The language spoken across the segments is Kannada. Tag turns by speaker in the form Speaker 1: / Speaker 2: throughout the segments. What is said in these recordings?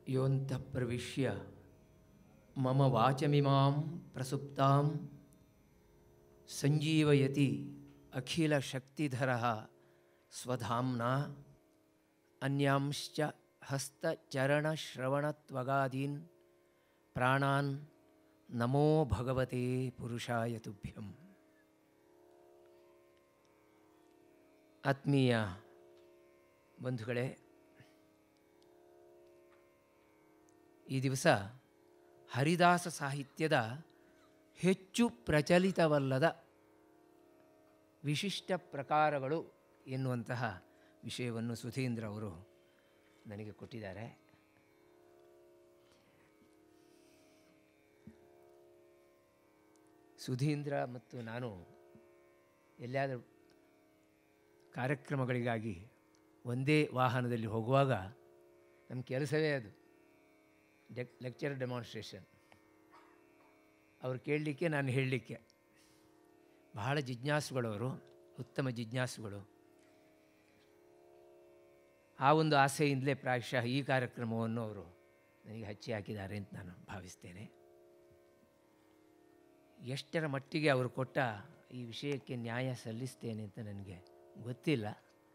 Speaker 1: ಯೋಂತಃ ಪ್ರವಿಶ್ಯ ಮಮ ವಾಚಮಿಮಾಂ ಪ್ರಸುಪ್ತಾಂ ಸಂಜೀವಯತಿ ಅಖಿಲಶಕ್ತಿಧರ ಸ್ವಧಾಮ್ನಾ ಅನ್ಯಾಂಶ್ಚ ಹಸ್ತಚರಣಶ್ರವಣತ್ವಗಾದೀನ್ ಪ್ರಾಣಾನ್ ನಮೋ ಭಗವತೆ ಪುರುಷಾಯ ತುಭ್ಯಂ ಆತ್ಮೀಯ ಬಂಧುಗಳೇ ಈ ದಿವಸ ಹರಿದಾಸ ಸಾಹಿತ್ಯದ ಹೆಚ್ಚು ಪ್ರಚಲಿತವಲ್ಲದ ವಿಶಿಷ್ಟ ಪ್ರಕಾರಗಳು ಎನ್ನುವಂತಹ ವಿಷಯವನ್ನು ಸುಧೀಂದ್ರ ಅವರು ನನಗೆ ಕೊಟ್ಟಿದ್ದಾರೆ ಸುಧೀಂದ್ರ ಮತ್ತು ನಾನು ಎಲ್ಲಿಯಾದರೂ ಕಾರ್ಯಕ್ರಮಗಳಿಗಾಗಿ ಒಂದೇ ವಾಹನದಲ್ಲಿ ಹೋಗುವಾಗ ನಮ್ಮ ಕೆಲಸವೇ ಅದು ಡೆಕ್ ಲೆಕ್ಚರ್ ಡೆಮಾನ್ಸ್ಟ್ರೇಷನ್ ಅವ್ರು ಕೇಳಲಿಕ್ಕೆ ನಾನು ಹೇಳಲಿಕ್ಕೆ ಬಹಳ ಜಿಜ್ಞಾಸುಗಳವರು ಉತ್ತಮ ಜಿಜ್ಞಾಸುಗಳು ಆ ಒಂದು ಆಸೆಯಿಂದಲೇ ಪ್ರಾಯಶಃ ಈ ಕಾರ್ಯಕ್ರಮವನ್ನು ಅವರು ನನಗೆ ಹಚ್ಚಿ ಹಾಕಿದ್ದಾರೆ ಅಂತ ನಾನು ಭಾವಿಸ್ತೇನೆ ಎಷ್ಟರ ಮಟ್ಟಿಗೆ ಅವರು ಕೊಟ್ಟ ಈ ವಿಷಯಕ್ಕೆ ನ್ಯಾಯ ಸಲ್ಲಿಸ್ತೇನೆ ಅಂತ ನನಗೆ ಗೊತ್ತಿಲ್ಲ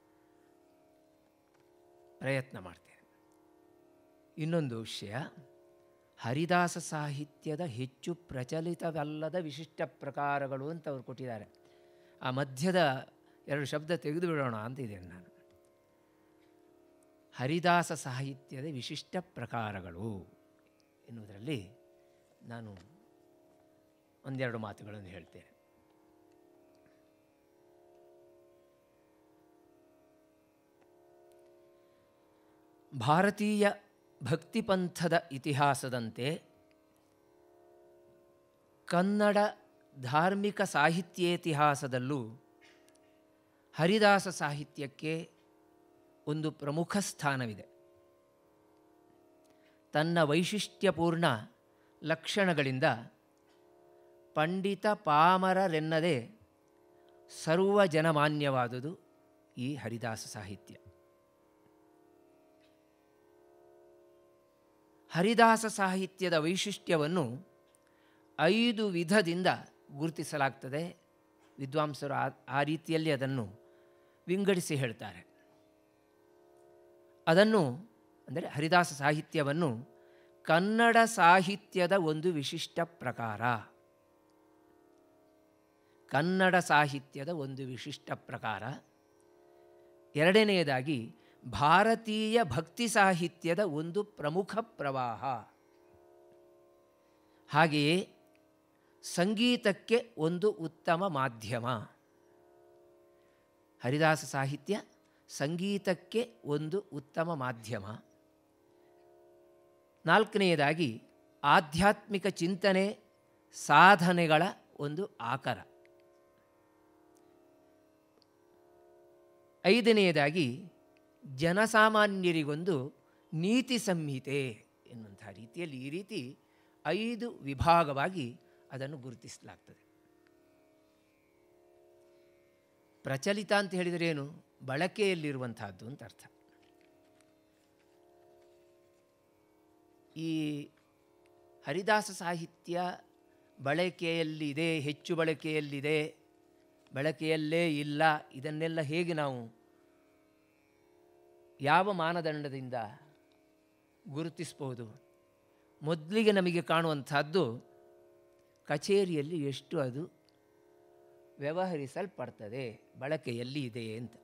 Speaker 1: ಪ್ರಯತ್ನ ಮಾಡ್ತೇನೆ ಇನ್ನೊಂದು ವಿಷಯ ಹರಿದಾಸ ಸಾಹಿತ್ಯದ ಹೆಚ್ಚು ಪ್ರಚಲಿತವಲ್ಲದ ವಿಶಿಷ್ಟ ಪ್ರಕಾರಗಳು ಅಂತ ಅವರು ಕೊಟ್ಟಿದ್ದಾರೆ ಆ ಮಧ್ಯದ ಎರಡು ಶಬ್ದ ತೆಗೆದು ಬಿಡೋಣ ಅಂತಿದ್ದೇನೆ ನಾನು ಹರಿದಾಸ ಸಾಹಿತ್ಯದ ವಿಶಿಷ್ಟ ಪ್ರಕಾರಗಳು ಎನ್ನುವುದರಲ್ಲಿ ನಾನು ಒಂದೆರಡು ಮಾತುಗಳನ್ನು ಹೇಳ್ತೇನೆ ಭಾರತೀಯ ಭಕ್ತಿಪಂಥದ ಇತಿಹಾಸದಂತೆ ಕನ್ನಡ ಧಾರ್ಮಿಕ ಸಾಹಿತ್ಯೇತಿಹಾಸದಲ್ಲೂ ಹರಿದಾಸ ಸಾಹಿತ್ಯಕ್ಕೆ ಒಂದು ಪ್ರಮುಖ ಸ್ಥಾನವಿದೆ ತನ್ನ ವೈಶಿಷ್ಟ್ಯಪೂರ್ಣ ಲಕ್ಷಣಗಳಿಂದ ಪಂಡಿತ ಪಾಮರರೆನ್ನದೇ ಸರ್ವ ಜನಮಾನ್ಯವಾದುದು ಈ ಹರಿದಾಸ ಸಾಹಿತ್ಯ ಹರಿದಾಸ ಸಾಹಿತ್ಯದ ವೈಶಿಷ್ಟ್ಯವನ್ನು ಐದು ವಿಧದಿಂದ ಗುರುತಿಸಲಾಗ್ತದೆ ವಿದ್ವಾಂಸರು ಆ ಆ ರೀತಿಯಲ್ಲಿ ಅದನ್ನು ವಿಂಗಡಿಸಿ ಹೇಳ್ತಾರೆ ಅದನ್ನು ಅಂದರೆ ಹರಿದಾಸ ಸಾಹಿತ್ಯವನ್ನು ಕನ್ನಡ ಸಾಹಿತ್ಯದ ಒಂದು ವಿಶಿಷ್ಟ ಪ್ರಕಾರ ಕನ್ನಡ ಸಾಹಿತ್ಯದ ಒಂದು ವಿಶಿಷ್ಟ ಪ್ರಕಾರ ಎರಡನೆಯದಾಗಿ ಭಾರತೀಯ ಭಕ್ತಿ ಸಾಹಿತ್ಯದ ಒಂದು ಪ್ರಮುಖ ಪ್ರವಾಹ ಹಾಗೆಯೇ ಸಂಗೀತಕ್ಕೆ ಒಂದು ಉತ್ತಮ ಮಾಧ್ಯಮ ಹರಿದಾಸ ಸಾಹಿತ್ಯ ಸಂಗೀತಕ್ಕೆ ಒಂದು ಉತ್ತಮ ಮಾಧ್ಯಮ ನಾಲ್ಕನೆಯದಾಗಿ ಆಧ್ಯಾತ್ಮಿಕ ಚಿಂತನೆ ಸಾಧನೆಗಳ ಒಂದು ಆಕರ ಐದನೆಯದಾಗಿ ಜನಸಾಮಾನ್ಯರಿಗೊಂದು ನೀತಿ ಸಂಹಿತೆ ಎನ್ನುವಂಥ ರೀತಿಯಲ್ಲಿ ಈ ರೀತಿ ಐದು ವಿಭಾಗವಾಗಿ ಅದನ್ನು ಗುರುತಿಸಲಾಗ್ತದೆ ಪ್ರಚಲಿತ ಅಂತ ಹೇಳಿದರೆ ಏನು ಬಳಕೆಯಲ್ಲಿರುವಂತಹದ್ದು ಅಂತ ಅರ್ಥ ಈ ಹರಿದಾಸ ಸಾಹಿತ್ಯ ಬಳಕೆಯಲ್ಲಿದೆ ಹೆಚ್ಚು ಬಳಕೆಯಲ್ಲಿದೆ ಬಳಕೆಯಲ್ಲೇ ಇಲ್ಲ ಇದನ್ನೆಲ್ಲ ಹೇಗೆ ನಾವು ಯಾವ ಮಾನದಂಡದಿಂದ ಗುರುತಿಸ್ಬೋದು ಮೊದಲಿಗೆ ನಮಗೆ ಕಾಣುವಂಥದ್ದು ಕಚೇರಿಯಲ್ಲಿ ಎಷ್ಟು ಅದು ವ್ಯವಹರಿಸಲ್ಪಡ್ತದೆ ಬಳಕೆಯಲ್ಲಿ ಇದೆ ಅಂತ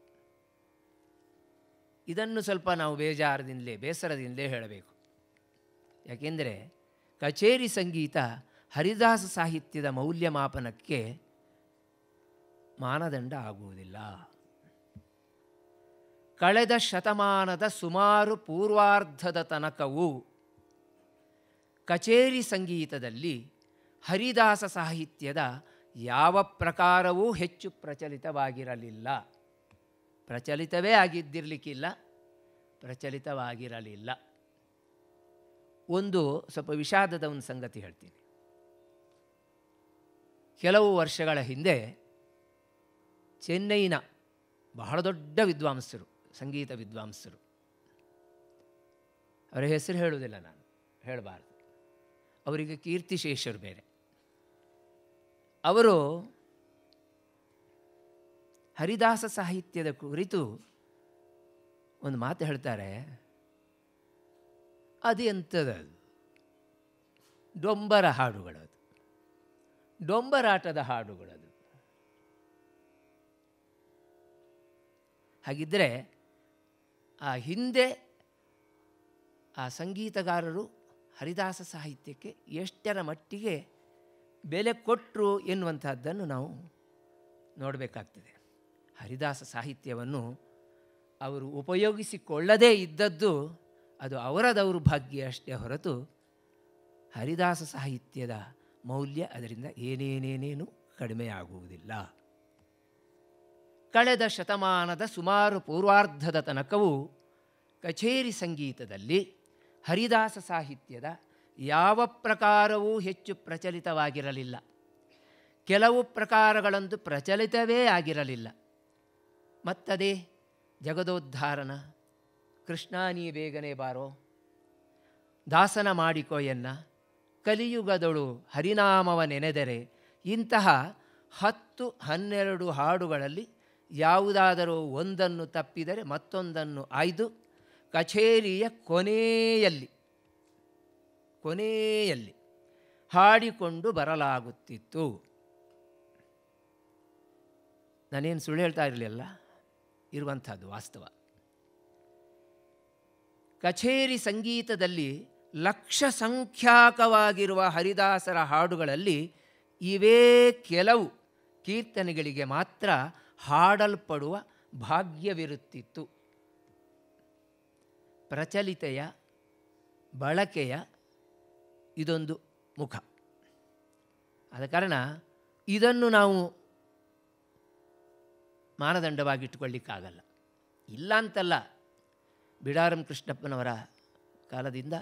Speaker 1: ಇದನ್ನು ಸ್ವಲ್ಪ ನಾವು ಬೇಜಾರದಿಂದಲೇ ಬೇಸರದಿಂದಲೇ ಹೇಳಬೇಕು ಯಾಕೆಂದರೆ ಕಚೇರಿ ಸಂಗೀತ ಹರಿದಾಸ ಸಾಹಿತ್ಯದ ಮೌಲ್ಯಮಾಪನಕ್ಕೆ ಮಾನದಂಡ ಆಗುವುದಿಲ್ಲ ಕಳೆದ ಶತಮಾನದ ಸುಮಾರು ಪೂರ್ವಾರ್ಧದ ತನಕವೂ ಕಚೇರಿ ಸಂಗೀತದಲ್ಲಿ ಹರಿದಾಸ ಸಾಹಿತ್ಯದ ಯಾವ ಪ್ರಕಾರವೂ ಹೆಚ್ಚು ಪ್ರಚಲಿತವಾಗಿರಲಿಲ್ಲ ಪ್ರಚಲಿತವೇ ಆಗಿದ್ದಿರಲಿಕ್ಕಿಲ್ಲ ಪ್ರಚಲಿತವಾಗಿರಲಿಲ್ಲ ಒಂದು ಸ್ವಲ್ಪ ವಿಷಾದದ ಒಂದು ಸಂಗತಿ ಹೇಳ್ತೀನಿ ಕೆಲವು ವರ್ಷಗಳ ಹಿಂದೆ ಚೆನ್ನೈನ ಬಹಳ ದೊಡ್ಡ ವಿದ್ವಾಂಸರು ಸಂಗೀತ ವಿದ್ವಾಂಸರು ಅವರ ಹೆಸರು ಹೇಳುವುದಿಲ್ಲ ನಾನು ಹೇಳಬಾರ್ದು ಅವರಿಗೆ ಕೀರ್ತಿಶೇಷರು ಬೇರೆ ಅವರು ಹರಿದಾಸ ಸಾಹಿತ್ಯದ ಕುರಿತು ಒಂದು ಮಾತು ಹೇಳ್ತಾರೆ ಅದು ಎಂಥದ್ದು ಡೊಂಬರ ಹಾಡುಗಳದು ಡೊಂಬರಾಟದ ಹಾಡುಗಳದು ಹಾಗಿದ್ದರೆ ಆ ಹಿಂದೆ ಆ ಸಂಗೀತಗಾರರು ಹರಿದಾಸ ಸಾಹಿತ್ಯಕ್ಕೆ ಎಷ್ಟರ ಮಟ್ಟಿಗೆ ಬೆಲೆ ಕೊಟ್ಟರು ಎನ್ನುವಂಥದ್ದನ್ನು ನಾವು ನೋಡಬೇಕಾಗ್ತದೆ ಹರಿದಾಸ ಸಾಹಿತ್ಯವನ್ನು ಅವರು ಉಪಯೋಗಿಸಿಕೊಳ್ಳದೇ ಇದ್ದದ್ದು ಅದು ಅವರ ದೌರ್ಭಾಗ್ಯ ಅಷ್ಟೇ ಹೊರತು ಹರಿದಾಸ ಸಾಹಿತ್ಯದ ಮೌಲ್ಯ ಅದರಿಂದ ಏನೇನೇನೇನು ಕಡಿಮೆಯಾಗುವುದಿಲ್ಲ ಕಳೆದ ಶತಮಾನದ ಸುಮಾರು ಪೂರ್ವಾರ್ಧದ ತನಕವೂ ಕಚೇರಿ ಸಂಗೀತದಲ್ಲಿ ಹರಿದಾಸ ಸಾಹಿತ್ಯದ ಯಾವ ಪ್ರಕಾರವೂ ಹೆಚ್ಚು ಪ್ರಚಲಿತವಾಗಿರಲಿಲ್ಲ ಕೆಲವು ಪ್ರಕಾರಗಳಂತೂ ಪ್ರಚಲಿತವೇ ಆಗಿರಲಿಲ್ಲ ಮತ್ತದೇ ಜಗದೋದ್ಧಾರನ ಕೃಷ್ಣ ನೀ ಬೇಗನೆ ಬಾರೋ ದಾಸನ ಮಾಡಿಕೋ ಎನ್ನ ಕಲಿಯುಗದಳು ಹರಿನಾಮವ ನೆನೆದರೆ ಇಂತಹ ಹತ್ತು ಹನ್ನೆರಡು ಹಾಡುಗಳಲ್ಲಿ ಯಾವುದಾದರೂ ಒಂದನ್ನು ತಪ್ಪಿದರೆ ಮತ್ತೊಂದನ್ನು ಆಯ್ದು ಕಚೇರಿಯ ಕೊನೆಯಲ್ಲಿ ಕೊನೆಯಲ್ಲಿ ಹಾಡಿಕೊಂಡು ಬರಲಾಗುತ್ತಿತ್ತು ನಾನೇನು ಸುಳ್ಳು ಹೇಳ್ತಾ ಇರಲಿಲ್ಲ ಇರುವಂಥದ್ದು ವಾಸ್ತವ ಕಚೇರಿ ಸಂಗೀತದಲ್ಲಿ ಲಕ್ಷ ಸಂಖ್ಯಾಕವಾಗಿರುವ ಹರಿದಾಸರ ಹಾಡುಗಳಲ್ಲಿ ಇವೇ ಕೆಲವು ಕೀರ್ತನೆಗಳಿಗೆ ಮಾತ್ರ ಹಾಡಲ್ಪಡುವ ಭಾಗ್ಯವಿರುತ್ತಿತ್ತು ಪ್ರಚಲಿತೆಯ ಬಳಕೆಯ ಇದೊಂದು ಮುಖ ಆದ ಕಾರಣ ಇದನ್ನು ನಾವು ಮಾನದಂಡವಾಗಿಟ್ಟುಕೊಳ್ಳಿಕ್ಕಾಗಲ್ಲ ಇಲ್ಲ ಅಂತಲ್ಲ ಬಿಡಾರಂ ಕೃಷ್ಣಪ್ಪನವರ ಕಾಲದಿಂದ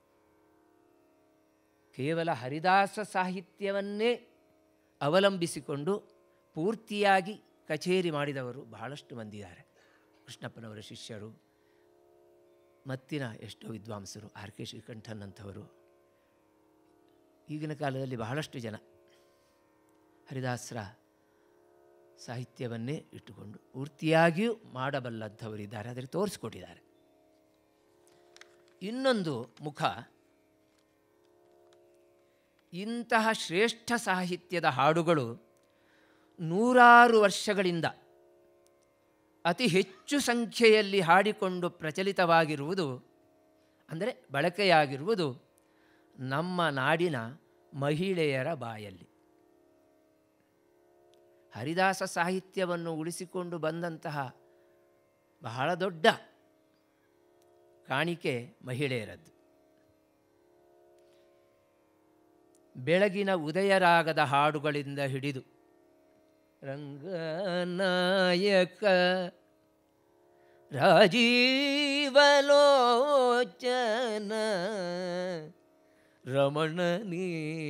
Speaker 1: ಕೇವಲ ಹರಿದಾಸ ಸಾಹಿತ್ಯವನ್ನೇ ಅವಲಂಬಿಸಿಕೊಂಡು ಪೂರ್ತಿಯಾಗಿ ಕಚೇರಿ ಮಾಡಿದವರು ಬಹಳಷ್ಟು ಮಂದಿದ್ದಾರೆ ಕೃಷ್ಣಪ್ಪನವರ ಶಿಷ್ಯರು ಮತ್ತಿನ ಎಷ್ಟೋ ವಿದ್ವಾಂಸರು ಆರ್ ಕೆ ಶ್ರೀಕಂಠನ್ ಅಂಥವರು ಈಗಿನ ಕಾಲದಲ್ಲಿ ಬಹಳಷ್ಟು ಜನ ಹರಿದಾಸರ ಸಾಹಿತ್ಯವನ್ನೇ ಇಟ್ಟುಕೊಂಡು ಪೂರ್ತಿಯಾಗಿಯೂ ಮಾಡಬಲ್ಲಂಥವರಿದ್ದಾರೆ ಅದರಲ್ಲಿ ತೋರಿಸ್ಕೊಟ್ಟಿದ್ದಾರೆ ಇನ್ನೊಂದು ಮುಖ ಇಂತಹ ಶ್ರೇಷ್ಠ ಸಾಹಿತ್ಯದ ಹಾಡುಗಳು ನೂರಾರು ವರ್ಷಗಳಿಂದ ಅತಿ ಹೆಚ್ಚು ಸಂಖ್ಯೆಯಲ್ಲಿ ಹಾಡಿಕೊಂಡು ಪ್ರಚಲಿತವಾಗಿರುವುದು ಅಂದರೆ ಬಳಕೆಯಾಗಿರುವುದು ನಮ್ಮ ನಾಡಿನ ಮಹಿಳೆಯರ ಬಾಯಲ್ಲಿ ಹರಿದಾಸ ಸಾಹಿತ್ಯವನ್ನು ಉಳಿಸಿಕೊಂಡು ಬಂದಂತಹ ಬಹಳ ದೊಡ್ಡ ಕಾಣಿಕೆ ಮಹಿಳೆಯರದ್ದು ಬೆಳಗಿನ ಉದಯರಾಗದ ಹಾಡುಗಳಿಂದ ಹಿಡಿದು ರಂಗನಾಯಕ ರಾಜೀವಲೋಚನ ರಮಣನಿ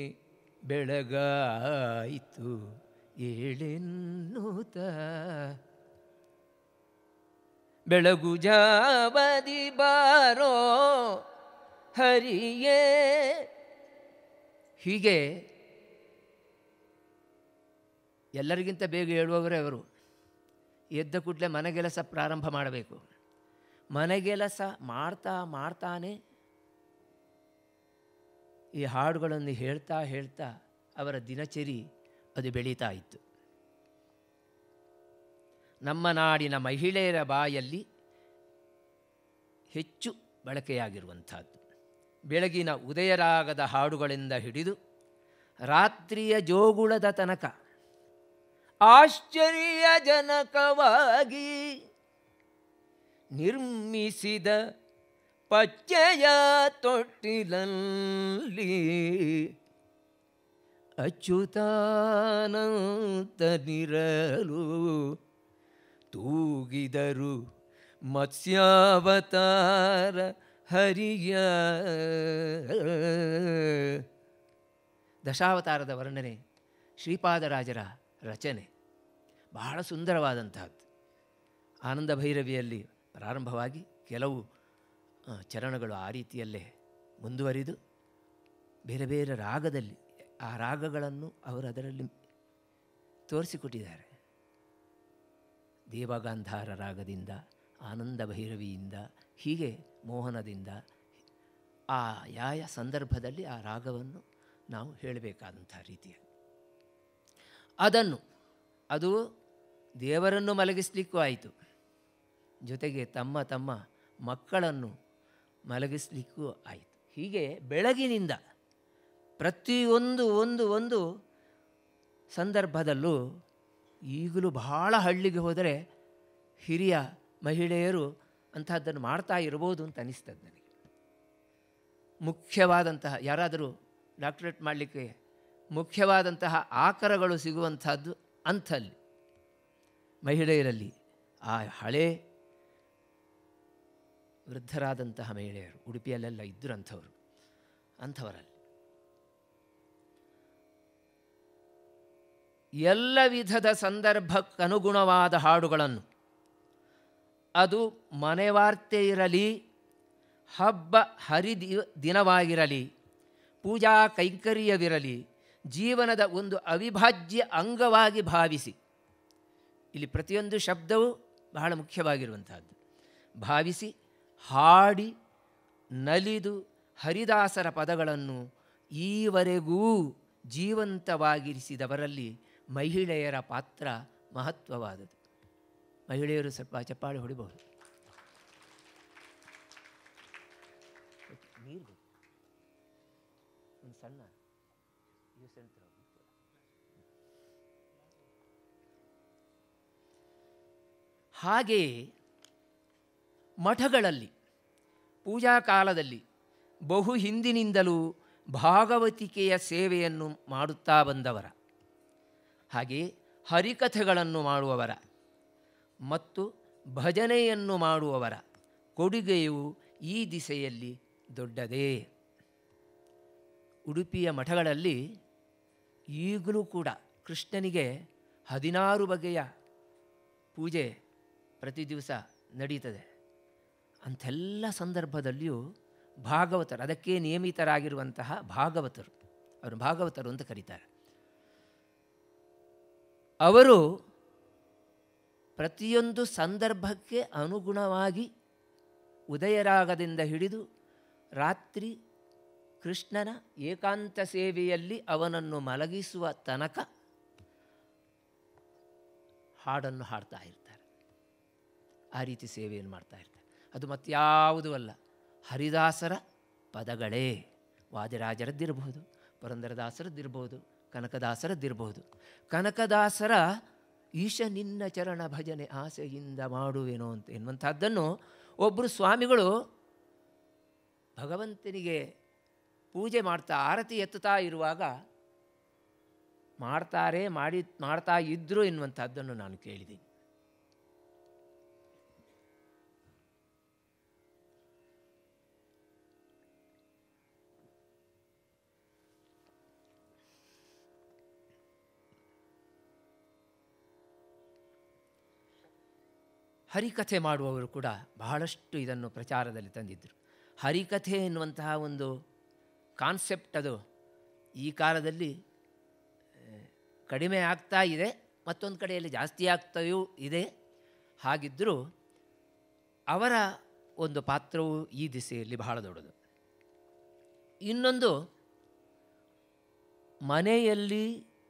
Speaker 1: ಬೆಳಗಾಯಿತು ಏಳೆನ್ನುತ್ತ ಬೆಳಗು ಜಾಬದಿ ಬಾರೋ ಹರಿಯೇ ಹೀಗೆ ಎಲ್ಲರಿಗಿಂತ ಬೇಗ ಹೇಳುವವರೇ ಅವರು ಎದ್ದ ಕೂಡಲೇ ಮನೆಗೆಲಸ ಪ್ರಾರಂಭ ಮಾಡಬೇಕು ಮನೆಗೆಲಸ ಮಾಡ್ತಾ ಮಾಡ್ತಾನೆ ಈ ಹಾಡುಗಳನ್ನು ಹೇಳ್ತಾ ಹೇಳ್ತಾ ಅವರ ದಿನಚರಿ ಅದು ಬೆಳೀತಾ ಇತ್ತು ನಮ್ಮ ನಾಡಿನ ಮಹಿಳೆಯರ ಬಾಯಲ್ಲಿ ಹೆಚ್ಚು ಬಳಕೆಯಾಗಿರುವಂಥದ್ದು ಬೆಳಗಿನ ಉದಯರಾಗದ ಹಾಡುಗಳಿಂದ ಹಿಡಿದು ರಾತ್ರಿಯ ಜೋಗುಳದ ತನಕ ಆಶ್ಚರ್ಯಜನಕವಾಗಿ ನಿರ್ಮಿಸಿದ ಪಚ್ಚಯ ತೊಟ್ಟಿಲಲ್ಲಿ ಅಚ್ಯುತಾನಂತನಿರಲು ತೂಗಿದರು ಮತ್ಸ್ಯಾವತಾರ ಹರಿಯ ದಶಾವತಾರದ ವರ್ಣನೆ ಶ್ರೀಪಾದರಾಜರ ರಚನೆ ಬಹಳ ಸುಂದರವಾದಂತಹದ್ದು ಆನಂದ ಭೈರವಿಯಲ್ಲಿ ಪ್ರಾರಂಭವಾಗಿ ಕೆಲವು ಆ, ಚರಣಗಳು ಆ ರೀತಿಯಲ್ಲೇ ಮುಂದುವರಿದು ಬೇರೆ ಬೇರೆ ರಾಗದಲ್ಲಿ ಆ ರಾಗಗಳನ್ನು ಅವರು ಅದರಲ್ಲಿ ತೋರಿಸಿಕೊಟ್ಟಿದ್ದಾರೆ ದೇವಗಾಂಧಾರ ರಾಗದಿಂದ ಆನಂದ ಭೈರವಿಯಿಂದ ಹೀಗೆ ಮೋಹನದಿಂದ ಆ ಯಾಯ ಸಂದರ್ಭದಲ್ಲಿ ಆ ರಾಗವನ್ನು ನಾವು ಹೇಳಬೇಕಾದಂಥ ರೀತಿಯಲ್ಲಿ ಅದನ್ನು ಅದು ದೇವರನ್ನು ಮಲಗಿಸ್ಲಿಕ್ಕೂ ಆಯಿತು ಜೊತೆಗೆ ತಮ್ಮ ತಮ್ಮ ಮಕ್ಕಳನ್ನು ಮಲಗಿಸ್ಲಿಕ್ಕೂ ಆಯಿತು ಹೀಗೆ ಬೆಳಗಿನಿಂದ ಪ್ರತಿಯೊಂದು ಒಂದು ಒಂದು ಸಂದರ್ಭದಲ್ಲೂ ಈಗಲೂ ಬಹಳ ಹಳ್ಳಿಗೆ ಹೋದರೆ ಹಿರಿಯ ಮಹಿಳೆಯರು ಅಂಥದ್ದನ್ನು ಮಾಡ್ತಾ ಇರ್ಬೋದು ಅಂತ ಅನಿಸ್ತದೆ ನನಗೆ ಮುಖ್ಯವಾದಂತಹ ಯಾರಾದರೂ ಡಾಕ್ಟ್ರೇಟ್ ಮಾಡಲಿಕ್ಕೆ ಮುಖ್ಯವಾದಂತಹ ಆಕರಗಳು ಸಿಗುವಂಥದ್ದು ಅಂಥಲ್ಲಿ ಮಹಿಳೆಯರಲ್ಲಿ ಆ ಹಳೇ ವೃದ್ಧರಾದಂತಹ ಮಹಿಳೆಯರು ಉಡುಪಿಯಲ್ಲೆಲ್ಲ ಇದ್ದರು ಅಂಥವರು ಅಂಥವರಲ್ಲಿ ಎಲ್ಲ ವಿಧದ ಸಂದರ್ಭಕ್ಕನುಗುಣವಾದ ಹಾಡುಗಳನ್ನು ಅದು ಮನೆವಾರ್ತೆ ಇರಲಿ ಹಬ್ಬ ಹರಿದಿ ದಿನವಾಗಿರಲಿ ಪೂಜಾ ಕೈಂಕರ್ಯವಿರಲಿ ಜೀವನದ ಒಂದು ಅವಿಭಾಜ್ಯ ಅಂಗವಾಗಿ ಭಾವಿಸಿ ಇಲ್ಲಿ ಪ್ರತಿಯೊಂದು ಶಬ್ದವೂ ಬಹಳ ಮುಖ್ಯವಾಗಿರುವಂತಹದ್ದು ಭಾವಿಸಿ ಹಾಡಿ ನಲಿದು ಹರಿದಾಸರ ಪದಗಳನ್ನು ಈವರೆಗೂ ಜೀವಂತವಾಗಿರಿಸಿದವರಲ್ಲಿ ಮಹಿಳೆಯರ ಪಾತ್ರ ಮಹತ್ವವಾದದ್ದು ಮಹಿಳೆಯರು ಸ್ವಲ್ಪ ಚಪ್ಪಾಳೆ ಹೊಡಿಬಹುದು ನೀರು ಬೇಕು. ಒಂದು ಸಣ್ಣ ಯೂಸ್ ಅಂಡ್ ಥ್ರೋ. ಹಾಗೆಯೇ ಮಠಗಳಲ್ಲಿ ಪೂಜಾ ಕಾಲದಲ್ಲಿ ಬಹು ಹಿಂದಿನಿಂದಲೂ ಭಾಗವತಿಕೆಯ ಸೇವೆಯನ್ನು ಮಾಡುತ್ತಾ ಬಂದವರ ಹಾಗೆಯೇ ಹರಿಕಥೆಗಳನ್ನು ಮಾಡುವವರ ಮತ್ತು ಭಜನೆಯನ್ನು ಮಾಡುವವರ ಕೊಡುಗೆಯು ಈ ದಿಸೆಯಲ್ಲಿ ದೊಡ್ಡದೇ ಉಡುಪಿಯ ಮಠಗಳಲ್ಲಿ ಈಗಲೂ ಕೂಡ ಕೃಷ್ಣನಿಗೆ ಹದಿನಾರು ಬಗೆಯ ಪೂಜೆ ಪ್ರತಿ ದಿವಸ ನಡೀತದೆ ಅಂಥೆಲ್ಲ ಸಂದರ್ಭದಲ್ಲಿಯೂ ಭಾಗವತರು ಅದಕ್ಕೆ ನಿಯಮಿತರಾಗಿರುವಂತಹ ಭಾಗವತರು ಅವರು ಭಾಗವತರು ಅಂತ ಕರೀತಾರೆ ಅವರು ಪ್ರತಿಯೊಂದು ಸಂದರ್ಭಕ್ಕೆ ಅನುಗುಣವಾಗಿ ಉದಯರಾಗದಿಂದ ಹಿಡಿದು ರಾತ್ರಿ ಕೃಷ್ಣನ ಏಕಾಂತ ಸೇವೆಯಲ್ಲಿ ಅವನನ್ನು ಮಲಗಿಸುವ ತನಕ ಹಾಡನ್ನು ಹಾಡ್ತಾ ಇರ್ತಾರೆ ಆ ರೀತಿ ಸೇವೆಯನ್ನು ಮಾಡ್ತಾ ಇರ್ತಾರೆ ಅದು ಮತ್ಯಾವುದೂ ಅಲ್ಲ ಹರಿದಾಸರ ಪದಗಳೇ ವಾದಿರಾಜರದ್ದಿರಬಹುದು ಪುರಂದರದಾಸರದ್ದಿರ್ಬೋದು ಕನಕದಾಸರದ್ದಿರಬಹುದು ಕನಕದಾಸರ ಈಶ ನಿನ್ನ ಚರಣ ಭಜನೆ ಆಸೆಯಿಂದ ಮಾಡುವೆನೋ ಅಂತ ಎನ್ನುವಂಥದ್ದನ್ನು ಒಬ್ಬರು ಸ್ವಾಮಿಗಳು ಭಗವಂತನಿಗೆ ಪೂಜೆ ಮಾಡ್ತಾ ಆರತಿ ಎತ್ತುತ್ತಾ ಇರುವಾಗ ಮಾಡ್ತಾರೆ ಮಾಡಿ ಮಾಡ್ತಾ ಇದ್ದರು ಎನ್ನುವಂಥದ್ದನ್ನು ನಾನು ಕೇಳಿದ್ದೀನಿ ಹರಿಕಥೆ ಮಾಡುವವರು ಕೂಡ ಬಹಳಷ್ಟು ಇದನ್ನು ಪ್ರಚಾರದಲ್ಲಿ ತಂದಿದ್ದರು ಹರಿಕಥೆ ಎನ್ನುವಂತಹ ಒಂದು ಕಾನ್ಸೆಪ್ಟ್ ಅದು ಈ ಕಾಲದಲ್ಲಿ ಆ, ಕಡಿಮೆ ಆಗ್ತಾ ಇದೆ ಮತ್ತೊಂದು ಕಡೆಯಲ್ಲಿ ಜಾಸ್ತಿ ಆಗ್ತಾಯೂ ಇದೆ ಹಾಗಿದ್ದರೂ ಅವರ ಒಂದು ಪಾತ್ರವು ಈ ದಿಸೆಯಲ್ಲಿ ಬಹಳ ದೊಡ್ಡದು ಇನ್ನೊಂದು ಮನೆಯಲ್ಲಿ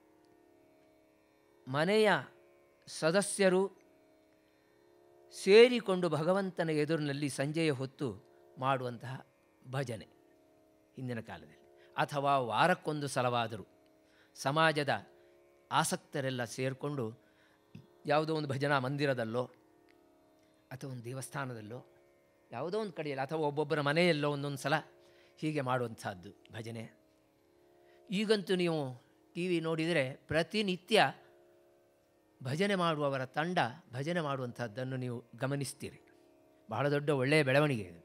Speaker 1: ಮನೆಯ ಸದಸ್ಯರು ಸೇರಿಕೊಂಡು ಭಗವಂತನ ಎದುರಿನಲ್ಲಿ ಸಂಜೆಯ ಹೊತ್ತು ಮಾಡುವಂತಹ ಭಜನೆ ಹಿಂದಿನ ಕಾಲದಲ್ಲಿ ಅಥವಾ ವಾರಕ್ಕೊಂದು ಸಲವಾದರೂ ಸಮಾಜದ ಆಸಕ್ತರೆಲ್ಲ ಸೇರಿಕೊಂಡು ಯಾವುದೋ ಒಂದು ಭಜನಾ ಮಂದಿರದಲ್ಲೋ ಅಥವಾ ಒಂದು ದೇವಸ್ಥಾನದಲ್ಲೋ ಯಾವುದೋ ಒಂದು ಕಡೆಯಲ್ಲಿ ಅಥವಾ ಒಬ್ಬೊಬ್ಬರ ಮನೆಯಲ್ಲೋ ಒಂದೊಂದು ಸಲ ಹೀಗೆ ಮಾಡುವಂಥದ್ದು ಭಜನೆ ಈಗಂತೂ ನೀವು ಟಿ ವಿ ನೋಡಿದರೆ ಪ್ರತಿನಿತ್ಯ ಭಜನೆ ಮಾಡುವವರ ತಂಡ ಭಜನೆ ಮಾಡುವಂಥದ್ದನ್ನು ನೀವು ಗಮನಿಸ್ತೀರಿ ಬಹಳ ದೊಡ್ಡ ಒಳ್ಳೆಯ ಬೆಳವಣಿಗೆ ಇದು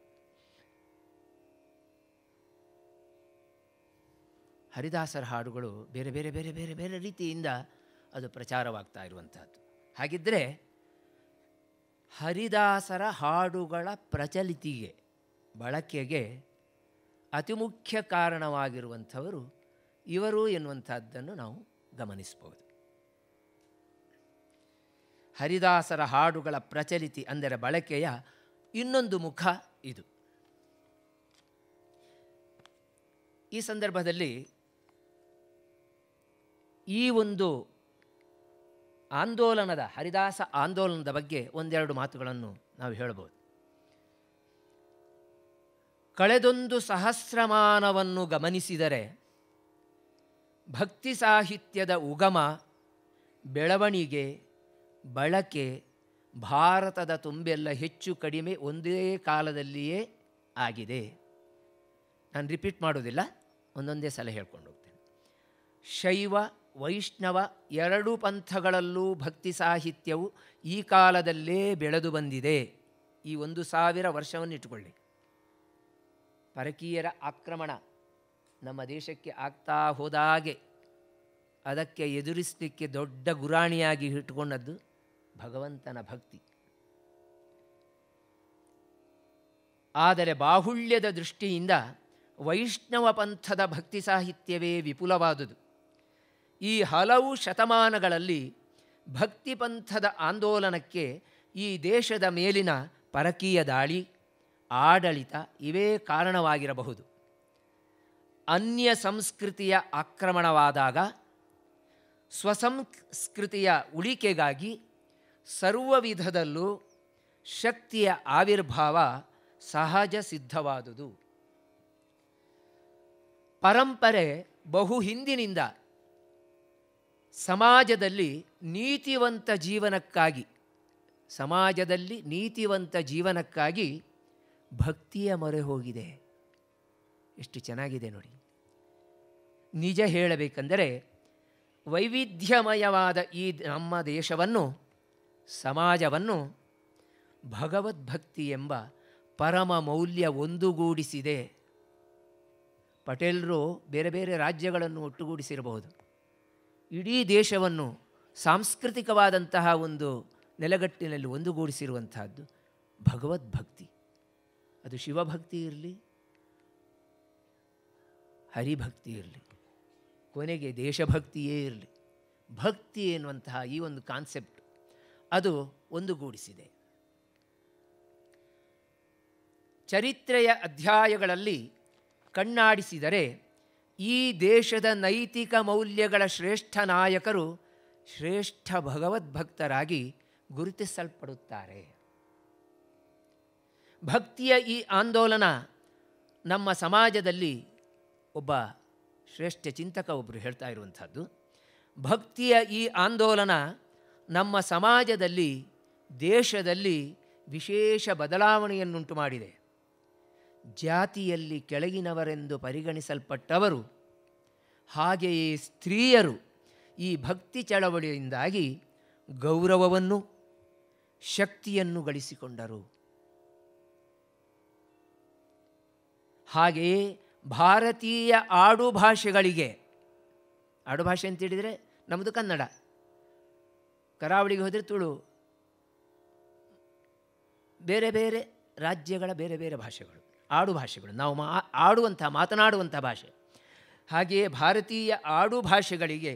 Speaker 1: ಹರಿದಾಸರ ಹಾಡುಗಳು ಬೇರೆ ಬೇರೆ ಬೇರೆ ಬೇರೆ ಬೇರೆ ರೀತಿಯಿಂದ ಅದು ಪ್ರಚಾರವಾಗ್ತಾ ಇರುವಂಥದ್ದು ಹಾಗಿದ್ದರೆ ಹರಿದಾಸರ ಹಾಡುಗಳ ಪ್ರಚಲಿತಿಗೆ ಬಳಕೆಗೆ ಅತಿ ಮುಖ್ಯ ಕಾರಣವಾಗಿರುವಂಥವರು ಇವರು ಎನ್ನುವಂಥದ್ದನ್ನು ನಾವು ಗಮನಿಸ್ಬೋದು ಹರಿದಾಸರ ಹಾಡುಗಳ ಪ್ರಚಲಿತಿ ಅಂದರೆ ಬಳಕೆಯ ಇನ್ನೊಂದು ಮುಖ ಇದು ಈ ಸಂದರ್ಭದಲ್ಲಿ ಈ ಒಂದು ಆಂದೋಲನದ ಹರಿದಾಸ ಆಂದೋಲನದ ಬಗ್ಗೆ ಒಂದೆರಡು ಮಾತುಗಳನ್ನು ನಾವು ಹೇಳ್ಬೋದು ಕಳೆದೊಂದು ಸಹಸ್ರಮಾನವನ್ನು ಗಮನಿಸಿದರೆ ಭಕ್ತಿ ಸಾಹಿತ್ಯದ ಉಗಮ ಬೆಳವಣಿಗೆ ಬಳಕೆ ಭಾರತದ ತುಂಬೆಲ್ಲ ಹೆಚ್ಚು ಕಡಿಮೆ ಒಂದೇ ಕಾಲದಲ್ಲಿಯೇ ಆಗಿದೆ ನಾನು ರಿಪೀಟ್ ಮಾಡೋದಿಲ್ಲ ಒಂದೊಂದೇ ಸಲ ಹೇಳ್ಕೊಂಡು ಹೋಗ್ತೇನೆ ಶೈವ ವೈಷ್ಣವ ಎರಡೂ ಪಂಥಗಳಲ್ಲೂ ಭಕ್ತಿ ಸಾಹಿತ್ಯವು ಈ ಕಾಲದಲ್ಲೇ ಬೆಳೆದು ಬಂದಿದೆ ಈ ಒಂದು ಸಾವಿರ ವರ್ಷವನ್ನು ಇಟ್ಟುಕೊಳ್ಳಿ ಪರಕೀಯರ ಆಕ್ರಮಣ ನಮ್ಮ ದೇಶಕ್ಕೆ ಆಗ್ತಾ ಹೋದಾಗೆ ಅದಕ್ಕೆ ಎದುರಿಸಲಿಕ್ಕೆ ದೊಡ್ಡ ಗುರಾಣಿಯಾಗಿ ಇಟ್ಟುಕೊಂಡದ್ದು ಭಗವಂತನ ಭಕ್ತಿ ಆದರೆ ಬಾಹುಳ್ಯದ ದೃಷ್ಟಿಯಿಂದ ವೈಷ್ಣವ ಪಂಥದ ಭಕ್ತಿ ಸಾಹಿತ್ಯವೇ ವಿಪುಲವಾದುದು ಈ ಹಲವು ಶತಮಾನಗಳಲ್ಲಿ ಭಕ್ತಿ ಪಂಥದ ಆಂದೋಲನಕ್ಕೆ ಈ ದೇಶದ ಮೇಲಿನ ಪರಕೀಯ ದಾಳಿ ಆಡಳಿತ ಇವೇ ಕಾರಣವಾಗಿರಬಹುದು ಅನ್ಯ ಸಂಸ್ಕೃತಿಯ ಆಕ್ರಮಣವಾದಾಗ ಸ್ವಸಂಸ್ಕೃತಿಯ ಉಳಿಕೆಗಾಗಿ ಸರ್ವ ವಿಧದಲ್ಲೂ ಶಕ್ತಿಯ ಆವಿರ್ಭಾವ ಸಹಜ ಸಿದ್ಧವಾದುದು ಪರಂಪರೆ ಬಹು ಹಿಂದಿನಿಂದ ಸಮಾಜದಲ್ಲಿ ನೀತಿವಂತ ಜೀವನಕ್ಕಾಗಿ ಸಮಾಜದಲ್ಲಿ ನೀತಿವಂತ ಜೀವನಕ್ಕಾಗಿ ಭಕ್ತಿಯ ಮೊರೆ ಹೋಗಿದೆ ಎಷ್ಟು ಚೆನ್ನಾಗಿದೆ ನೋಡಿ ನಿಜ ಹೇಳಬೇಕೆಂದರೆ ವೈವಿಧ್ಯಮಯವಾದ ಈ ನಮ್ಮ ದೇಶವನ್ನು ಸಮಾಜವನ್ನು ಭಗವದ್ಭಕ್ತಿ ಎಂಬ ಪರಮ ಮೌಲ್ಯ ಒಂದುಗೂಡಿಸಿದೆ ಪಟೇಲರು ಬೇರೆ ಬೇರೆ ರಾಜ್ಯಗಳನ್ನು ಒಟ್ಟುಗೂಡಿಸಿರಬಹುದು ಇಡೀ ದೇಶವನ್ನು ಸಾಂಸ್ಕೃತಿಕವಾದಂತಹ ಒಂದು ನೆಲೆಗಟ್ಟಿನಲ್ಲಿ ಒಂದುಗೂಡಿಸಿರುವಂತಹದ್ದು ಭಗವದ್ಭಕ್ತಿ ಅದು ಶಿವಭಕ್ತಿ ಇರಲಿ ಹರಿಭಕ್ತಿ ಇರಲಿ ಕೊನೆಗೆ ದೇಶಭಕ್ತಿಯೇ ಇರಲಿ ಭಕ್ತಿ ಎನ್ನುವಂತಹ ಈ ಒಂದು ಕಾನ್ಸೆಪ್ಟ್ ಅದು ಒಂದುಗೂಡಿಸಿದೆ ಚರಿತ್ರೆಯ ಅಧ್ಯಾಯಗಳಲ್ಲಿ ಕಣ್ಣಾಡಿಸಿದರೆ ಈ ದೇಶದ ನೈತಿಕ ಮೌಲ್ಯಗಳ ಶ್ರೇಷ್ಠ ನಾಯಕರು ಶ್ರೇಷ್ಠ ಭಗವದ್ಭಕ್ತರಾಗಿ ಗುರುತಿಸಲ್ಪಡುತ್ತಾರೆ ಭಕ್ತಿಯ ಈ ಆಂದೋಲನ ನಮ್ಮ ಸಮಾಜದಲ್ಲಿ ಒಬ್ಬ ಶ್ರೇಷ್ಠ ಚಿಂತಕ ಒಬ್ಬರು ಹೇಳ್ತಾ ಇರುವಂಥದ್ದು ಭಕ್ತಿಯ ಈ ಆಂದೋಲನ ನಮ್ಮ ಸಮಾಜದಲ್ಲಿ ದೇಶದಲ್ಲಿ ವಿಶೇಷ ಬದಲಾವಣೆಯನ್ನುಂಟು ಮಾಡಿದೆ ಜಾತಿಯಲ್ಲಿ ಕೆಳಗಿನವರೆಂದು ಪರಿಗಣಿಸಲ್ಪಟ್ಟವರು ಹಾಗೆಯೇ ಸ್ತ್ರೀಯರು ಈ ಭಕ್ತಿ ಚಳವಳಿಯಿಂದಾಗಿ ಗೌರವವನ್ನು ಶಕ್ತಿಯನ್ನು ಗಳಿಸಿಕೊಂಡರು ಹಾಗೆಯೇ ಭಾರತೀಯ ಆಡುಭಾಷೆಗಳಿಗೆ ಆಡುಭಾಷೆ ಅಂತ ಹೇಳಿದರೆ ನಮ್ಮದು ಕನ್ನಡ ಕರಾವಳಿಗೆ ಹೋದರೆ ತುಳು ಬೇರೆ ಬೇರೆ ರಾಜ್ಯಗಳ ಬೇರೆ ಬೇರೆ ಭಾಷೆಗಳು ಆಡು ಭಾಷೆಗಳು ನಾವು ಮಾ ಆಡುವಂಥ ಮಾತನಾಡುವಂಥ ಭಾಷೆ ಹಾಗೆಯೇ ಭಾರತೀಯ ಆಡು ಭಾಷೆಗಳಿಗೆ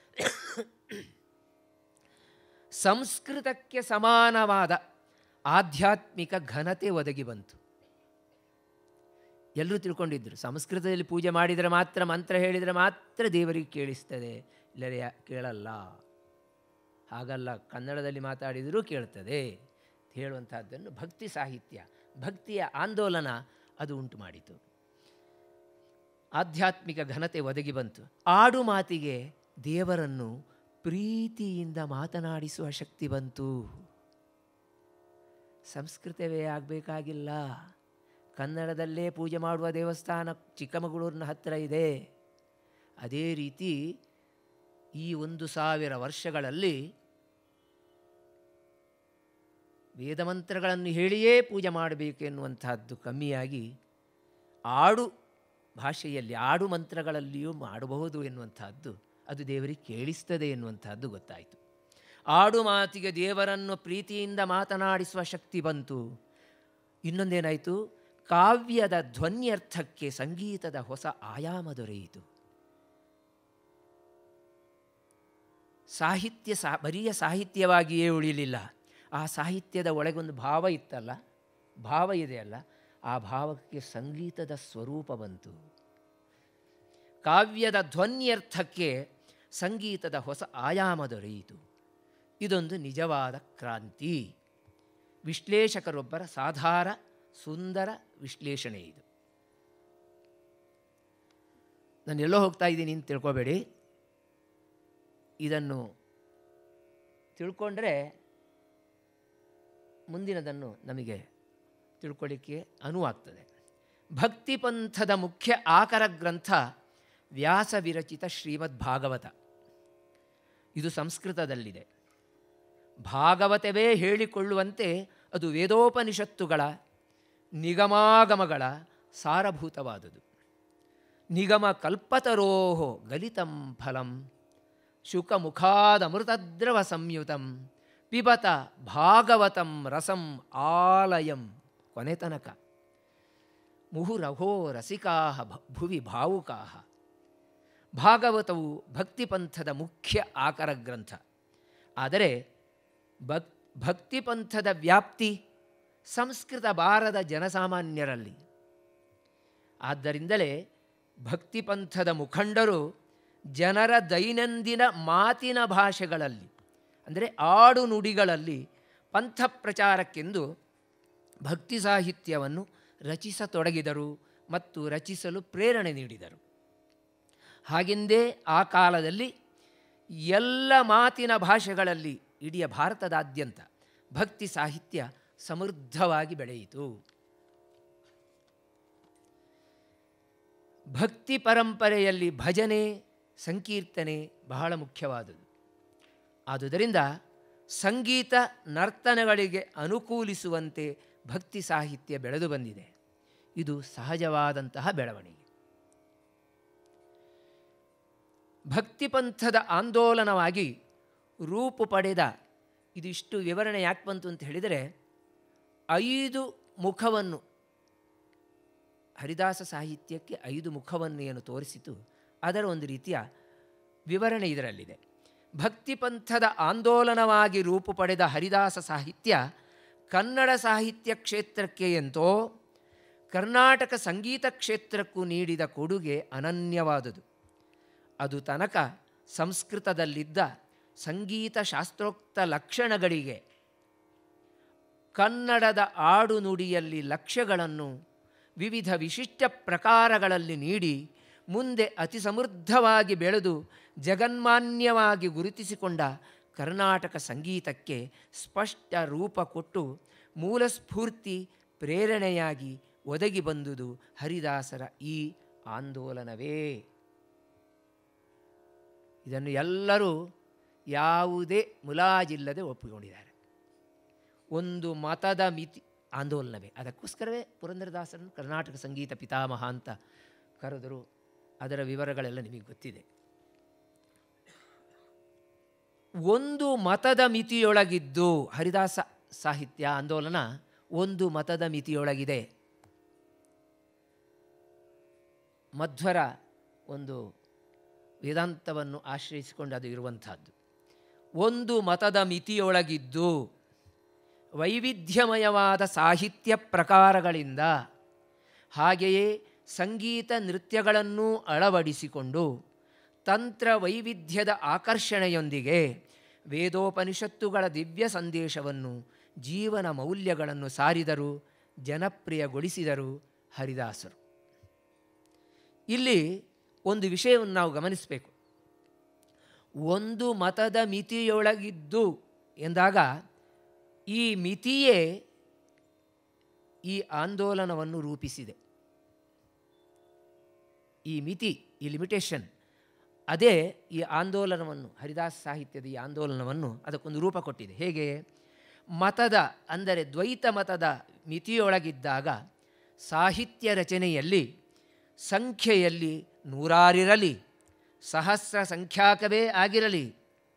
Speaker 1: ಸಂಸ್ಕೃತಕ್ಕೆ ಸಮಾನವಾದ ಆಧ್ಯಾತ್ಮಿಕ ಘನತೆ ಒದಗಿ ಬಂತು ಎಲ್ಲರೂ ತಿಳ್ಕೊಂಡಿದ್ದರು ಸಂಸ್ಕೃತದಲ್ಲಿ ಪೂಜೆ ಮಾಡಿದರೆ ಮಾತ್ರ ಮಂತ್ರ ಹೇಳಿದರೆ ಮಾತ್ರ ದೇವರಿಗೆ ಕೇಳಿಸ್ತದೆ ಇಲ್ಲರೆ ಕೇಳಲ್ಲ ಹಾಗಲ್ಲ ಕನ್ನಡದಲ್ಲಿ ಮಾತಾಡಿದರೂ ಕೇಳ್ತದೆ ಹೇಳುವಂತಹದ್ದನ್ನು ಭಕ್ತಿ ಸಾಹಿತ್ಯ ಭಕ್ತಿಯ ಆಂದೋಲನ ಅದು ಉಂಟು ಮಾಡಿತು ಆಧ್ಯಾತ್ಮಿಕ ಘನತೆ ಒದಗಿ ಬಂತು ಆಡು ಮಾತಿಗೆ ದೇವರನ್ನು ಪ್ರೀತಿಯಿಂದ ಮಾತನಾಡಿಸುವ ಶಕ್ತಿ ಬಂತು ಸಂಸ್ಕೃತವೇ ಆಗಬೇಕಾಗಿಲ್ಲ ಕನ್ನಡದಲ್ಲೇ ಪೂಜೆ ಮಾಡುವ ದೇವಸ್ಥಾನ ಚಿಕ್ಕಮಗಳೂರಿನ ಹತ್ತಿರ ಇದೆ ಅದೇ ರೀತಿ ಈ ಒಂದು ಸಾವಿರ ವರ್ಷಗಳಲ್ಲಿ ವೇದಮಂತ್ರಗಳನ್ನು ಹೇಳಿಯೇ ಪೂಜೆ ಮಾಡಬೇಕು ಎನ್ನುವಂತಹದ್ದು ಕಮ್ಮಿಯಾಗಿ ಆಡು ಭಾಷೆಯಲ್ಲಿ ಆಡು ಮಂತ್ರಗಳಲ್ಲಿಯೂ ಮಾಡಬಹುದು ಎನ್ನುವಂತಹದ್ದು ಅದು ದೇವರಿಗೆ ಕೇಳಿಸ್ತದೆ ಎನ್ನುವಂತಹದ್ದು ಗೊತ್ತಾಯಿತು ಆಡು ಮಾತಿಗೆ ದೇವರನ್ನು ಪ್ರೀತಿಯಿಂದ ಮಾತನಾಡಿಸುವ ಶಕ್ತಿ ಬಂತು ಇನ್ನೊಂದೇನಾಯಿತು ಕಾವ್ಯದ ಧ್ವನ್ಯರ್ಥಕ್ಕೆ ಸಂಗೀತದ ಹೊಸ ಆಯಾಮ ದೊರೆಯಿತು ಸಾಹಿತ್ಯ ಸಾ ಬರಿಯ ಸಾಹಿತ್ಯವಾಗಿಯೇ ಉಳಿಲಿಲ್ಲ ಆ ಸಾಹಿತ್ಯದ ಒಳಗೊಂದು ಭಾವ ಇತ್ತಲ್ಲ ಭಾವ ಇದೆಯಲ್ಲ ಆ ಭಾವಕ್ಕೆ ಸಂಗೀತದ ಸ್ವರೂಪ ಬಂತು ಕಾವ್ಯದ ಧ್ವನ್ಯರ್ಥಕ್ಕೆ ಸಂಗೀತದ ಹೊಸ ಆಯಾಮ ದೊರೆಯಿತು ಇದೊಂದು ನಿಜವಾದ ಕ್ರಾಂತಿ ವಿಶ್ಲೇಷಕರೊಬ್ಬರ ಸಾಧಾರ ಸುಂದರ ವಿಶ್ಲೇಷಣೆ ಇದು ನಾನು ಎಲ್ಲೋ ಹೋಗ್ತಾ ಇದ್ದೀನಿ ಅಂತ ತಿಳ್ಕೊಬೇಡಿ ಇದನ್ನು ತಿಳ್ಕೊಂಡ್ರೆ ಮುಂದಿನದನ್ನು ನಮಗೆ ತಿಳ್ಕೊಳ್ಳಿಕ್ಕೆ ಅನುವಾಗ್ತದೆ ಭಕ್ತಿ ಪಂಥದ ಮುಖ್ಯ ಆಕರ ಗ್ರಂಥ ವ್ಯಾಸ ವಿರಚಿತ ಶ್ರೀಮದ್ ಭಾಗವತ ಇದು ಸಂಸ್ಕೃತದಲ್ಲಿದೆ ಭಾಗವತವೇ ಹೇಳಿಕೊಳ್ಳುವಂತೆ ಅದು ವೇದೋಪನಿಷತ್ತುಗಳ ನಿಗಮಾಗಮಗಳ ಸಾರಭೂತವಾದುದು ನಿಗಮ ಕಲ್ಪತರೋಹೋ ಗಲಿತಂ ಫಲಂ ಶುಕಮುಖಾದಮೃತದ್ರವ ಸಂಯುತಂ ಪಿಬತ ಭಾಗವತಂ ರಸಂ ಆಲಯಂ ಕೊನೆ ತನಕ ಮುಹುರಹೋ ರಸಿಕಾ ಭುವಿ ಭಾವುಕಾ ಭಾಗವತವು ಭಕ್ತಿಪಂಥದ ಮುಖ್ಯ ಆಕರ ಗ್ರಂಥ ಆದರೆ ಭಕ್ ಭಕ್ತಿಪಂಥದ ವ್ಯಾಪ್ತಿ ಸಂಸ್ಕೃತ ಬಾರದ ಜನಸಾಮಾನ್ಯರಲ್ಲಿ ಆದ್ದರಿಂದಲೇ ಭಕ್ತಿಪಂಥದ ಮುಖಂಡರು ಜನರ ದೈನಂದಿನ ಮಾತಿನ ಭಾಷೆಗಳಲ್ಲಿ ಅಂದರೆ ಆಡು ನುಡಿಗಳಲ್ಲಿ ಪಂಥ ಪ್ರಚಾರಕ್ಕೆಂದು ಭಕ್ತಿ ಸಾಹಿತ್ಯವನ್ನು ರಚಿಸತೊಡಗಿದರು ಮತ್ತು ರಚಿಸಲು ಪ್ರೇರಣೆ ನೀಡಿದರು ಹಾಗೆಂದೇ ಆ ಕಾಲದಲ್ಲಿ ಎಲ್ಲ ಮಾತಿನ ಭಾಷೆಗಳಲ್ಲಿ ಇಡೀ ಭಾರತದಾದ್ಯಂತ ಭಕ್ತಿ ಸಾಹಿತ್ಯ ಸಮೃದ್ಧವಾಗಿ ಬೆಳೆಯಿತು ಭಕ್ತಿ ಪರಂಪರೆಯಲ್ಲಿ ಭಜನೆ ಸಂಕೀರ್ತನೆ ಬಹಳ ಮುಖ್ಯವಾದುದು ಆದುದರಿಂದ ಸಂಗೀತ ನರ್ತನಗಳಿಗೆ ಅನುಕೂಲಿಸುವಂತೆ ಭಕ್ತಿ ಸಾಹಿತ್ಯ ಬೆಳೆದು ಬಂದಿದೆ ಇದು ಸಹಜವಾದಂತಹ ಬೆಳವಣಿಗೆ ಭಕ್ತಿಪಂಥದ ಆಂದೋಲನವಾಗಿ ರೂಪು ಪಡೆದ ಇದಿಷ್ಟು ವಿವರಣೆ ಯಾಕೆ ಬಂತು ಅಂತ ಹೇಳಿದರೆ ಐದು ಮುಖವನ್ನು ಹರಿದಾಸ ಸಾಹಿತ್ಯಕ್ಕೆ ಐದು ಮುಖವನ್ನು ಏನು ತೋರಿಸಿತು ಅದರ ಒಂದು ರೀತಿಯ ವಿವರಣೆ ಇದರಲ್ಲಿದೆ ಭಕ್ತಿಪಂಥದ ಆಂದೋಲನವಾಗಿ ರೂಪು ಪಡೆದ ಹರಿದಾಸ ಸಾಹಿತ್ಯ ಕನ್ನಡ ಸಾಹಿತ್ಯ ಕ್ಷೇತ್ರಕ್ಕೆ ಎಂತೋ ಕರ್ನಾಟಕ ಸಂಗೀತ ಕ್ಷೇತ್ರಕ್ಕೂ ನೀಡಿದ ಕೊಡುಗೆ ಅನನ್ಯವಾದುದು ಅದು ತನಕ ಸಂಸ್ಕೃತದಲ್ಲಿದ್ದ ಸಂಗೀತ ಶಾಸ್ತ್ರೋಕ್ತ ಲಕ್ಷಣಗಳಿಗೆ ಕನ್ನಡದ ಆಡು ನುಡಿಯಲ್ಲಿ ಲಕ್ಷ್ಯಗಳನ್ನು ವಿವಿಧ ವಿಶಿಷ್ಟ ಪ್ರಕಾರಗಳಲ್ಲಿ ನೀಡಿ ಮುಂದೆ ಅತಿ ಸಮೃದ್ಧವಾಗಿ ಬೆಳೆದು ಜಗನ್ಮಾನ್ಯವಾಗಿ ಗುರುತಿಸಿಕೊಂಡ ಕರ್ನಾಟಕ ಸಂಗೀತಕ್ಕೆ ಸ್ಪಷ್ಟ ರೂಪ ಕೊಟ್ಟು ಮೂಲಸ್ಫೂರ್ತಿ ಪ್ರೇರಣೆಯಾಗಿ ಒದಗಿ ಬಂದುದು ಹರಿದಾಸರ ಈ ಆಂದೋಲನವೇ ಇದನ್ನು ಎಲ್ಲರೂ ಯಾವುದೇ ಮುಲಾಜಿಲ್ಲದೆ ಒಪ್ಪಿಕೊಂಡಿದ್ದಾರೆ ಒಂದು ಮತದ ಮಿತಿ ಆಂದೋಲನವೇ ಅದಕ್ಕೋಸ್ಕರವೇ ಪುರಂದರದಾಸರನ್ನು ಕರ್ನಾಟಕ ಸಂಗೀತ ಪಿತಾಮಹ ಅಂತ ಕರೆದರು ಅದರ ವಿವರಗಳೆಲ್ಲ ನಿಮಗೆ ಗೊತ್ತಿದೆ ಒಂದು ಮತದ ಮಿತಿಯೊಳಗಿದ್ದು ಹರಿದಾಸ ಸಾಹಿತ್ಯ ಆಂದೋಲನ ಒಂದು ಮತದ ಮಿತಿಯೊಳಗಿದೆ ಮಧ್ವರ ಒಂದು ವೇದಾಂತವನ್ನು ಆಶ್ರಯಿಸಿಕೊಂಡು ಅದು ಇರುವಂಥದ್ದು ಒಂದು ಮತದ ಮಿತಿಯೊಳಗಿದ್ದು ವೈವಿಧ್ಯಮಯವಾದ ಸಾಹಿತ್ಯ ಪ್ರಕಾರಗಳಿಂದ ಹಾಗೆಯೇ ಸಂಗೀತ ನೃತ್ಯಗಳನ್ನೂ ಅಳವಡಿಸಿಕೊಂಡು ತಂತ್ರ ವೈವಿಧ್ಯದ ಆಕರ್ಷಣೆಯೊಂದಿಗೆ ವೇದೋಪನಿಷತ್ತುಗಳ ದಿವ್ಯ ಸಂದೇಶವನ್ನು ಜೀವನ ಮೌಲ್ಯಗಳನ್ನು ಸಾರಿದರು ಜನಪ್ರಿಯಗೊಳಿಸಿದರು ಹರಿದಾಸರು ಇಲ್ಲಿ ಒಂದು ವಿಷಯವನ್ನು ನಾವು ಗಮನಿಸಬೇಕು ಒಂದು ಮತದ ಮಿತಿಯೊಳಗಿದ್ದು ಎಂದಾಗ ಈ ಮಿತಿಯೇ ಈ ಆಂದೋಲನವನ್ನು ರೂಪಿಸಿದೆ ಈ ಮಿತಿ ಈ ಲಿಮಿಟೇಷನ್ ಅದೇ ಈ ಆಂದೋಲನವನ್ನು ಹರಿದಾಸ ಸಾಹಿತ್ಯದ ಈ ಆಂದೋಲನವನ್ನು ಅದಕ್ಕೊಂದು ರೂಪ ಕೊಟ್ಟಿದೆ ಹೇಗೆ ಮತದ ಅಂದರೆ ದ್ವೈತ ಮತದ ಮಿತಿಯೊಳಗಿದ್ದಾಗ ಸಾಹಿತ್ಯ ರಚನೆಯಲ್ಲಿ ಸಂಖ್ಯೆಯಲ್ಲಿ ನೂರಾರಿರಲಿ ಸಹಸ್ರ ಸಂಖ್ಯಾಕವೇ ಆಗಿರಲಿ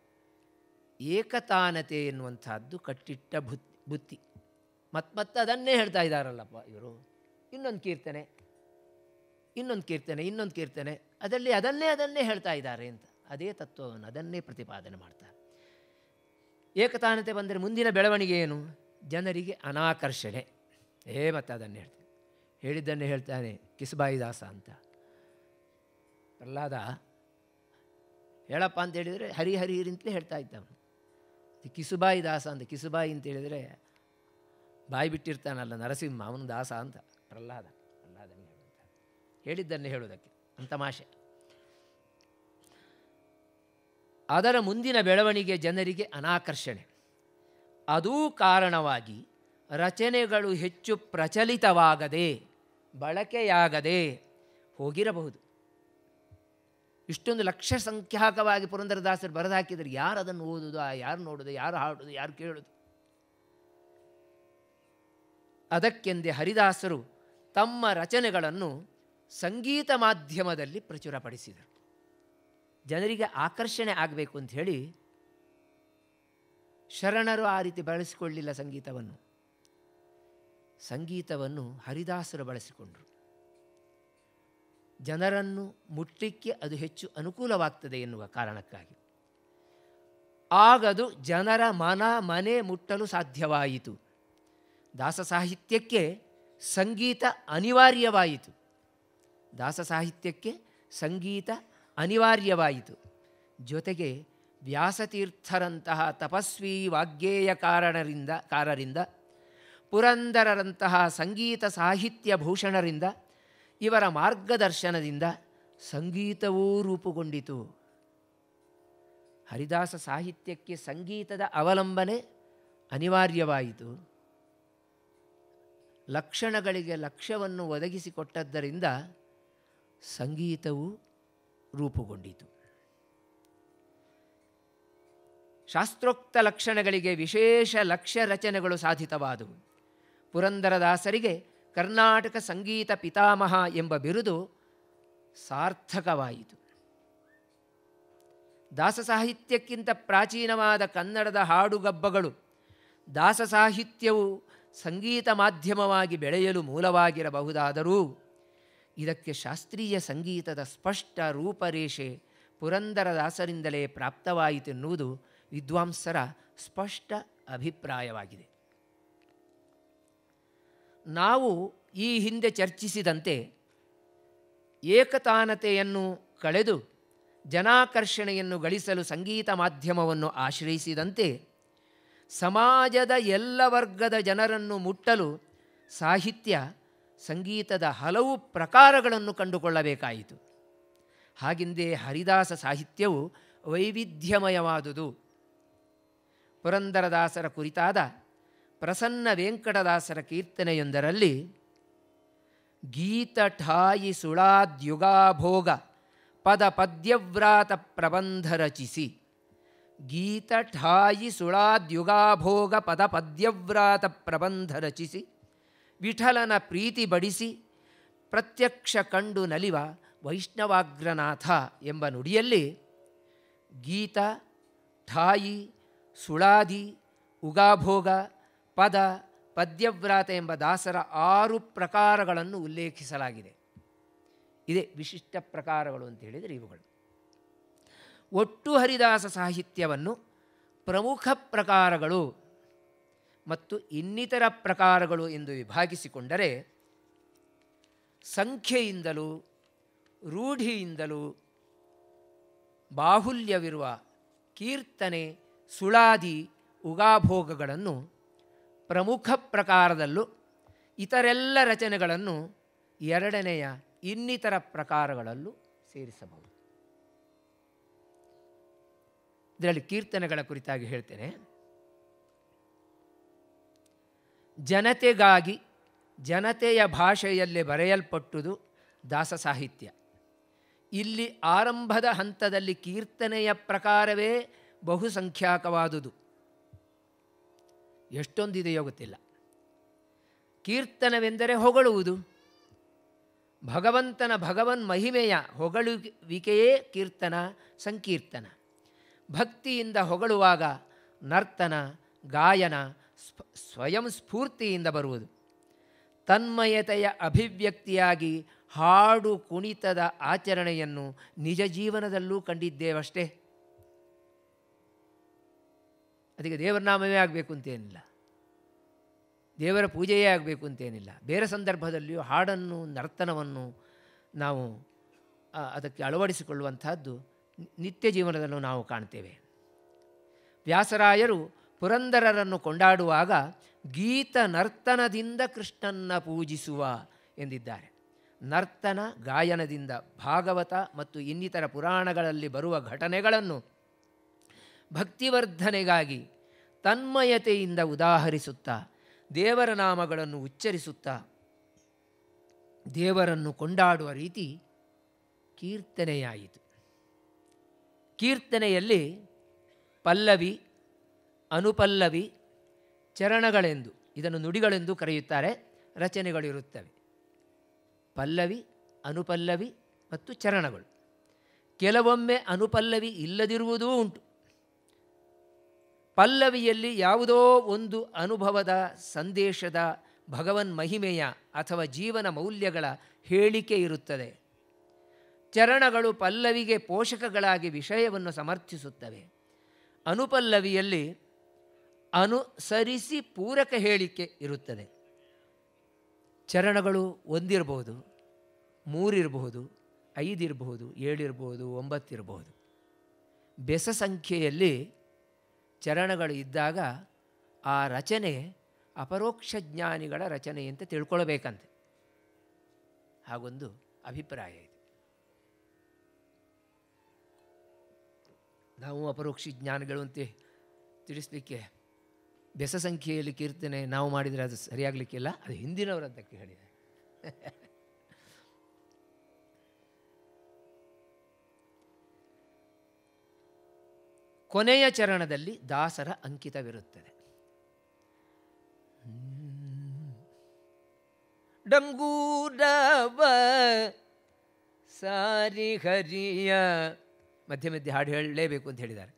Speaker 1: ಏಕತಾನತೆ ಎನ್ನುವಂಥದ್ದು ಕಟ್ಟಿಟ್ಟ ಬುತ್ ಬುತ್ತಿ ಮತ್ತು ಮತ್ತೆ ಅದನ್ನೇ ಹೇಳ್ತಾ ಇದ್ದಾರಲ್ಲಪ್ಪ ಇವರು ಇನ್ನೊಂದು ಕೀರ್ತನೆ ಇನ್ನೊಂದು ಕೀರ್ತನೆ ಇನ್ನೊಂದು ಕೀರ್ತನೆ ಅದರಲ್ಲಿ ಅದನ್ನೇ ಅದನ್ನೇ ಹೇಳ್ತಾ ಇದ್ದಾರೆ ಅಂತ ಅದೇ ತತ್ವವನ್ನು ಅದನ್ನೇ ಪ್ರತಿಪಾದನೆ ಮಾಡ್ತಾರೆ ಏಕತಾನತೆ ಬಂದರೆ ಮುಂದಿನ ಬೆಳವಣಿಗೆ ಏನು ಜನರಿಗೆ ಅನಾಕರ್ಷಣೆ ಏ ಮತ್ತೆ ಅದನ್ನೇ ಹೇಳ್ತಾನೆ ಹೇಳಿದ್ದನ್ನೇ ಹೇಳ್ತಾನೆ ಕಿಸ್ಬಾಯಿದಾಸ ಅಂತ ಪ್ರಹ್ಲಾದ ಹೇಳಪ್ಪ ಅಂತ ಹೇಳಿದರೆ ಹರಿ ಹರಿ ಹರಿ ಅಂತಲೇ ಹೇಳ್ತಾ ಇದ್ದ ಅವನು ಕಿಸುಬಾಯಿ ದಾಸ ಅಂತ ಕಿಸುಬಾಯಿ ಅಂತ ಹೇಳಿದರೆ ಬಾಯಿ ಬಿಟ್ಟಿರ್ತಾನಲ್ಲ ನರಸಿಂಹ ಅವನು ದಾಸ ಅಂತ ಪ್ರಹ್ಲಾದ ಪ್ರಹ್ಲಾದನೇ ಹೇಳುತ್ತಾರೆ ಹೇಳಿದ್ದನ್ನೇ ಹೇಳುವುದಕ್ಕೆ ಅಂತ ತಮಾಷೆ ಅದರ ಮುಂದಿನ ಬೆಳವಣಿಗೆ ಜನರಿಗೆ ಅನಾಕರ್ಷಣೆ ಅದೂ ಕಾರಣವಾಗಿ ರಚನೆಗಳು ಹೆಚ್ಚು ಪ್ರಚಲಿತವಾಗದೆ ಬಳಕೆಯಾಗದೆ ಹೋಗಿರಬಹುದು ಇಷ್ಟೊಂದು ಲಕ್ಷ ಸಂಖ್ಯಾಕವಾಗಿ ಪುರಂದರದಾಸರು ಬರೆದು ಹಾಕಿದರೆ ಯಾರು ಅದನ್ನು ಓದುದು ಯಾರು ನೋಡೋದು ಯಾರು ಹಾಡೋದು ಯಾರು ಕೇಳೋದು ಅದಕ್ಕೆಂದೇ ಹರಿದಾಸರು ತಮ್ಮ ರಚನೆಗಳನ್ನು ಸಂಗೀತ ಮಾಧ್ಯಮದಲ್ಲಿ ಪ್ರಚುರಪಡಿಸಿದರು ಜನರಿಗೆ ಆಕರ್ಷಣೆ ಆಗಬೇಕು ಅಂತ ಹೇಳಿ ಶರಣರು ಆ ರೀತಿ ಬಳಸಿಕೊಳ್ಳಿಲ್ಲ ಸಂಗೀತವನ್ನು ಸಂಗೀತವನ್ನು ಹರಿದಾಸರು ಬಳಸಿಕೊಂಡರು ಜನರನ್ನು ಮುಟ್ಟಲಿಕ್ಕೆ ಅದು ಹೆಚ್ಚು ಅನುಕೂಲವಾಗ್ತದೆ ಎನ್ನುವ ಕಾರಣಕ್ಕಾಗಿ ಆಗದು ಜನರ ಮನ ಮನೆ ಮುಟ್ಟಲು ಸಾಧ್ಯವಾಯಿತು ದಾಸ ಸಾಹಿತ್ಯಕ್ಕೆ ಸಂಗೀತ ಅನಿವಾರ್ಯವಾಯಿತು ದಾಸ ಸಾಹಿತ್ಯಕ್ಕೆ ಸಂಗೀತ ಅನಿವಾರ್ಯವಾಯಿತು ಜೊತೆಗೆ ವ್ಯಾಸತೀರ್ಥರಂತಹ ತಪಸ್ವಿ ವಾಗ್ಗೇಯಕಾರರಿಂದ ಕಾರರಿಂದ ಪುರಂದರರಂತಹ ಸಂಗೀತ ಸಾಹಿತ್ಯ ಭೂಷಣರಿಂದ ಇವರ ಮಾರ್ಗದರ್ಶನದಿಂದ ಸಂಗೀತವೂ ರೂಪುಗೊಂಡಿತು ಹರಿದಾಸ ಸಾಹಿತ್ಯಕ್ಕೆ ಸಂಗೀತದ ಅವಲಂಬನೆ ಅನಿವಾರ್ಯವಾಯಿತು ಲಕ್ಷಣಗಳಿಗೆ ಲಕ್ಷ್ಯವನ್ನು ಒದಗಿಸಿಕೊಟ್ಟದ್ದರಿಂದ ಸಂಗೀತವು ರೂಪುಗೊಂಡಿತು ಶಾಸ್ತ್ರೋಕ್ತ ಲಕ್ಷಣಗಳಿಗೆ ವಿಶೇಷ ಲಕ್ಷ್ಯ ರಚನೆಗಳು ಸಾಧಿತವಾದವು ಪುರಂದರದಾಸರಿಗೆ ಕರ್ನಾಟಕ ಸಂಗೀತ ಪಿತಾಮಹ ಎಂಬ ಬಿರುದು ಸಾರ್ಥಕವಾಯಿತು ದಾಸ ಸಾಹಿತ್ಯಕ್ಕಿಂತ ಪ್ರಾಚೀನವಾದ ಕನ್ನಡದ ಹಾಡುಗಬ್ಬಗಳು ದಾಸ ಸಾಹಿತ್ಯವು ಸಂಗೀತ ಮಾಧ್ಯಮವಾಗಿ ಬೆಳೆಯಲು ಮೂಲವಾಗಿರಬಹುದಾದರೂ ಇದಕ್ಕೆ ಶಾಸ್ತ್ರೀಯ ಸಂಗೀತದ ಸ್ಪಷ್ಟ ರೂಪರೇಷೆ ಪುರಂದರದಾಸರಿಂದಲೇ ಪ್ರಾಪ್ತವಾಯಿತೆನ್ನುವುದು ವಿದ್ವಾಂಸರ ಸ್ಪಷ್ಟ ಅಭಿಪ್ರಾಯವಾಗಿದೆ ನಾವು ಈ ಹಿಂದೆ ಚರ್ಚಿಸಿದಂತೆ ಏಕತಾನತೆಯನ್ನು ಕಳೆದು ಜನಾಕರ್ಷಣೆಯನ್ನು ಗಳಿಸಲು ಸಂಗೀತ ಮಾಧ್ಯಮವನ್ನು ಆಶ್ರಯಿಸಿದಂತೆ ಸಮಾಜದ ಎಲ್ಲ ವರ್ಗದ ಜನರನ್ನು ಮುಟ್ಟಲು ಸಾಹಿತ್ಯ ಸಂಗೀತದ ಹಲವು ಪ್ರಕಾರಗಳನ್ನು ಕಂಡುಕೊಳ್ಳಬೇಕಾಯಿತು ಹಾಗೆಂದೇ ಹರಿದಾಸ ಸಾಹಿತ್ಯವು ವೈವಿಧ್ಯಮಯವಾದುದು ಪುರಂದರದಾಸರ ಕುರಿತಾದ ಪ್ರಸನ್ನ ವೆಂಕಟದಾಸರ ಕೀರ್ತನೆಯೊಂದರಲ್ಲಿ ಗೀತ ಠಾಯಿ ಸುಳಾದ್ಯುಗಾಭೋಗ ಪದ ಪದ್ಯವ್ರಾತ ಪ್ರಬಂಧ ರಚಿಸಿ ಗೀತ ಠಾಯಿ ಸುಳಾದ್ಯುಗಾಭೋಗ ಪದ ಪದ್ಯವ್ರಾತ ಪ್ರಬಂಧ ರಚಿಸಿ ವಿಠಲನ ಪ್ರೀತಿ ಬಡಿಸಿ ಪ್ರತ್ಯಕ್ಷ ಕಂಡು ನಲಿವ ವೈಷ್ಣವಾಗ್ರನಾಥ ಎಂಬ ನುಡಿಯಲ್ಲಿ ಗೀತ ಠಾಯಿ ಸುಳಾದಿ ಉಗಾಭೋಗ ಪದ ಪದ್ಯವ್ರಾತ ಎಂಬ ದಾಸರ ಆರು ಪ್ರಕಾರಗಳನ್ನು ಉಲ್ಲೇಖಿಸಲಾಗಿದೆ ಇದೇ ವಿಶಿಷ್ಟ ಪ್ರಕಾರಗಳು ಅಂತ ಹೇಳಿದರೆ ಇವುಗಳು ಒಟ್ಟು ಹರಿದಾಸ ಸಾಹಿತ್ಯವನ್ನು ಪ್ರಮುಖ ಪ್ರಕಾರಗಳು ಮತ್ತು ಇನ್ನಿತರ ಪ್ರಕಾರಗಳು ಎಂದು ವಿಭಾಗಿಸಿಕೊಂಡರೆ ಸಂಖ್ಯೆಯಿಂದಲೂ ರೂಢಿಯಿಂದಲೂ ಬಾಹುಲ್ಯವಿರುವ ಕೀರ್ತನೆ ಸುಳಾದಿ ಉಗಾಭೋಗಗಳನ್ನು ಪ್ರಮುಖ ಪ್ರಕಾರದಲ್ಲೂ ಇತರೆಲ್ಲ ರಚನೆಗಳನ್ನು ಎರಡನೆಯ ಇನ್ನಿತರ ಪ್ರಕಾರಗಳಲ್ಲೂ ಸೇರಿಸಬಹುದು ಇದರಲ್ಲಿ ಕೀರ್ತನೆಗಳ ಕುರಿತಾಗಿ ಹೇಳ್ತೇನೆ ಜನತೆಗಾಗಿ ಜನತೆಯ ಭಾಷೆಯಲ್ಲಿ ಬರೆಯಲ್ಪಟ್ಟುದು ದಾಸ ಸಾಹಿತ್ಯ ಇಲ್ಲಿ ಆರಂಭದ ಹಂತದಲ್ಲಿ ಕೀರ್ತನೆಯ ಪ್ರಕಾರವೇ ಬಹುಸಂಖ್ಯಾಕವಾದುದು ಎಷ್ಟೊಂದಿದೆಯೋ ಗೊತ್ತಿಲ್ಲ ಕೀರ್ತನವೆಂದರೆ ಹೊಗಳುವುದು ಭಗವಂತನ ಭಗವನ್ ಮಹಿಮೆಯ ಹೊಗಳುವಿಕೆಯೇ ಕೀರ್ತನ ಸಂಕೀರ್ತನ ಭಕ್ತಿಯಿಂದ ಹೊಗಳುವಾಗ ನರ್ತನ ಗಾಯನ ಸ್ಫ ಸ್ವಯಂ ಸ್ಫೂರ್ತಿಯಿಂದ ಬರುವುದು ತನ್ಮಯತೆಯ ಅಭಿವ್ಯಕ್ತಿಯಾಗಿ ಹಾಡು ಕುಣಿತದ ಆಚರಣೆಯನ್ನು ನಿಜ ಜೀವನದಲ್ಲೂ ಕಂಡಿದ್ದೇವಷ್ಟೇ ಅದಕ್ಕೆ ದೇವರ ನಾಮವೇ ಆಗಬೇಕು ಅಂತೇನಿಲ್ಲ ದೇವರ ಪೂಜೆಯೇ ಆಗಬೇಕು ಅಂತೇನಿಲ್ಲ ಬೇರೆ ಸಂದರ್ಭದಲ್ಲಿಯೂ ಹಾಡನ್ನು ನರ್ತನವನ್ನು ನಾವು ಆ, ಅದಕ್ಕೆ ಅಳವಡಿಸಿಕೊಳ್ಳುವಂತಹದ್ದು ನಿ- ನಿತ್ಯ ಜೀವನದಲ್ಲೂ ನಾವು ಕಾಣ್ತೇವೆ ವ್ಯಾಸರಾಯರು ಪುರಂದರರನ್ನು ಕೊಂಡಾಡುವಾಗ ಗೀತ ನರ್ತನದಿಂದ ಕೃಷ್ಣನ್ನ ಪೂಜಿಸುವ ಎಂದಿದ್ದಾರೆ ನರ್ತನ ಗಾಯನದಿಂದ ಭಾಗವತ ಮತ್ತು ಇನ್ನಿತರ ಪುರಾಣಗಳಲ್ಲಿ ಬರುವ ಘಟನೆಗಳನ್ನು ಭಕ್ತಿವರ್ಧನೆಗಾಗಿ ತನ್ಮಯತೆಯಿಂದ ಉದಾಹರಿಸುತ್ತಾ ದೇವರ ನಾಮಗಳನ್ನು ಉಚ್ಚರಿಸುತ್ತಾ ದೇವರನ್ನು ಕೊಂಡಾಡುವ ರೀತಿ ಕೀರ್ತನೆಯಾಯಿತು ಕೀರ್ತನೆಯಲ್ಲಿ ಪಲ್ಲವಿ ಅನುಪಲ್ಲವಿ ಚರಣಗಳೆಂದು ಇದನ್ನು ನುಡಿಗಳೆಂದು ಕರೆಯುತ್ತಾರೆ ರಚನೆಗಳಿರುತ್ತವೆ ಪಲ್ಲವಿ ಅನುಪಲ್ಲವಿ ಮತ್ತು ಚರಣಗಳು ಕೆಲವೊಮ್ಮೆ ಅನುಪಲ್ಲವಿ ಇಲ್ಲದಿರುವುದೂ ಉಂಟು ಪಲ್ಲವಿಯಲ್ಲಿ ಯಾವುದೋ ಒಂದು ಅನುಭವದ ಸಂದೇಶದ ಭಗವನ್ ಮಹಿಮೆಯ ಅಥವಾ ಜೀವನ ಮೌಲ್ಯಗಳ ಹೇಳಿಕೆ ಇರುತ್ತದೆ ಚರಣಗಳು ಪಲ್ಲವಿಗೆ ಪೋಷಕಗಳಾಗಿ ವಿಷಯವನ್ನು ಸಮರ್ಥಿಸುತ್ತವೆ ಅನುಪಲ್ಲವಿಯಲ್ಲಿ ಅನುಸರಿಸಿ ಪೂರಕ ಹೇಳಿಕೆ ಇರುತ್ತದೆ ಚರಣಗಳು ಒಂದಿರಬಹುದು ಮೂರಿರಬಹುದು ಐದಿರಬಹುದು ಏಳಿರಬಹುದು ಒಂಬತ್ತಿರಬಹುದು ಬೆಸ ಸಂಖ್ಯೆಯಲ್ಲಿ ಚರಣಗಳು ಇದ್ದಾಗ ಆ ರಚನೆ ಅಪರೋಕ್ಷ ಜ್ಞಾನಿಗಳ ರಚನೆ ಅಂತ ತಿಳ್ಕೊಳ್ಬೇಕಂತೆ ಹಾಗೊಂದು ಅಭಿಪ್ರಾಯ ಇದೆ ನಾವು ಅಪರೋಕ್ಷ ಜ್ಞಾನಿಗಳು ಅಂತ ತಿಳಿಸ್ಲಿಕ್ಕೆ ಬೆಸ ಸಂಖ್ಯೆಯಲ್ಲಿ ಕೀರ್ತನೆ ನಾವು ಮಾಡಿದರೆ ಅದು ಸರಿಯಾಗಲಿಕ್ಕಿಲ್ಲ ಅದು ಹಿಂದಿನವರದ್ದಕ್ಕೆ ಹೇಳಿದೆ ಕೊನೆಯ ಚರಣದಲ್ಲಿ ದಾಸರ ಅಂಕಿತವಿರುತ್ತದೆ ಡಂಗೂರವ ಸಾರಿ ಹರಿಯ ಮಧ್ಯೆ ಮಧ್ಯೆ ಹಾಡು ಹೇಳಲೇಬೇಕು ಅಂತ ಹೇಳಿದ್ದಾರೆ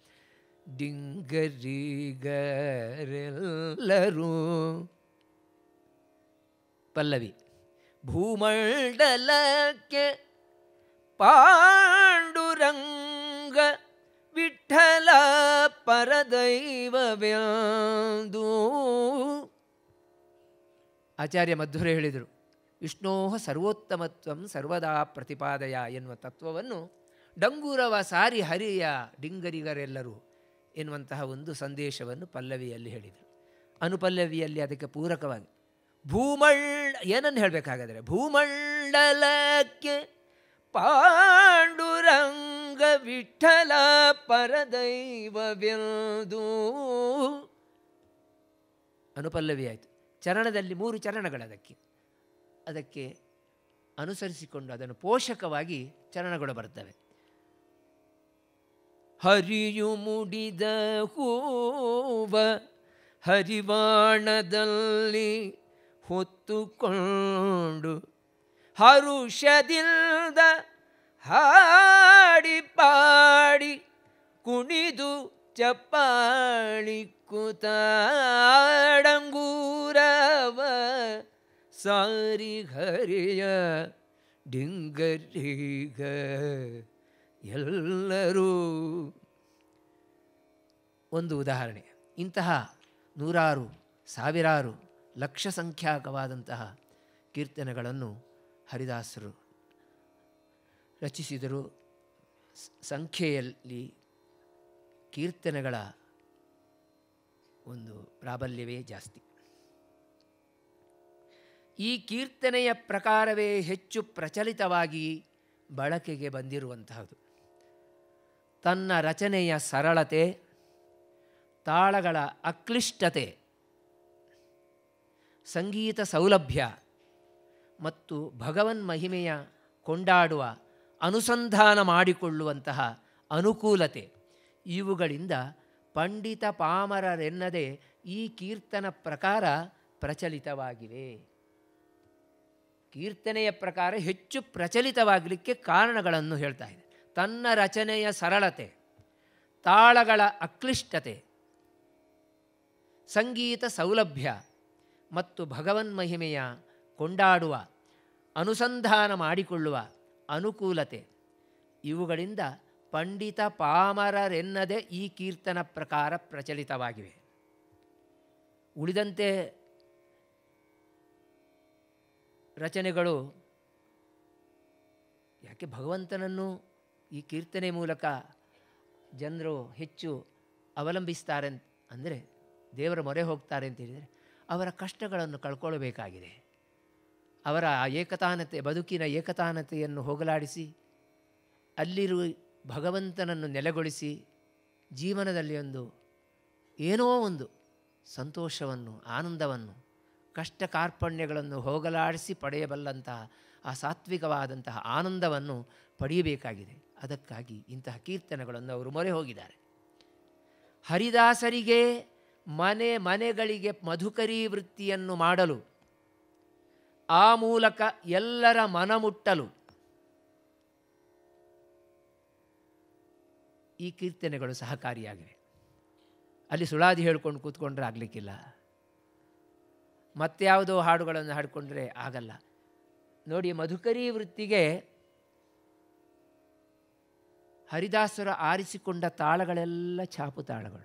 Speaker 1: ಡಿಂಗರಿಗರೆಲ್ಲರೂ ಪಲ್ಲವಿ ಭೂಮಂಡಲಕ್ಕೆ ಪಾಂಡುರಂಗ ವಿಠಲ ಪರದೈವವ್ಯಾಂದು ಆಚಾರ್ಯ ಮಧ್ವರೇ ಹೇಳಿದರು ವಿಷ್ಣೋ ಸರ್ವೋತ್ತಮತ್ವಂ ಸರ್ವದಾ ಪ್ರತಿಪಾದಯ ಎನ್ನುವ ತತ್ವವನ್ನು ಡಂಗೂರವ ಸಾರಿ ಹರಿಯ ಡಿಂಗರಿಗರೆಲ್ಲರೂ ಎನ್ನುವಂತಹ ಒಂದು ಸಂದೇಶವನ್ನು ಪಲ್ಲವಿಯಲ್ಲಿ ಹೇಳಿದರು ಅನುಪಲ್ಲವಿಯಲ್ಲಿ ಅದಕ್ಕೆ ಪೂರಕವಾಗಿ ಭೂಮಂಡ ಏನನ್ನು ಹೇಳಬೇಕಾಗಾದರೆ ಭೂಮಂಡಲಕ್ಕೆ ಪಾಂಡುರಂಗ ವಿಠಲ ಪರದೈವವೆಂದು ಅನುಪಲ್ಲವಿ ಆಯಿತು ಚರಣದಲ್ಲಿ ಮೂರು ಚರಣಗಳದಕ್ಕೆ ಅದಕ್ಕೆ ಅನುಸರಿಸಿಕೊಂಡು ಅದನ್ನು ಪೋಷಕವಾಗಿ ಚರಣಗಳು ಬರ್ತವೆ ಹರಿಯು ಮುಡಿದ ಹೂವ ಹರಿವಾಣದಲ್ಲಿ ಹೊತ್ತುಕೊಂಡು ಹರುಷದಿಂದ ಹಾಡಿ ಪಾಡಿ ಕುಣಿದು ಚಪ್ಪಾಳಿ ಕುತಾಡಂಗೂರವ ಸಾರಿ ಹರಿಯ ಡಿಂಗರಿಗ ಎಲ್ಲರೂ ಒಂದು ಉದಾಹರಣೆ ಇಂತಹ ನೂರಾರು ಸಾವಿರಾರು ಲಕ್ಷ ಸಂಖ್ಯಾಕವಾದಂತಹ ಕೀರ್ತನೆಗಳನ್ನು ಹರಿದಾಸರು ರಚಿಸಿದರು ಸ- ಸಂಖ್ಯೆಯಲ್ಲಿ ಕೀರ್ತನೆಗಳ ಒಂದು ಪ್ರಾಬಲ್ಯವೇ ಜಾಸ್ತಿ ಈ ಕೀರ್ತನೆಯ ಪ್ರಕಾರವೇ ಹೆಚ್ಚು ಪ್ರಚಲಿತವಾಗಿ ಬಳಕೆಗೆ ಬಂದಿರುವಂತಹದ್ದು ತನ್ನ ರಚನೆಯ ಸರಳತೆ ತಾಳಗಳ ಅಕ್ಲಿಷ್ಟತೆ ಸಂಗೀತ ಸೌಲಭ್ಯ ಮತ್ತು ಭಗವನ್ ಮಹಿಮೆಯ ಕೊಂಡಾಡುವ ಅನುಸಂಧಾನ ಮಾಡಿಕೊಳ್ಳುವಂತಹ ಅನುಕೂಲತೆ ಇವುಗಳಿಂದ ಪಂಡಿತ ಪಾಮರರೆನ್ನದೆ ಈ ಕೀರ್ತನ ಪ್ರಕಾರ ಪ್ರಚಲಿತವಾಗಿವೆ ಕೀರ್ತನೆಯ ಪ್ರಕಾರ ಹೆಚ್ಚು ಪ್ರಚಲಿತವಾಗಲಿಕ್ಕೆ ಕಾರಣಗಳನ್ನು ಹೇಳ್ತಾ ಇದೆ ತನ್ನ ರಚನೆಯ ಸರಳತೆ ತಾಳಗಳ ಅಕ್ಲಿಷ್ಟತೆ ಸಂಗೀತ ಸೌಲಭ್ಯ ಮತ್ತು ಭಗವನ್ ಮಹಿಮೆಯ ಕೊಂಡಾಡುವ ಅನುಸಂಧಾನ ಮಾಡಿಕೊಳ್ಳುವ ಅನುಕೂಲತೆ ಇವುಗಳಿಂದ ಪಂಡಿತ ಪಾಮರರೆನ್ನದೆ ಈ ಕೀರ್ತನ ಪ್ರಕಾರ ಪ್ರಚಲಿತವಾಗಿವೆ ಉಳಿದಂತೆ ರಚನೆಗಳು ಯಾಕೆ ಭಗವಂತನನ್ನು ಈ ಕೀರ್ತನೆ ಮೂಲಕ ಜನರು ಹೆಚ್ಚು ಅವಲಂಬಿಸ್ತಾರೆ ಅಂತ ಅಂದರೆ ದೇವರ ಮೊರೆ ಹೋಗ್ತಾರೆ ಅಂತ ಹೇಳಿದರೆ ಅವರ ಕಷ್ಟಗಳನ್ನು ಕಳ್ಕೊಳ್ಬೇಕಾಗಿದೆ ಅವರ ಆ ಏಕತಾನತೆ ಬದುಕಿನ ಏಕತಾನತೆಯನ್ನು ಹೋಗಲಾಡಿಸಿ ಅಲ್ಲಿರುವ ಭಗವಂತನನ್ನು ನೆಲೆಗೊಳಿಸಿ ಜೀವನದಲ್ಲಿ ಒಂದು ಏನೋ ಒಂದು ಸಂತೋಷವನ್ನು ಆನಂದವನ್ನು ಕಷ್ಟ ಕಾರ್ಪಣ್ಯಗಳನ್ನು ಹೋಗಲಾಡಿಸಿ ಪಡೆಯಬಲ್ಲಂತಹ ಆ ಸಾತ್ವಿಕವಾದಂತಹ ಆನಂದವನ್ನು ಪಡೆಯಬೇಕಾಗಿದೆ ಅದಕ್ಕಾಗಿ ಇಂತಹ ಕೀರ್ತನೆಗಳನ್ನು ಅವರು ಮೊರೆ ಹೋಗಿದ್ದಾರೆ ಹರಿದಾಸರಿಗೆ ಮನೆ ಮನೆಗಳಿಗೆ ಮಧುಕರಿ ವೃತ್ತಿಯನ್ನು ಮಾಡಲು ಆ ಮೂಲಕ ಎಲ್ಲರ ಮನಮುಟ್ಟಲು ಈ ಕೀರ್ತನೆಗಳು ಸಹಕಾರಿಯಾಗಿವೆ ಅಲ್ಲಿ ಸುಳಾದಿ ಹೇಳ್ಕೊಂಡು ಕೂತ್ಕೊಂಡ್ರೆ ಆಗಲಿಕ್ಕಿಲ್ಲ ಮತ್ಯಾವುದೋ ಹಾಡುಗಳನ್ನು ಹಾಡಿಕೊಂಡ್ರೆ ಆಗಲ್ಲ ನೋಡಿ ಮಧುಕರಿ ವೃತ್ತಿಗೆ ಹರಿದಾಸರು ಆರಿಸಿಕೊಂಡ ತಾಳಗಳೆಲ್ಲ ಛಾಪು ತಾಳಗಳು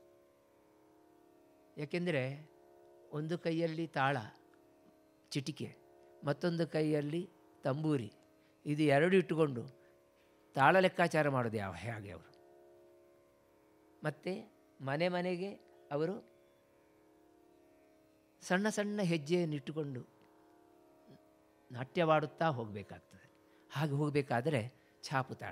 Speaker 1: ಯಾಕೆಂದರೆ ಒಂದು ಕೈಯಲ್ಲಿ ತಾಳ ಚಿಟಿಕೆ ಮತ್ತೊಂದು ಕೈಯಲ್ಲಿ ತಂಬೂರಿ ಇದು ಎರಡು ಇಟ್ಟುಕೊಂಡು ತಾಳ ಲೆಕ್ಕಾಚಾರ ಮಾಡೋದು ಯಾವ ಹೇಗೆ ಅವರು ಮತ್ತು ಮನೆ ಮನೆಗೆ ಅವರು ಸಣ್ಣ ಸಣ್ಣ ಹೆಜ್ಜೆಯನ್ನಿಟ್ಟುಕೊಂಡು ನಾಟ್ಯವಾಡುತ್ತಾ ಹೋಗಬೇಕಾಗ್ತದೆ ಹಾಗೆ ಹೋಗಬೇಕಾದರೆ ಛಾಪು ತಾಳ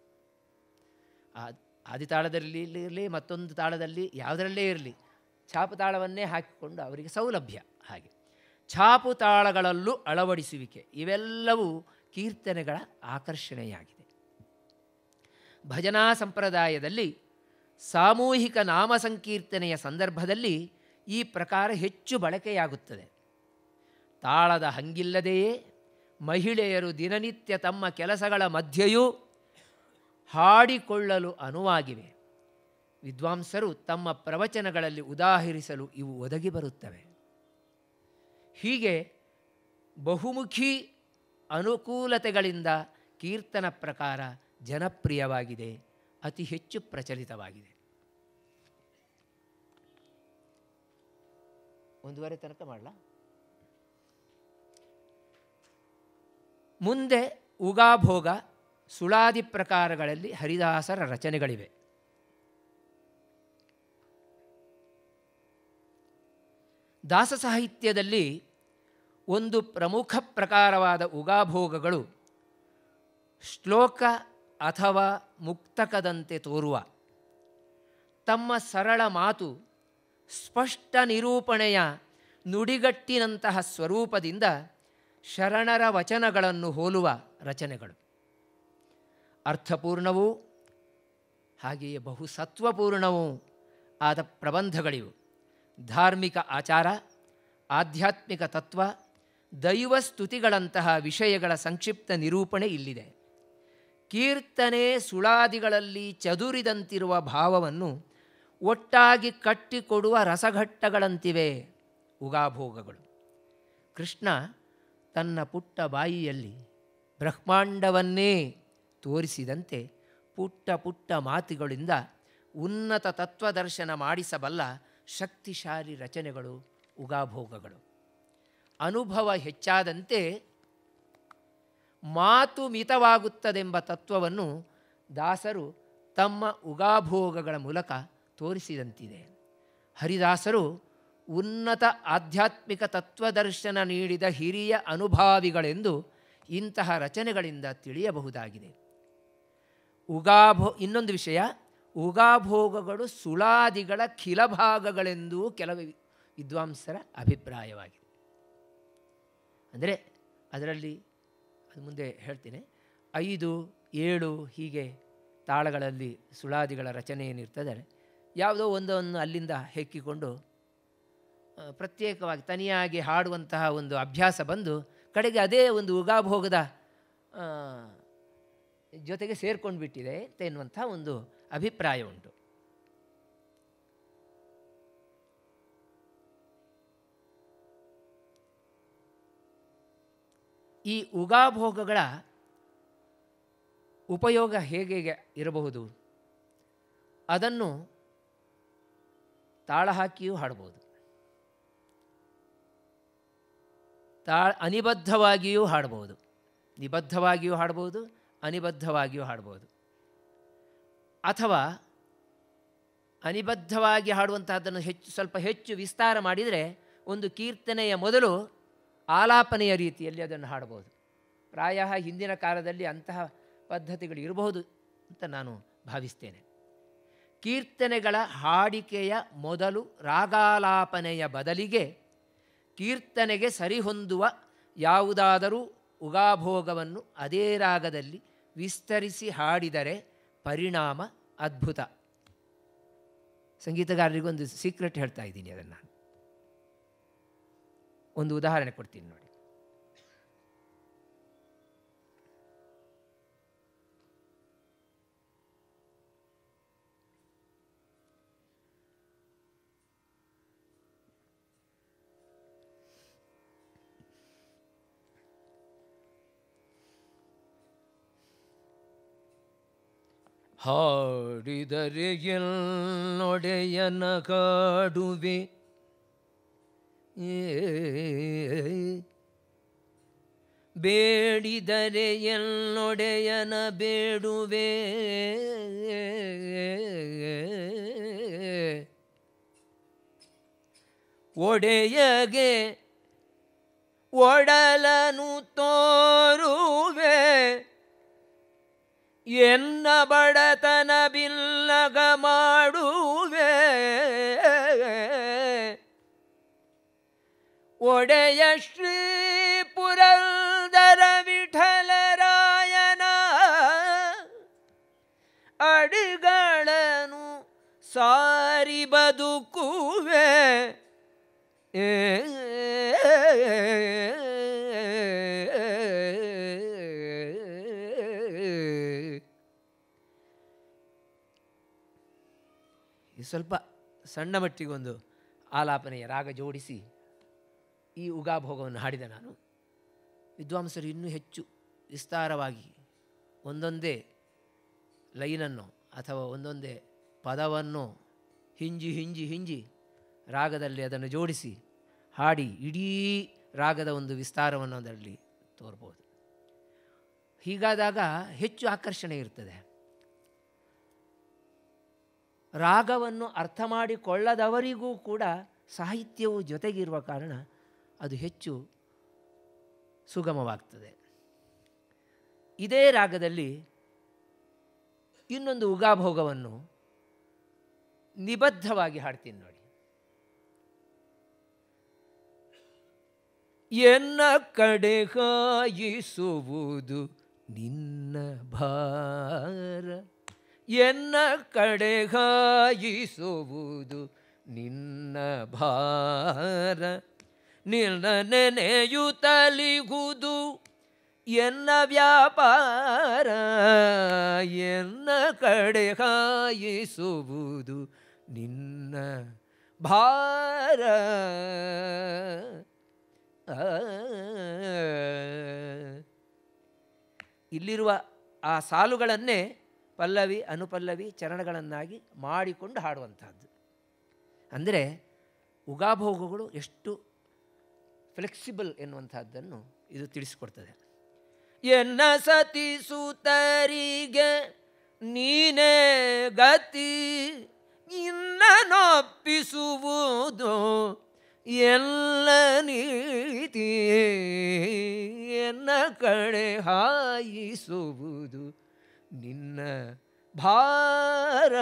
Speaker 1: ಆ ಆದಿತಾಳದಲ್ಲಿ ಇರಲಿ ಮತ್ತೊಂದು ತಾಳದಲ್ಲಿ ಯಾವುದರಲ್ಲೇ ಇರಲಿ ಛಾಪು ತಾಳವನ್ನೇ ಹಾಕಿಕೊಂಡು ಅವರಿಗೆ ಸೌಲಭ್ಯ ಹಾಗೆ ಛಾಪು ತಾಳಗಳಲ್ಲೂ ಅಳವಡಿಸುವಿಕೆ ಇವೆಲ್ಲವೂ ಕೀರ್ತನೆಗಳ ಆಕರ್ಷಣೆಯಾಗಿದೆ ಭಜನಾ ಸಂಪ್ರದಾಯದಲ್ಲಿ ಸಾಮೂಹಿಕ ನಾಮ ಸಂಕೀರ್ತನೆಯ ಸಂದರ್ಭದಲ್ಲಿ ಈ ಪ್ರಕಾರ ಹೆಚ್ಚು ಬಳಕೆಯಾಗುತ್ತದೆ ತಾಳದ ಹಂಗಿಲ್ಲದೆಯೇ ಮಹಿಳೆಯರು ದಿನನಿತ್ಯ ತಮ್ಮ ಕೆಲಸಗಳ ಮಧ್ಯೆಯೂ ಹಾಡಿಕೊಳ್ಳಲು ಅನುವಾಗಿವೆ ವಿದ್ವಾಂಸರು ತಮ್ಮ ಪ್ರವಚನಗಳಲ್ಲಿ ಉದಾಹರಿಸಲು ಇವು ಒದಗಿ ಬರುತ್ತವೆ ಹೀಗೆ ಬಹುಮುಖಿ ಅನುಕೂಲತೆಗಳಿಂದ ಕೀರ್ತನ ಪ್ರಕಾರ ಜನಪ್ರಿಯವಾಗಿದೆ ಅತಿ ಹೆಚ್ಚು ಪ್ರಚಲಿತವಾಗಿದೆ ಒಂದೂವರೆ ತನಕ ಮಾಡಲಾ ಮುಂದೆ ಉಗಾಭೋಗ ಸುಳಾದಿ ಪ್ರಕಾರಗಳಲ್ಲಿ ಹರಿದಾಸರ ರಚನೆಗಳಿವೆ ದಾಸ ಸಾಹಿತ್ಯದಲ್ಲಿ ಒಂದು ಪ್ರಮುಖ ಪ್ರಕಾರವಾದ ಉಗಾಭೋಗಗಳು ಶ್ಲೋಕ ಅಥವಾ ಮುಕ್ತಕದಂತೆ ತೋರುವ ತಮ್ಮ ಸರಳ ಮಾತು ಸ್ಪಷ್ಟ ನಿರೂಪಣೆಯ ನುಡಿಗಟ್ಟಿನಂತಹ ಸ್ವರೂಪದಿಂದ ಶರಣರ ವಚನಗಳನ್ನು ಹೋಲುವ ರಚನೆಗಳು ಅರ್ಥಪೂರ್ಣವೂ ಹಾಗೆಯೇ ಬಹು ಸತ್ವಪೂರ್ಣವೂ ಆದ ಪ್ರಬಂಧಗಳಿವು ಧಾರ್ಮಿಕ ಆಚಾರ ಆಧ್ಯಾತ್ಮಿಕ ತತ್ವ ದೈವ ಸ್ತುತಿಗಳಂತಹ ವಿಷಯಗಳ ಸಂಕ್ಷಿಪ್ತ ನಿರೂಪಣೆ ಇಲ್ಲಿದೆ ಕೀರ್ತನೆ ಸುಳಾದಿಗಳಲ್ಲಿ ಚದುರಿದಂತಿರುವ ಭಾವವನ್ನು ಒಟ್ಟಾಗಿ ಕಟ್ಟಿಕೊಡುವ ರಸಘಟ್ಟಗಳಂತಿವೆ ಉಗಾಭೋಗಗಳು ಕೃಷ್ಣ ತನ್ನ ಪುಟ್ಟ ಬಾಯಿಯಲ್ಲಿ ಬ್ರಹ್ಮಾಂಡವನ್ನೇ ತೋರಿಸಿದಂತೆ ಪುಟ್ಟ ಪುಟ್ಟ ಮಾತುಗಳಿಂದ ಉನ್ನತ ತತ್ವದರ್ಶನ ಮಾಡಿಸಬಲ್ಲ ಶಕ್ತಿಶಾಲಿ ರಚನೆಗಳು ಉಗಾಭೋಗಗಳು ಅನುಭವ ಹೆಚ್ಚಾದಂತೆ ಮಾತು ಮಿತವಾಗುತ್ತದೆಂಬ ತತ್ವವನ್ನು ದಾಸರು ತಮ್ಮ ಉಗಾಭೋಗಗಳ ಮೂಲಕ ತೋರಿಸಿದಂತಿದೆ ಹರಿದಾಸರು ಉನ್ನತ ಆಧ್ಯಾತ್ಮಿಕ ತತ್ವದರ್ಶನ ನೀಡಿದ ಹಿರಿಯ ಅನುಭಾವಿಗಳೆಂದು ಇಂತಹ ರಚನೆಗಳಿಂದ ತಿಳಿಯಬಹುದಾಗಿದೆ ಉಗಾಭೋ ಇನ್ನೊಂದು ವಿಷಯ ಉಗಾಭೋಗಗಳು ಸುಳಾದಿಗಳ ಖಿಲಭಾಗಗಳೆಂದೂ ಕೆಲವು ವಿದ್ವಾಂಸರ ಅಭಿಪ್ರಾಯವಾಗಿದೆ ಅಂದರೆ ಅದರಲ್ಲಿ ಅದು ಮುಂದೆ ಹೇಳ್ತೇನೆ ಐದು ಏಳು ಹೀಗೆ ತಾಳಗಳಲ್ಲಿ ಸುಳಾದಿಗಳ ರಚನೆ ಏನಿರ್ತದೆ ಯಾವುದೋ ಒಂದನ್ನು ಅಲ್ಲಿಂದ ಹೆಕ್ಕಿಕೊಂಡು ಆ, ಪ್ರತ್ಯೇಕವಾಗಿ ತನಿಯಾಗಿ ಹಾಡುವಂತಹ ಒಂದು ಅಭ್ಯಾಸ ಬಂದು ಕಡೆಗೆ ಅದೇ ಒಂದು ಉಗಾಭೋಗದ ಆ, ಜೊತೆಗೆ ಸೇರ್ಕೊಂಡು ಬಿಟ್ಟಿದೆ ಅಂತ ಎನ್ನುವಂಥ ಒಂದು ಅಭಿಪ್ರಾಯ ಉಂಟು ಈ ಉಗಾಭೋಗಗಳ ಉಪಯೋಗ ಹೇಗೆ ಇರಬಹುದು ಅದನ್ನು ತಾಳ ಹಾಕಿಯೂ ಹಾಡ್ಬೋದು ತಾ ಅನಿಬದ್ಧವಾಗಿಯೂ ಹಾಡ್ಬೋದು ನಿಬದ್ಧವಾಗಿಯೂ ಹಾಡ್ಬೋದು ಅನಿಬದ್ಧವಾಗಿಯೂ ಹಾಡ್ಬೋದು ಅಥವಾ ಅನಿಬದ್ಧವಾಗಿ ಹಾಡುವಂತಹದ್ದನ್ನು ಹೆಚ್ಚು ಸ್ವಲ್ಪ ಹೆಚ್ಚು ವಿಸ್ತಾರ ಮಾಡಿದರೆ ಒಂದು ಕೀರ್ತನೆಯ ಮೊದಲು ಆಲಾಪನೆಯ ರೀತಿಯಲ್ಲಿ ಅದನ್ನು ಹಾಡ್ಬೋದು ಪ್ರಾಯ ಹಿಂದಿನ ಕಾಲದಲ್ಲಿ ಅಂತಹ ಪದ್ಧತಿಗಳು ಇರಬಹುದು ಅಂತ ನಾನು ಭಾವಿಸ್ತೇನೆ ಕೀರ್ತನೆಗಳ ಹಾಡಿಕೆಯ ಮೊದಲು ರಾಗಾಲಾಪನೆಯ ಬದಲಿಗೆ ಕೀರ್ತನೆಗೆ ಸರಿಹೊಂದುವ ಯಾವುದಾದರೂ ಉಗಾಭೋಗವನ್ನು ಅದೇ ರಾಗದಲ್ಲಿ ವಿಸ್ತರಿಸಿ ಹಾಡಿದರೆ ಪರಿಣಾಮ ಅದ್ಭುತ ಸಂಗೀತಗಾರರಿಗೊಂದು ಸೀಕ್ರೆಟ್ ಹೇಳ್ತಾ ಇದ್ದೀನಿ ಅದನ್ನು ನಾನು ಒಂದು ಉದಾಹರಣೆ ಕೊಡ್ತೀನಿ ನೋಡಿ ಹಾಡಿದರೆ ಎನ್ನೊಡೆಯನ ಕಾಡುವೆ ಬೇಡಿದರೆ ಎನ್ನೊಡೆಯನ ಬೇಡುವೆ ಒಡೆಯಗೆ ಒಡಲನು ತೋರುವೆ ಎನ್ನ ಬಡತನ ಬಿಲ್ಲಗ ಮಾಡುವೆ ಒಡೆಯ ಶ್ರೀ ಪುರಂದರ ವಿಠಲರಾಯನ ಅಡಿಗಳನು ಸಾರಿ ಬದುಕುವೆ ಸ್ವಲ್ಪ ಸಣ್ಣ ಮಟ್ಟಿಗೊಂದು ಆಲಾಪನೆಯ ರಾಗ ಜೋಡಿಸಿ ಈ ಉಗಾಭೋಗವನ್ನು ಹಾಡಿದ ನಾನು ವಿದ್ವಾಂಸರು ಇನ್ನೂ ಹೆಚ್ಚು ವಿಸ್ತಾರವಾಗಿ ಒಂದೊಂದೇ ಲೈನನ್ನು ಅಥವಾ ಒಂದೊಂದೇ ಪದವನ್ನು ಹಿಂಜಿ ಹಿಂಜಿ ಹಿಂಜಿ ರಾಗದಲ್ಲಿ ಅದನ್ನು ಜೋಡಿಸಿ ಹಾಡಿ ಇಡೀ ರಾಗದ ಒಂದು ವಿಸ್ತಾರವನ್ನು ಅದರಲ್ಲಿ ತೋರ್ಬೋದು ಹೀಗಾದಾಗ ಹೆಚ್ಚು ಆಕರ್ಷಣೆ ಇರ್ತದೆ ರಾಗವನ್ನು ಅರ್ಥ ಮಾಡಿಕೊಳ್ಳದವರಿಗೂ ಕೂಡ ಸಾಹಿತ್ಯವು ಜೊತೆಗಿರುವ ಕಾರಣ ಅದು ಹೆಚ್ಚು ಸುಗಮವಾಗ್ತದೆ ಇದೇ ರಾಗದಲ್ಲಿ ಇನ್ನೊಂದು ಉಗಾಭೋಗವನ್ನು ನಿಬದ್ಧವಾಗಿ ಹಾಡ್ತೀನಿ ನೋಡಿ ಎನ್ನ ಕಡೆ ಕಾಯಿಸುವುದು ನಿನ್ನ ಭಾರ ಎನ್ನ ಕಡೆ ಕಾಯಿಸುವುದು ನಿನ್ನ ಭಾರ ನಿನ್ನ ನೆನೆಯುತ್ತಲಿಗುವುದು ಎನ್ನ ವ್ಯಾಪಾರ ಎನ್ನ ಕಡೆ ಕಾಯಿಸುವುದು ನಿನ್ನ ಭಾರ ಇಲ್ಲಿರುವ ಆ ಸಾಲುಗಳನ್ನೇ ಪಲ್ಲವಿ ಅನುಪಲ್ಲವಿ ಚರಣಗಳನ್ನಾಗಿ ಮಾಡಿಕೊಂಡು ಹಾಡುವಂಥದ್ದು ಅಂದರೆ ಉಗಾಭೋಗಗಳು ಎಷ್ಟು ಫ್ಲೆಕ್ಸಿಬಲ್ ಎನ್ನುವಂಥದ್ದನ್ನು ಇದು ತಿಳಿಸಿಕೊಡ್ತದೆ ಎನ್ನ ಸತಿ ಸುತರಿಗೆ ನೀನೇ ಗತಿ ಇನ್ನನೊಪ್ಪಿಸುವುದು ಎಲ್ಲ ನೀತಿ ಎನ್ನ ಕಡೆ ಹಾಯಿಸುವುದು ನಿನ್ನ ಭಾರ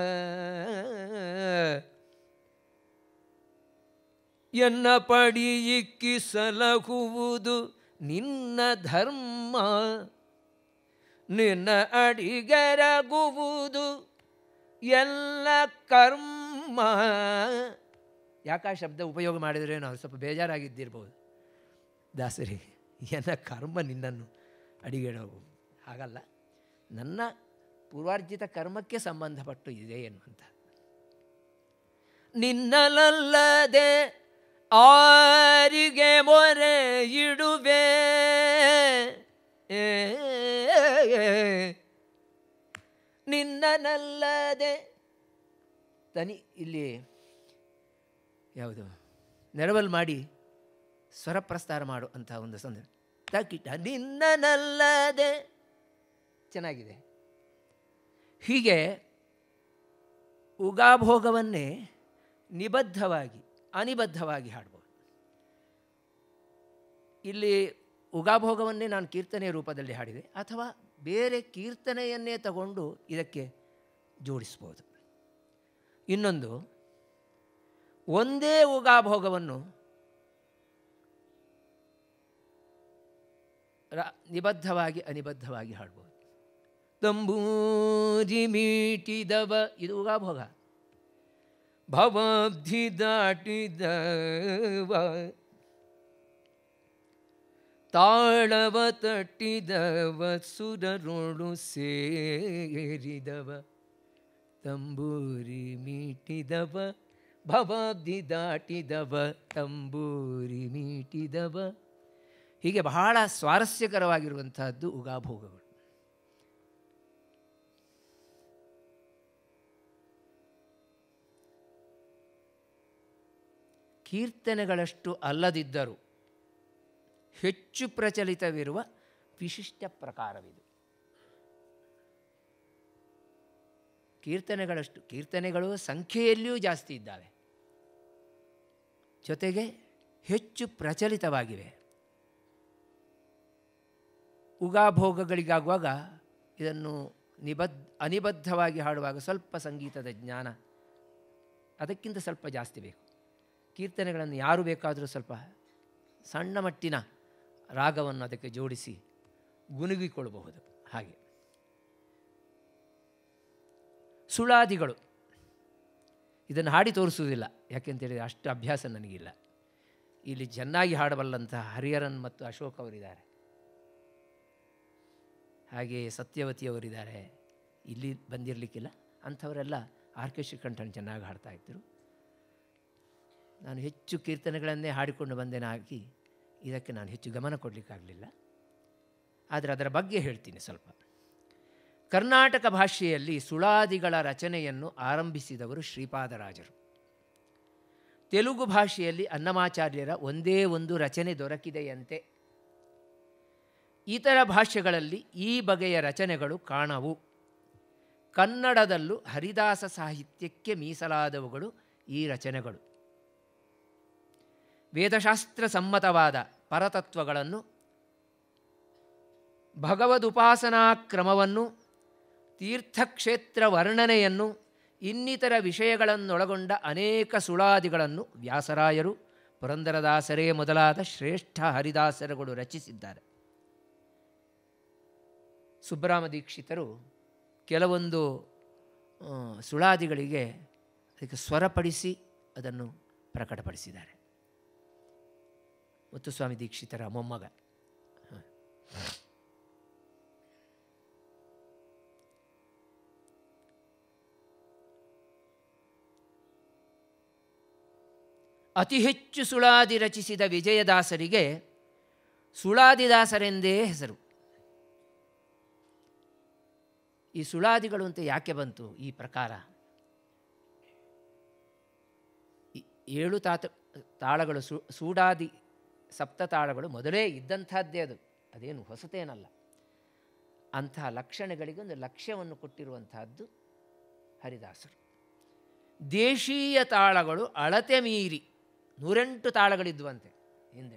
Speaker 1: ಎನ್ನ ಪಡಿಯಿಕ್ಕಿಸಲಹುವುದು ನಿನ್ನ ಧರ್ಮ ನಿನ್ನ ಅಡಿಗೆರಗುವುದು ಎಲ್ಲ ಕರ್ಮ ಯಾಕೆ ಆ ಶಬ್ದ ಉಪಯೋಗ ಮಾಡಿದರೆ ನಾವು ಸ್ವಲ್ಪ ಬೇಜಾರಾಗಿದ್ದಿರ್ಬೋದು ದಾಸರಿ ಎನ್ನ ಕರ್ಮ ನಿನ್ನನ್ನು ಅಡಿಗೆಡವು ಹಾಗಲ್ಲ ನನ್ನ ಪೂರ್ವಾರ್ಜಿತ ಕರ್ಮಕ್ಕೆ ಸಂಬಂಧಪಟ್ಟು ಇದೆ ಎನ್ನುವಂಥ ನಿನ್ನಲಲ್ಲದೆ ಆರಿಗೆ ಮೊರೆ ಇಡುವೆ ನಿನ್ನನಲ್ಲದೆ ತನಿ ಇಲ್ಲಿ ಯಾವುದು ನೆರವಲ್ ಮಾಡಿ ಸ್ವರ ಪ್ರಸ್ತಾರ ಮಾಡು ಅಂತ ಒಂದು ಸಂದರ್ಭ ತಕಿಟ ನಿನ್ನನಲ್ಲದೆ ಚೆನ್ನಾಗಿದೆ ಹೀಗೆ ಉಗಾಭೋಗವನ್ನೇ ನಿಬದ್ಧವಾಗಿ ಅನಿಬದ್ಧವಾಗಿ ಹಾಡ್ಬೋದು ಇಲ್ಲಿ ಉಗಾಭೋಗವನ್ನೇ ನಾನು ಕೀರ್ತನೆ ರೂಪದಲ್ಲಿ ಹಾಡಿದೆ ಅಥವಾ ಬೇರೆ ಕೀರ್ತನೆಯನ್ನೇ ತಗೊಂಡು ಇದಕ್ಕೆ ಜೋಡಿಸ್ಬೋದು ಇನ್ನೊಂದು ಒಂದೇ ಉಗಾಭೋಗವನ್ನು ರ ನಿಬದ್ಧವಾಗಿ ಅನಿಬದ್ಧವಾಗಿ ಹಾಡ್ಬೋದು ತಂಬೂರಿ ಮೀಟಿದವ ಇದು ಉಗಾಭೋಗ ಭವಾಬ್ಧಿ ದಾಟಿದವ ತಾಳವ ತಟ್ಟಿದವ ಸುರರೋಡು ಸೇರಿದವ ತಂಬೂರಿ ಮೀಟಿದವ ಭವಾಬ್ಧಿ ದಾಟಿದವ ತಂಬೂರಿ ಮೀಟಿದವ ಹೀಗೆ ಬಹಳ ಸ್ವಾರಸ್ಯಕರವಾಗಿರುವಂತಹದ್ದು ಉಗಾಭೋಗಗಳು ಕೀರ್ತನೆಗಳಷ್ಟು ಅಲ್ಲದಿದ್ದರೂ ಹೆಚ್ಚು ಪ್ರಚಲಿತವಿರುವ ವಿಶಿಷ್ಟ ಪ್ರಕಾರವಿದು ಕೀರ್ತನೆಗಳಷ್ಟು ಕೀರ್ತನೆಗಳು ಸಂಖ್ಯೆಯಲ್ಲಿಯೂ ಜಾಸ್ತಿ ಇದ್ದಾವೆ ಜೊತೆಗೆ ಹೆಚ್ಚು ಪ್ರಚಲಿತವಾಗಿವೆ ಉಗಾಭೋಗಗಳಿಗಾಗುವಾಗ ಇದನ್ನು ನಿಬದ್ಧ ಅನಿಬದ್ಧವಾಗಿ ಹಾಡುವಾಗ ಸ್ವಲ್ಪ ಸಂಗೀತದ ಜ್ಞಾನ ಅದಕ್ಕಿಂತ ಸ್ವಲ್ಪ ಜಾಸ್ತಿ ಬೇಕು ಕೀರ್ತನೆಗಳನ್ನು ಯಾರು ಬೇಕಾದರೂ ಸ್ವಲ್ಪ ಸಣ್ಣ ಮಟ್ಟಿನ ರಾಗವನ್ನು ಅದಕ್ಕೆ ಜೋಡಿಸಿ ಗುನುಗಿಕೊಳ್ಳಬಹುದು ಹಾಗೆ ಸುಳಾದಿಗಳು ಇದನ್ನು ಹಾಡಿ ತೋರಿಸುವುದಿಲ್ಲ ಯಾಕೆಂತೇಳಿದರೆ ಅಷ್ಟು ಅಭ್ಯಾಸ ನನಗಿಲ್ಲ ಇಲ್ಲಿ ಚೆನ್ನಾಗಿ ಹಾಡಬಲ್ಲಂತಹ ಹರಿಹರನ್ ಮತ್ತು ಅಶೋಕ್ ಅವರಿದ್ದಾರೆ ಹಾಗೆಯೇ ಸತ್ಯವತಿಯವರಿದ್ದಾರೆ ಇಲ್ಲಿ ಬಂದಿರಲಿಕ್ಕಿಲ್ಲ ಅಂಥವರೆಲ್ಲ ಆರ್ ಕೆ ಶ್ರೀಕಂಠನ್ ಚೆನ್ನಾಗಿ ಹಾಡ್ತಾ ಇದ್ದರು ನಾನು ಹೆಚ್ಚು ಕೀರ್ತನೆಗಳನ್ನೇ ಹಾಡಿಕೊಂಡು ಬಂದೇನಾಗಿ ಇದಕ್ಕೆ ನಾನು ಹೆಚ್ಚು ಗಮನ ಕೊಡಲಿಕ್ಕಾಗಲಿಲ್ಲ ಆದರೆ ಅದರ ಬಗ್ಗೆ ಹೇಳ್ತೀನಿ ಸ್ವಲ್ಪ ಕರ್ನಾಟಕ ಭಾಷೆಯಲ್ಲಿ ಸುಳಾದಿಗಳ ರಚನೆಯನ್ನು ಆರಂಭಿಸಿದವರು ಶ್ರೀಪಾದರಾಜರು ತೆಲುಗು ಭಾಷೆಯಲ್ಲಿ ಅನ್ನಮಾಚಾರ್ಯರ ಒಂದೇ ಒಂದು ರಚನೆ ದೊರಕಿದೆಯಂತೆ ಇತರ ಭಾಷೆಗಳಲ್ಲಿ ಈ ಬಗೆಯ ರಚನೆಗಳು ಕಾಣವು ಕನ್ನಡದಲ್ಲೂ ಹರಿದಾಸ ಸಾಹಿತ್ಯಕ್ಕೆ ಮೀಸಲಾದವುಗಳು ಈ ರಚನೆಗಳು ವೇದಶಾಸ್ತ್ರ ಸಮ್ಮತವಾದ ಪರತತ್ವಗಳನ್ನು ಭಗವದುಪಾಸನಾ ಕ್ರಮವನ್ನು ತೀರ್ಥಕ್ಷೇತ್ರ ವರ್ಣನೆಯನ್ನು ಇನ್ನಿತರ ವಿಷಯಗಳನ್ನೊಳಗೊಂಡ ಅನೇಕ ಸುಳಾದಿಗಳನ್ನು ವ್ಯಾಸರಾಯರು ಪುರಂದರದಾಸರೇ ಮೊದಲಾದ ಶ್ರೇಷ್ಠ ಹರಿದಾಸರುಗಳು ರಚಿಸಿದ್ದಾರೆ ಸುಬ್ರಾಮ ದೀಕ್ಷಿತರು ಕೆಲವೊಂದು ಸುಳಾದಿಗಳಿಗೆ ಅದಕ್ಕೆ ಸ್ವರಪಡಿಸಿ ಅದನ್ನು ಪ್ರಕಟಪಡಿಸಿದ್ದಾರೆ ಮುತ್ತುಸ್ವಾಮಿ ದೀಕ್ಷಿತರ ಮೊಮ್ಮಗ ಅತಿ ಹೆಚ್ಚು ಸುಳಾದಿ ರಚಿಸಿದ ವಿಜಯದಾಸರಿಗೆ ಸುಳಾದಿದಾಸರೆಂದೇ ಹೆಸರು ಈ ಸುಳಾದಿಗಳು ಅಂತ ಯಾಕೆ ಬಂತು ಈ ಪ್ರಕಾರ ಏಳು ತಾತ ತಾಳಗಳು ಸು ಸೂಡಾದಿ ಸಪ್ತ ತಾಳಗಳು ಮೊದಲೇ ಇದ್ದಂಥದ್ದೇ ಅದು ಅದೇನು ಹೊಸತೇನಲ್ಲ ಅಂತಹ ಲಕ್ಷಣಗಳಿಗೆ ಒಂದು ಲಕ್ಷ್ಯವನ್ನು ಕೊಟ್ಟಿರುವಂತಹದ್ದು ಹರಿದಾಸರು ದೇಶೀಯ ತಾಳಗಳು ಅಳತೆ ಮೀರಿ ನೂರೆಂಟು ತಾಳಗಳಿದ್ವಂತೆ ಹಿಂದೆ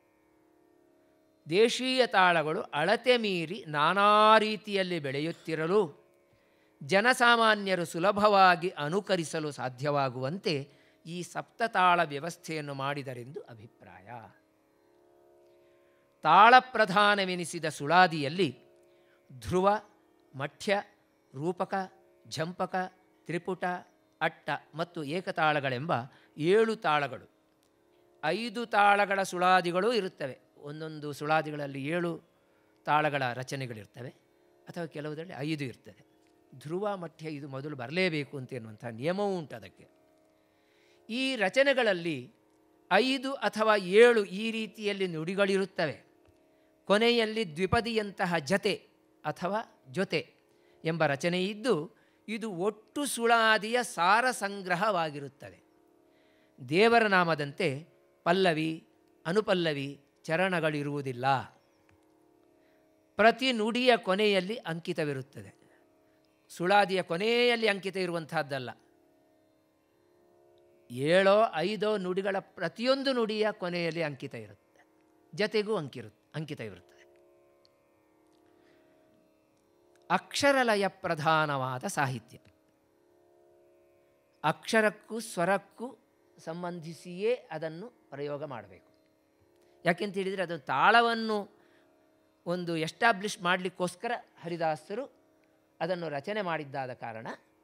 Speaker 1: ದೇಶೀಯ ತಾಳಗಳು ಅಳತೆ ಮೀರಿ ನಾನಾ ರೀತಿಯಲ್ಲಿ ಬೆಳೆಯುತ್ತಿರಲು ಜನಸಾಮಾನ್ಯರು ಸುಲಭವಾಗಿ ಅನುಕರಿಸಲು ಸಾಧ್ಯವಾಗುವಂತೆ ಈ ಸಪ್ತತಾಳ ವ್ಯವಸ್ಥೆಯನ್ನು ಮಾಡಿದರೆಂದು ಅಭಿಪ್ರಾಯ ತಾಳಪ್ರಧಾನವೆನಿಸಿದ ಸುಳಾದಿಯಲ್ಲಿ ಧ್ರುವ ಮಠ್ಯ ರೂಪಕ ಝಂಪಕ ತ್ರಿಪುಟ ಅಟ್ಟ ಮತ್ತು ಏಕತಾಳಗಳೆಂಬ ಏಳು ತಾಳಗಳು ಐದು ತಾಳಗಳ ಸುಳಾದಿಗಳೂ ಇರುತ್ತವೆ ಒಂದೊಂದು ಸುಳಾದಿಗಳಲ್ಲಿ ಏಳು ತಾಳಗಳ ರಚನೆಗಳಿರ್ತವೆ ಅಥವಾ ಕೆಲವುದರಲ್ಲಿ ಐದು ಇರ್ತದೆ ಧ್ರುವ ಮಠ್ಯ ಇದು ಮೊದಲು ಬರಲೇಬೇಕು ಅಂತ ಎನ್ನುವಂಥ ನಿಯಮವೂ ಉಂಟು ಅದಕ್ಕೆ ಈ ರಚನೆಗಳಲ್ಲಿ ಐದು ಅಥವಾ ಏಳು ಈ ರೀತಿಯಲ್ಲಿ ನುಡಿಗಳಿರುತ್ತವೆ ಕೊನೆಯಲ್ಲಿ ದ್ವಿಪದಿಯಂತಹ ಜತೆ ಅಥವಾ ಜೊತೆ ಎಂಬ ರಚನೆ ಇದ್ದು ಇದು ಒಟ್ಟು ಸುಳಾದಿಯ ಸಾರ ಸಂಗ್ರಹವಾಗಿರುತ್ತದೆ ದೇವರ ನಾಮದಂತೆ ಪಲ್ಲವಿ ಅನುಪಲ್ಲವಿ ಚರಣಗಳಿರುವುದಿಲ್ಲ ಪ್ರತಿ ನುಡಿಯ ಕೊನೆಯಲ್ಲಿ ಅಂಕಿತವಿರುತ್ತದೆ ಸುಳಾದಿಯ ಕೊನೆಯಲ್ಲಿ ಅಂಕಿತ ಇರುವಂತಹದ್ದಲ್ಲ ಏಳೋ ಐದೋ ನುಡಿಗಳ ಪ್ರತಿಯೊಂದು ನುಡಿಯ ಕೊನೆಯಲ್ಲಿ ಅಂಕಿತ ಇರುತ್ತೆ ಜತೆಗೂ ಅಂಕಿರು ಅಂಕಿತ ಇರುತ್ತದೆ ಅಕ್ಷರಲಯ ಪ್ರಧಾನವಾದ ಸಾಹಿತ್ಯ ಅಕ್ಷರಕ್ಕೂ ಸ್ವರಕ್ಕೂ ಸಂಬಂಧಿಸಿಯೇ ಅದನ್ನು ಪ್ರಯೋಗ ಮಾಡಬೇಕು ಯಾಕೆಂತ ಹೇಳಿದರೆ ಅದು ತಾಳವನ್ನು ಒಂದು ಎಸ್ಟಾಬ್ಲಿಷ್ ಮಾಡಲಿಕ್ಕೋಸ್ಕರ ಹರಿದಾಸರು ಅದನ್ನು ರಚನೆ ಮಾಡಿದ್ದಾದ ಕಾರಣ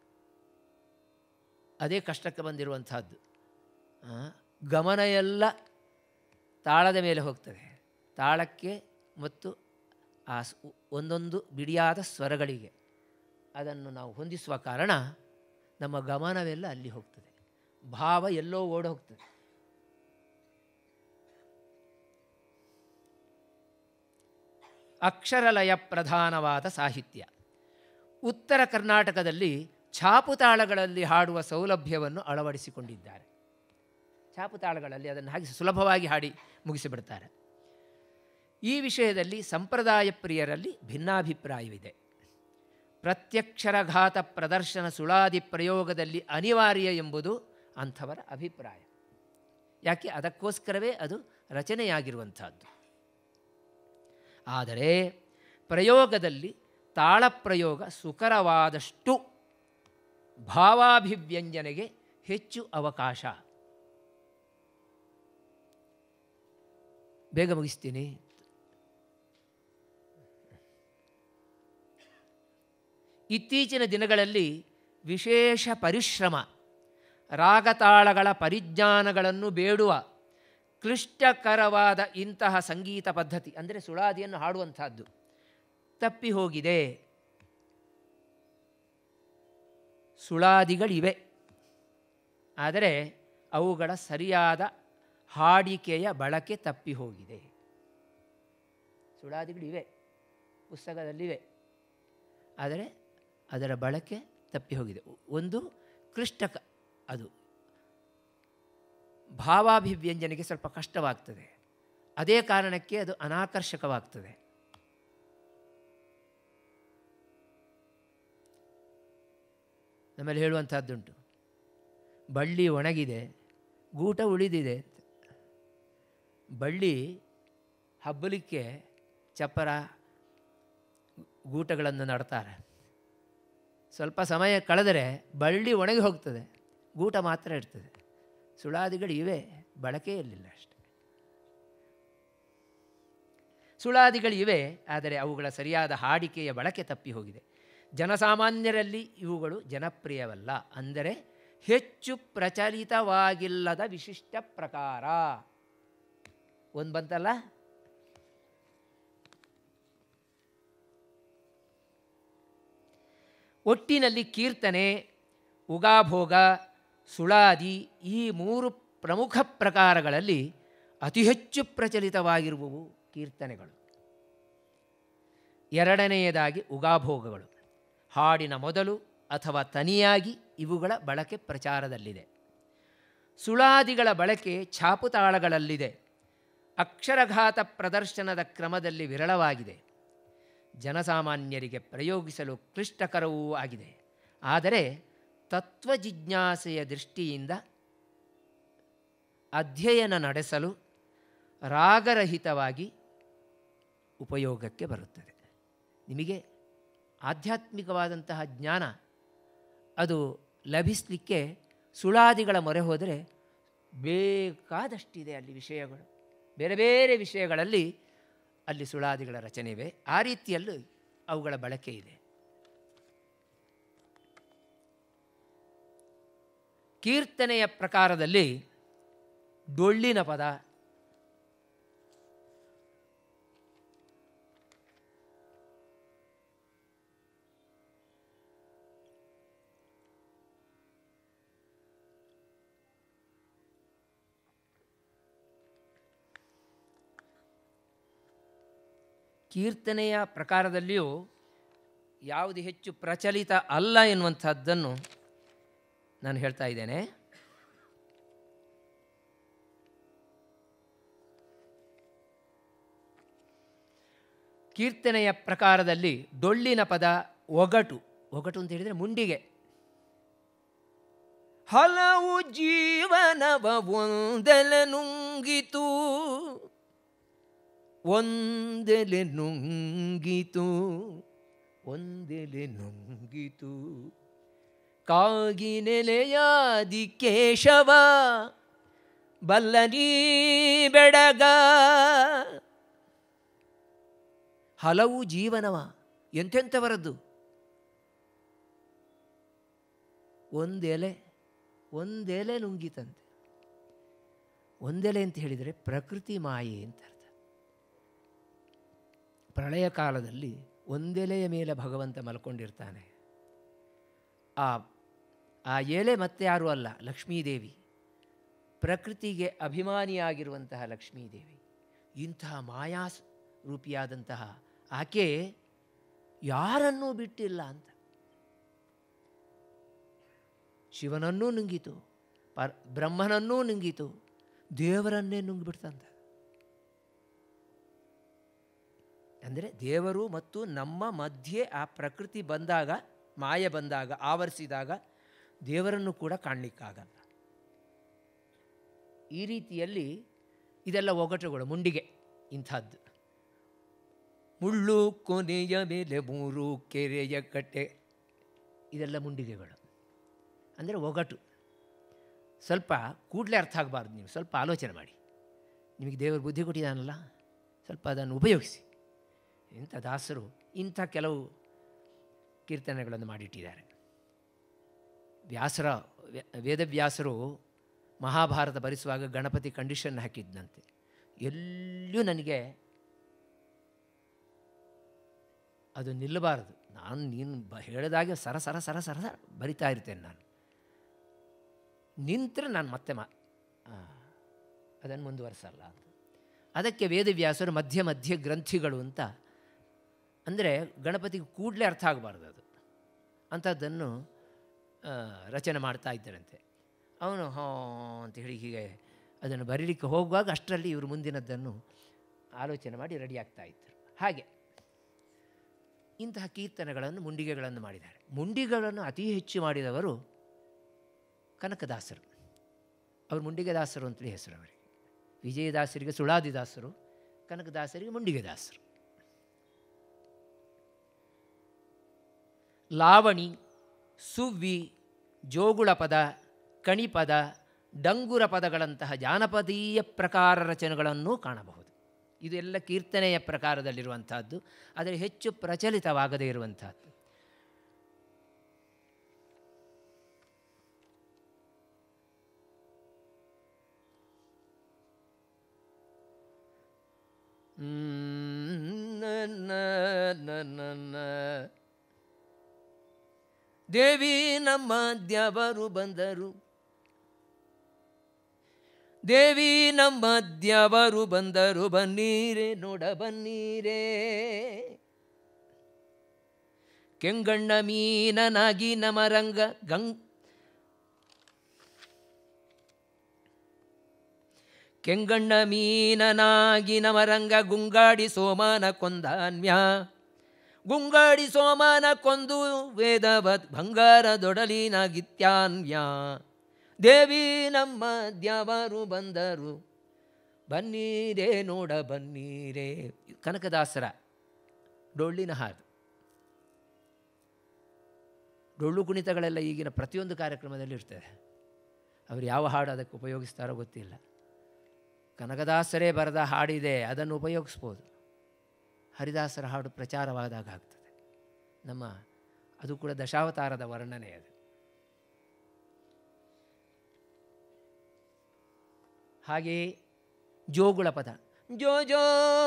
Speaker 1: ಅದೇ ಕಷ್ಟಕ್ಕೆ ಬಂದಿರುವಂಥದ್ದು ಆ, ಗಮನ ಎಲ್ಲ ತಾಳದ ಮೇಲೆ ಹೋಗ್ತದೆ ತಾಳಕ್ಕೆ ಮತ್ತು ಆ ಸ್- ಒಂದೊಂದು ಬಿಡಿಯಾದ ಸ್ವರಗಳಿಗೆ ಅದನ್ನು ನಾವು ಹೊಂದಿಸುವ ಕಾರಣ ನಮ್ಮ ಗಮನವೆಲ್ಲ ಅಲ್ಲಿ ಹೋಗ್ತದೆ ಭಾವ ಎಲ್ಲೋ ಓಡಿ ಹೋಗ್ತದೆ ಅಕ್ಷರಲಯ ಪ್ರಧಾನವಾದ ಸಾಹಿತ್ಯ ಉತ್ತರ ಕರ್ನಾಟಕದಲ್ಲಿ ಛಾಪುತಾಳಗಳಲ್ಲಿ ಹಾಡುವ ಸೌಲಭ್ಯವನ್ನು ಅಳವಡಿಸಿಕೊಂಡಿದ್ದಾರೆ ಛಾಪುತಾಳಗಳಲ್ಲಿ ಅದನ್ನು ಹಾಗೆ ಸುಲಭವಾಗಿ ಹಾಡಿ ಮುಗಿಸಿಬಿಡ್ತಾರೆ ಈ ವಿಷಯದಲ್ಲಿ ಸಂಪ್ರದಾಯ ಪ್ರಿಯರಲ್ಲಿ ಭಿನ್ನಾಭಿಪ್ರಾಯವಿದೆ ಪ್ರತ್ಯಕ್ಷರಘಾತ ಪ್ರದರ್ಶನ ಸುಳಾದಿ ಪ್ರಯೋಗದಲ್ಲಿ ಅನಿವಾರ್ಯ ಎಂಬುದು ಅಂಥವರ ಅಭಿಪ್ರಾಯ ಯಾಕೆ ಅದಕ್ಕೋಸ್ಕರವೇ ಅದು ರಚನೆಯಾಗಿರುವಂಥದ್ದು ಆದರೆ ಪ್ರಯೋಗದಲ್ಲಿ ತಾಳಪ್ರಯೋಗ ಸುಕರವಾದಷ್ಟು ಭಾವಾಭಿವ್ಯಂಜನೆಗೆ ಹೆಚ್ಚು ಅವಕಾಶ ಬೇಗ ಮುಗಿಸ್ತೀನಿ ಇತ್ತೀಚಿನ ದಿನಗಳಲ್ಲಿ ವಿಶೇಷ ಪರಿಶ್ರಮ ರಾಗತಾಳಗಳ ಪರಿಜ್ಞಾನಗಳನ್ನು ಬೇಡುವ ಕ್ಲಿಷ್ಟಕರವಾದ ಇಂತಹ ಸಂಗೀತ ಪದ್ಧತಿ ಅಂದರೆ ಸುಳಾದಿಯನ್ನು ಹಾಡುವಂಥದ್ದು ತಪ್ಪಿ ಹೋಗಿದೆ ಸುಳಾದಿಗಳಿವೆ ಆದರೆ ಅವುಗಳ ಸರಿಯಾದ ಹಾಡಿಕೆಯ ಬಳಕೆ ತಪ್ಪಿ ಹೋಗಿದೆ ಸುಳಾದಿಗಳಿವೆ ಪುಸ್ತಕದಲ್ಲಿವೆ ಆದರೆ ಅದರ ಬಳಕೆ ತಪ್ಪಿ ಹೋಗಿದೆ ಒಂದು ಕ್ಲಿಷ್ಟಕ ಅದು ಭಾವಾಭಿವ್ಯಂಜನೆಗೆ ಸ್ವಲ್ಪ ಕಷ್ಟವಾಗ್ತದೆ ಅದೇ ಕಾರಣಕ್ಕೆ ಅದು ಅನಾಕರ್ಷಕವಾಗ್ತದೆ ನಮ್ಮಲ್ಲಿ ಹೇಳುವಂಥದ್ದುಂಟು ಬಳ್ಳಿ ಒಣಗಿದೆ ಗೂಟ ಉಳಿದಿದೆ ಅಂತ. ಬಳ್ಳಿ ಹಬ್ಬಲಿಕ್ಕೆ ಚಪ್ಪರ ಗೂಟಗಳನ್ನು ನಡ್ತಾರೆ ಸ್ವಲ್ಪ ಸಮಯ ಕಳೆದರೆ ಬಳ್ಳಿ ಒಣಗಿ ಹೋಗ್ತದೆ ಗೂಟ ಮಾತ್ರ ಇರ್ತದೆ ಸುಳಾದಿಗಳು ಇವೆ ಬಳಕೆಯಲ್ಲಿಲ್ಲ ಅಷ್ಟೆ ಸುಳಾದಿಗಳು ಇವೆ ಆದರೆ ಅವುಗಳ ಸರಿಯಾದ ಹಾಡಿಕೆಯ ಬಳಕೆ ತಪ್ಪಿ ಹೋಗಿದೆ ಜನಸಾಮಾನ್ಯರಲ್ಲಿ ಇವುಗಳು ಜನಪ್ರಿಯವಲ್ಲ ಅಂದರೆ ಹೆಚ್ಚು ಪ್ರಚಲಿತವಾಗಿಲ್ಲದ ವಿಶಿಷ್ಟ ಪ್ರಕಾರ ಒಂದು ಬಂತಲ್ಲ ಒಟ್ಟಿನಲ್ಲಿ ಕೀರ್ತನೆ ಉಗಾಭೋಗ ಸುಳಾದಿ ಈ ಮೂರು ಪ್ರಮುಖ ಪ್ರಕಾರಗಳಲ್ಲಿ ಅತಿ ಹೆಚ್ಚು ಪ್ರಚಲಿತವಾಗಿರುವವು ಕೀರ್ತನೆಗಳು ಎರಡನೆಯದಾಗಿ ಉಗಾಭೋಗಗಳು ಹಾಡಿನ ಮೊದಲು ಅಥವಾ ತನಿಯಾಗಿ ಇವುಗಳ ಬಳಕೆ ಪ್ರಚಾರದಲ್ಲಿದೆ ಸುಳಾದಿಗಳ ಬಳಕೆ ಛಾಪುತಾಳಗಳಲ್ಲಿದೆ ಅಕ್ಷರಘಾತ ಪ್ರದರ್ಶನದ ಕ್ರಮದಲ್ಲಿ ವಿರಳವಾಗಿದೆ ಜನಸಾಮಾನ್ಯರಿಗೆ ಪ್ರಯೋಗಿಸಲು ಕ್ಲಿಷ್ಟಕರವೂ ಆಗಿದೆ ಆದರೆ ತತ್ವಜಿಜ್ಞಾಸೆಯ ದೃಷ್ಟಿಯಿಂದ ಅಧ್ಯಯನ ನಡೆಸಲು ರಾಗರಹಿತವಾಗಿ ಉಪಯೋಗಕ್ಕೆ ಬರುತ್ತದೆ ನಿಮಗೆ ಆಧ್ಯಾತ್ಮಿಕವಾದಂತಹ ಜ್ಞಾನ ಅದು ಲಭಿಸಲಿಕ್ಕೆ ಸುಳಾದಿಗಳ ಮೊರೆ ಹೋದರೆ ಬೇಕಾದಷ್ಟಿದೆ ಅಲ್ಲಿ ವಿಷಯಗಳು ಬೇರೆ ಬೇರೆ ವಿಷಯಗಳಲ್ಲಿ ಅಲ್ಲಿ ಸುಳಾದಿಗಳ ರಚನೆ ಇವೆ ಆ ರೀತಿಯಲ್ಲೂ ಅವುಗಳ ಬಳಕೆ ಇದೆ ಕೀರ್ತನೆಯ ಪ್ರಕಾರದಲ್ಲಿ ಡೊಳ್ಳಿನ ಪದ ಕೀರ್ತನೆಯ ಪ್ರಕಾರದಲ್ಲಿಯೂ ಯಾವುದು ಹೆಚ್ಚು ಪ್ರಚಲಿತ ಅಲ್ಲ ಎನ್ನುವಂಥದ್ದನ್ನು ನಾನು ಹೇಳ್ತಾ ಇದ್ದೇನೆ ಕೀರ್ತನೆಯ ಪ್ರಕಾರದಲ್ಲಿ ಡೊಳ್ಳಿನ ಪದ ಒಗಟು ಒಗಟು ಅಂತ ಹೇಳಿದರೆ ಮುಂಡಿಗೆ ಹಲವು ಜೀವನವ ಒಂದೆಲೆ ನುಂಗಿತು ಒಂದೆಲೆ ನುಂಗಿತು ಒಂದೆಲೆ ನುಂಗಿತು ಕಾಗಿ ನೆಲೆಯಾದಿ ಕೇಶವ ಬಲ್ಲನೀ ಬೆಡಗ ಹಲವು ಜೀವನವ ಎಂತೆಂಥವರದ್ದು ಒಂದೆಲೆ ಒಂದೆಲೆ ನುಂಗಿತಂತೆ ಒಂದೆಲೆ ಅಂತ ಹೇಳಿದರೆ ಪ್ರಕೃತಿ ಮಾಯೆ ಅಂತ ಅರ್ಥ ಪ್ರಳಯ ಕಾಲದಲ್ಲಿ ಒಂದೆಲೆಯ ಮೇಲೆ ಭಗವಂತ ಮಲ್ಕೊಂಡಿರ್ತಾನೆ ಆ ಆ ಎಲೆ ಮತ್ತೆ ಯಾರೂ ಅಲ್ಲ ಲಕ್ಷ್ಮೀದೇವಿ ಪ್ರಕೃತಿಗೆ ಅಭಿಮಾನಿಯಾಗಿರುವಂತಹ ಲಕ್ಷ್ಮೀದೇವಿ ಇಂತಹ ಮಾಯಾ ರೂಪಿಯಾದಂತಹ ಆಕೆ ಯಾರನ್ನೂ ಬಿಟ್ಟಿಲ್ಲ ಅಂತ ಶಿವನನ್ನೂ ನುಂಗಿತು ಪರ್ ಬ್ರಹ್ಮನನ್ನೂ ನುಂಗಿತು ದೇವರನ್ನೇ ನುಂಗಿಬಿಡ್ತಂತ ಅಂದರೆ ದೇವರು ಮತ್ತು ನಮ್ಮ ಮಧ್ಯೆ ಆ ಪ್ರಕೃತಿ ಬಂದಾಗ ಮಾಯ ಬಂದಾಗ ಆವರಿಸಿದಾಗ ದೇವರನ್ನು ಕೂಡ ಕಾಣಲಿಕ್ಕಾಗಲ್ಲ ಈ ರೀತಿಯಲ್ಲಿ ಇದೆಲ್ಲ ಒಗಟುಗಳು ಮುಂಡಿಗೆ ಇಂಥದ್ದು ಮುಳ್ಳು ಕೊನೆಯ ಮೇಲೆ ಮೂರು ಕೆರೆಯ ಕಟ್ಟೆ ಇದೆಲ್ಲ ಮುಂಡಿಗೆಗಳು ಅಂದರೆ ಒಗಟು ಸ್ವಲ್ಪ ಕೂಡಲೇ ಅರ್ಥ ಆಗಬಾರ್ದು ನೀವು ಸ್ವಲ್ಪ ಆಲೋಚನೆ ಮಾಡಿ ನಿಮಗೆ ದೇವರು ಬುದ್ಧಿ ಕೊಟ್ಟಿದ್ದಾನಲ್ಲ ಸ್ವಲ್ಪ ಅದನ್ನು ಉಪಯೋಗಿಸಿ ಇಂಥ ದಾಸರು ಇಂಥ ಕೆಲವು ಕೀರ್ತನೆಗಳನ್ನು ಮಾಡಿಟ್ಟಿದ್ದಾರೆ ವ್ಯಾಸರ ವೇದವ್ಯಾಸರು ಮಹಾಭಾರತ ಭರಿಸುವಾಗ ಗಣಪತಿ ಕಂಡೀಷನ್ ಹಾಕಿದ್ದಂತೆ ಎಲ್ಲೂ ನನಗೆ ಅದು ನಿಲ್ಲಬಾರದು ನಾನು ನೀನು ಬ ಹೇಳಿದಾಗೆ ಸರ ಸರ ಸರ ಸರ ಸರ ಬರಿತಾ ಇರ್ತೇನೆ ನಾನು ನಿಂತರೆ ನಾನು ಮತ್ತೆ ಮಾ ಅದನ್ನು ಮುಂದುವರಿಸಲ್ಲ ಅಂತ ಅದಕ್ಕೆ ವೇದವ್ಯಾಸರು ಮಧ್ಯ ಮಧ್ಯ ಗ್ರಂಥಿಗಳು ಅಂತ ಅಂದರೆ ಗಣಪತಿಗೆ ಕೂಡಲೇ ಅರ್ಥ ಆಗಬಾರ್ದು ಅದು ಅಂಥದ್ದನ್ನು ರಚನೆ ಮಾಡ್ತಾ ಇದ್ದರಂತೆ ಅವನು ಹೋ ಅಂತ ಹೇಳಿ ಹೀಗೆ ಅದನ್ನು ಬರೀಲಿಕ್ಕೆ ಹೋಗುವಾಗ ಅಷ್ಟರಲ್ಲಿ ಇವರು ಮುಂದಿನದ್ದನ್ನು ಆಲೋಚನೆ ಮಾಡಿ ರೆಡಿ ಆಗ್ತಾ ಇದ್ದರು ಹಾಗೆ ಇಂತಹ ಕೀರ್ತನೆಗಳನ್ನು ಮುಂಡಿಗೆಗಳನ್ನು ಮಾಡಿದ್ದಾರೆ ಮುಂಡಿಗೆಗಳನ್ನು ಅತಿ ಹೆಚ್ಚು ಮಾಡಿದವರು ಕನಕದಾಸರು ಅವರು ಮುಂಡಿಗೆದಾಸರು ಅಂತಲೇ ಹೆಸರು ಅವರಿಗೆ ವಿಜಯದಾಸರಿಗೆ ಸುಳಾದಿದಾಸರು ಕನಕದಾಸರಿಗೆ ಮುಂಡಿಗೆದಾಸರು ಲಾವಣಿ ಸುವ್ವಿ ಜೋಗುಳ ಪದ ಕಣಿಪದ ಡಂಗುರ ಪದಗಳಂತಹ ಜಾನಪದೀಯ ಪ್ರಕಾರ ರಚನೆಗಳನ್ನು ಕಾಣಬಹುದು ಇದೆಲ್ಲ ಕೀರ್ತನೆಯ ಪ್ರಕಾರದಲ್ಲಿರುವಂತಹದ್ದು ಆದರೆ ಹೆಚ್ಚು ಪ್ರಚಲಿತವಾಗದೇ ಇರುವಂತಹದ್ದು ದೇವಿ ನಮ್ಮ ದ್ಯವರು ಬಂದರು ದೇವಿ ನಮ್ಮ ದ್ಯವರು ಬಂದರು ಬನ್ನೀರೆ ನೋಡ ಬನ್ನೀರೇ ಕೆಂಗಣ್ಣ ಮೀನನಾಗಿ ನಮರಂಗ ಗಂಗ್ ಕೆಂಗಣ್ಣ ಮೀನನಾಗಿ ನಮರಂಗ ಗುಂಗಾಡಿ ಸೋಮಾನ ಕೊಂದಾನ್ಯ ಗುಂಗಾಡಿ ಸೋಮಾನ ಕೊಂದು ವೇದವ ಬಂಗಾರದೊಡಲಿನಾಗಿತ್ಯಾನ್ಯ ದೇವಿ ನಮ್ಮ ದ್ಯಾವರು ಬಂದರು ಬನ್ನೀರೇ ನೋಡ ಬನ್ನೀರೇ ಕನಕದಾಸರ ಡೊಳ್ಳಿನ ಹಾಡು ಡೊಳ್ಳು ಕುಣಿತಗಳೆಲ್ಲ ಈಗಿನ ಪ್ರತಿಯೊಂದು ಕಾರ್ಯಕ್ರಮದಲ್ಲಿ ಇರ್ತದೆ ಅವರು ಯಾವ ಹಾಡು ಅದಕ್ಕೆ ಉಪಯೋಗಿಸ್ತಾರೋ ಗೊತ್ತಿಲ್ಲ ಕನಕದಾಸರೇ ಬರೆದ ಹಾಡಿದೆ ಅದನ್ನು ಉಪಯೋಗಿಸ್ಬೋದು ಹರಿದಾಸರ ಹಾಡು ಪ್ರಚಾರವಾದಾಗ ಆಗ್ತದೆ ನಮ್ಮ ಅದು ಕೂಡ ದಶಾವತಾರದ ವರ್ಣನೆ ಅದು ಹಾಗೆಯೇ ಜೋಗುಳ ಪದ ಜೋ ಜೋ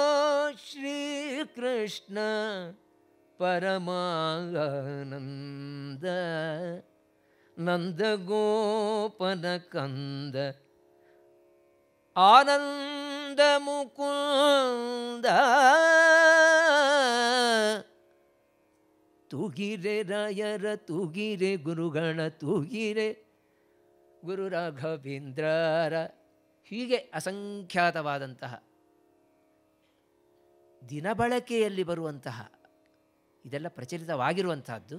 Speaker 1: ಶ್ರೀಕೃಷ್ಣ ಪರಮಾನಂದ ನಂದ ಗೋಪನ ಕಂದ ಆನಂದ ಮುಕುಂದ ತೂಗಿರೆ ರಾಯರ ತೂಗಿರೆ ಗುರುಗಣ ತೂಗಿರೆ ಗುರು ರಾಘವೇಂದ್ರರ ಹೀಗೆ ಅಸಂಖ್ಯಾತವಾದಂತಹ ದಿನಬಳಕೆಯಲ್ಲಿ ಬರುವಂತಹ ಇದೆಲ್ಲ ಪ್ರಚಲಿತವಾಗಿರುವಂತಹದ್ದು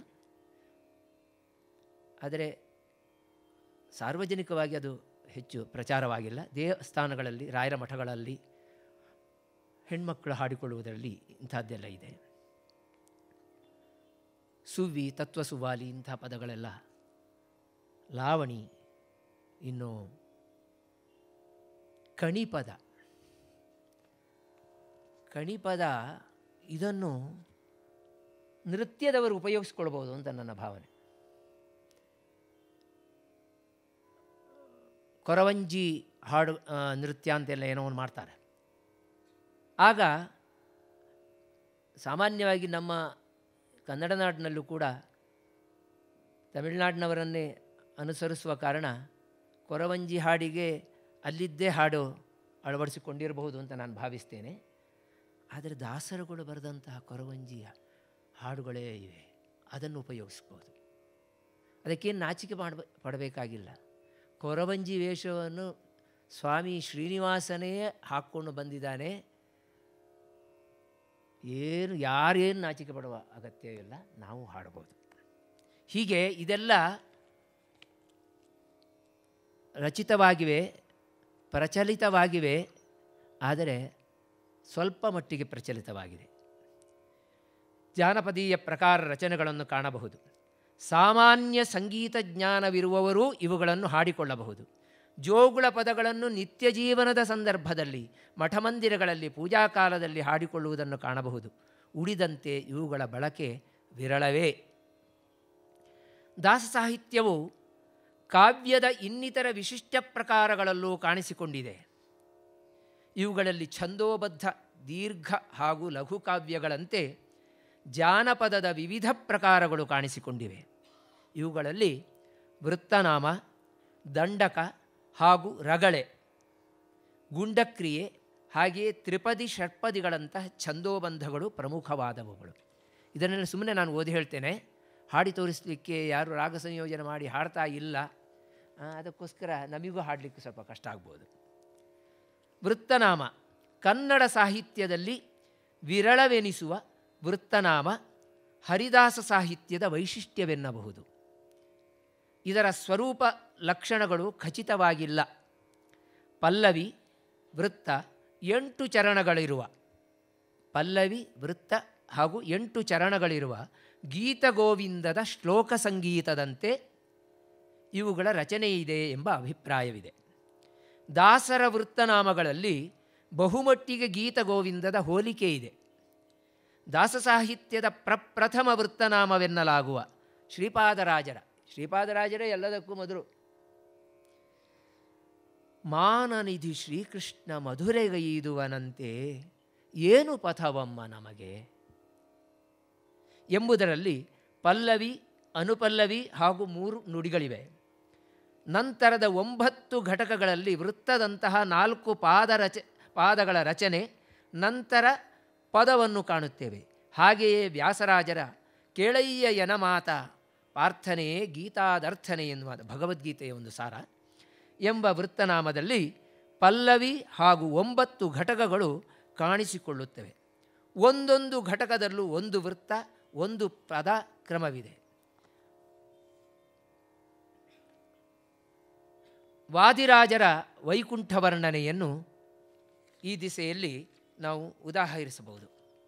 Speaker 1: ಆದರೆ ಸಾರ್ವಜನಿಕವಾಗಿ ಅದು ಹೆಚ್ಚು ಪ್ರಚಾರವಾಗಿಲ್ಲ ದೇವಸ್ಥಾನಗಳಲ್ಲಿ ರಾಯರ ಮಠಗಳಲ್ಲಿ ಹೆಣ್ಮಕ್ಕಳು ಹಾಡಿಕೊಳ್ಳುವುದರಲ್ಲಿ ಇಂಥದ್ದೆಲ್ಲ ಇದೆ ಸುವ್ವಿ ತತ್ವ ಸುವಾಲಿ ಇಂಥ ಪದಗಳೆಲ್ಲ ಲಾವಣಿ ಇನ್ನು ಕಣಿಪದ ಕಣಿಪದ ಇದನ್ನು ನೃತ್ಯದವರು ಉಪಯೋಗಿಸ್ಕೊಳ್ಬೋದು ಅಂತ ನನ್ನ ಭಾವನೆ ಕೊರವಂಜಿ ಹಾಡು ಆ, ನೃತ್ಯ ಅಂತೆಲ್ಲ ಏನೋ ಒಂದು ಮಾಡ್ತಾರೆ ಆಗ ಸಾಮಾನ್ಯವಾಗಿ ನಮ್ಮ ಕನ್ನಡ ನಾಡಿನಲ್ಲೂ ಕೂಡ ತಮಿಳುನಾಡಿನವರನ್ನೇ ಅನುಸರಿಸುವ ಕಾರಣ ಕೊರವಂಜಿ ಹಾಡಿಗೆ ಅಲ್ಲಿದ್ದೇ ಹಾಡು ಅಳವಡಿಸಿಕೊಂಡಿರಬಹುದು ಅಂತ ನಾನು ಭಾವಿಸ್ತೇನೆ ಆದರೆ ದಾಸರುಗಳು ಬರೆದಂತಹ ಕೊರವಂಜಿಯ ಹಾಡುಗಳೇ ಇವೆ ಅದನ್ನು ಉಪಯೋಗಿಸ್ಬೋದು ಅದಕ್ಕೇನು ನಾಚಿಕೆ ಮಾಡಬ ಪಡಬೇಕಾಗಿಲ್ಲ ಕೊರವಂಜಿ ವೇಷವನ್ನು ಸ್ವಾಮಿ ಶ್ರೀನಿವಾಸನೇ ಹಾಕ್ಕೊಂಡು ಬಂದಿದ್ದಾನೆ ಏನು ಯಾರೇನು ನಾಚಿಕೆ ಪಡುವ ಅಗತ್ಯವಿಲ್ಲ ನಾವು ಹಾಡ್ಬೋದು ಹೀಗೆ ಇದೆಲ್ಲ ರಚಿತವಾಗಿವೆ ಪ್ರಚಲಿತವಾಗಿವೆ ಆದರೆ ಸ್ವಲ್ಪ ಮಟ್ಟಿಗೆ ಪ್ರಚಲಿತವಾಗಿದೆ ಜಾನಪದೀಯ ಪ್ರಕಾರ ರಚನೆಗಳನ್ನು ಕಾಣಬಹುದು ಸಾಮಾನ್ಯ ಸಂಗೀತ ಜ್ಞಾನವಿರುವವರೂ ಇವುಗಳನ್ನು ಹಾಡಿಕೊಳ್ಳಬಹುದು ಜೋಗುಳ ಪದಗಳನ್ನು ನಿತ್ಯ ಜೀವನದ ಸಂದರ್ಭದಲ್ಲಿ ಮಠಮಂದಿರಗಳಲ್ಲಿ ಪೂಜಾ ಕಾಲದಲ್ಲಿ ಹಾಡಿಕೊಳ್ಳುವುದನ್ನು ಕಾಣಬಹುದು ಉಳಿದಂತೆ ಇವುಗಳ ಬಳಕೆ ವಿರಳವೇ ದಾಸ ಸಾಹಿತ್ಯವು ಕಾವ್ಯದ ಇನ್ನಿತರ ವಿಶಿಷ್ಟ ಪ್ರಕಾರಗಳಲ್ಲೂ ಕಾಣಿಸಿಕೊಂಡಿದೆ ಇವುಗಳಲ್ಲಿ ಛಂದೋಬದ್ಧ ದೀರ್ಘ ಹಾಗೂ ಲಘು ಕಾವ್ಯಗಳಂತೆ ಜಾನಪದದ ವಿವಿಧ ಪ್ರಕಾರಗಳು ಕಾಣಿಸಿಕೊಂಡಿವೆ ಇವುಗಳಲ್ಲಿ ವೃತ್ತನಾಮ ದಂಡಕ ಹಾಗೂ ರಗಳೆ ಗುಂಡಕ್ರಿಯೆ ಹಾಗೆಯೇ ತ್ರಿಪದಿ ಷಟ್ಪದಿಗಳಂತಹ ಛಂದೋಬಂಧಗಳು ಪ್ರಮುಖವಾದವುಗಳು ಇದನ್ನೆಲ್ಲ ಸುಮ್ಮನೆ ನಾನು ಓದಿ ಹೇಳ್ತೇನೆ ಹಾಡಿ ತೋರಿಸಲಿಕ್ಕೆ ಯಾರು ರಾಗ ಸಂಯೋಜನೆ ಮಾಡಿ ಹಾಡ್ತಾ ಇಲ್ಲ ಆ, ಅದಕ್ಕೋಸ್ಕರ ನಮಗೂ ಹಾಡಲಿಕ್ಕೆ ಸ್ವಲ್ಪ ಕಷ್ಟ ಆಗ್ಬೋದು ವೃತ್ತನಾಮ ಕನ್ನಡ ಸಾಹಿತ್ಯದಲ್ಲಿ ವಿರಳವೆನಿಸುವ ವೃತ್ತನಾಮ ಹರಿದಾಸ ಸಾಹಿತ್ಯದ ವೈಶಿಷ್ಟ್ಯವೆನ್ನಬಹುದು ಇದರ ಸ್ವರೂಪ ಲಕ್ಷಣಗಳು ಖಚಿತವಾಗಿಲ್ಲ ಪಲ್ಲವಿ ವೃತ್ತ ಎಂಟು ಚರಣಗಳಿರುವ ಪಲ್ಲವಿ ವೃತ್ತ ಹಾಗೂ ಎಂಟು ಚರಣಗಳಿರುವ ಗೀತಗೋವಿಂದದ ಶ್ಲೋಕ ಸಂಗೀತದಂತೆ ಇವುಗಳ ರಚನೆ ಇದೆ ಎಂಬ ಅಭಿಪ್ರಾಯವಿದೆ ದಾಸರ ವೃತ್ತನಾಮಗಳಲ್ಲಿ ಬಹುಮಟ್ಟಿಗೆ ಗೀತಗೋವಿಂದದ ಹೋಲಿಕೆ ಇದೆ ದಾಸ ಸಾಹಿತ್ಯದ ಪ್ರಪ್ರಥಮ ವೃತ್ತನಾಮವೆನ್ನಲಾಗುವ ಶ್ರೀಪಾದರಾಜರ ಶ್ರೀಪಾದರಾಜರೇ ಎಲ್ಲದಕ್ಕೂ ಮೊದಲು ಮಾನನಿಧಿ ಶ್ರೀಕೃಷ್ಣ ಮಧುರೆಗೈದುವನಂತೆ ಏನು ಪಥವಮ್ಮ ನಮಗೆ ಎಂಬುದರಲ್ಲಿ ಪಲ್ಲವಿ ಅನುಪಲ್ಲವಿ ಹಾಗೂ ಮೂರು ನುಡಿಗಳಿವೆ ನಂತರದ ಒಂಬತ್ತು ಘಟಕಗಳಲ್ಲಿ ವೃತ್ತದಂತಹ ನಾಲ್ಕು ಪಾದ ರಚ ಪಾದಗಳ ರಚನೆ ನಂತರ ಪದವನ್ನು ಕಾಣುತ್ತೇವೆ ಹಾಗೆಯೇ ವ್ಯಾಸರಾಜರ ಕೇಳಯ್ಯ ಯನ ಮಾತ ಪ್ರಾರ್ಥನೆಯೇ ಗೀತಾದರ್ಥನೆ ಎನ್ನುವ ಭಗವದ್ಗೀತೆಯ ಒಂದು ಸಾರ ಎಂಬ ವೃತ್ತನಾಮದಲ್ಲಿ ಪಲ್ಲವಿ ಹಾಗೂ ಒಂಬತ್ತು ಘಟಕಗಳು ಕಾಣಿಸಿಕೊಳ್ಳುತ್ತವೆ ಒಂದೊಂದು ಘಟಕದಲ್ಲೂ ಒಂದು ವೃತ್ತ ಒಂದು ಪದ ಕ್ರಮವಿದೆ ವಾದಿರಾಜರ ವೈಕುಂಠ ವರ್ಣನೆಯನ್ನು ಈ ದಿಸೆಯಲ್ಲಿ ನಾವು ಉದಾಹರಿಸಬಹುದು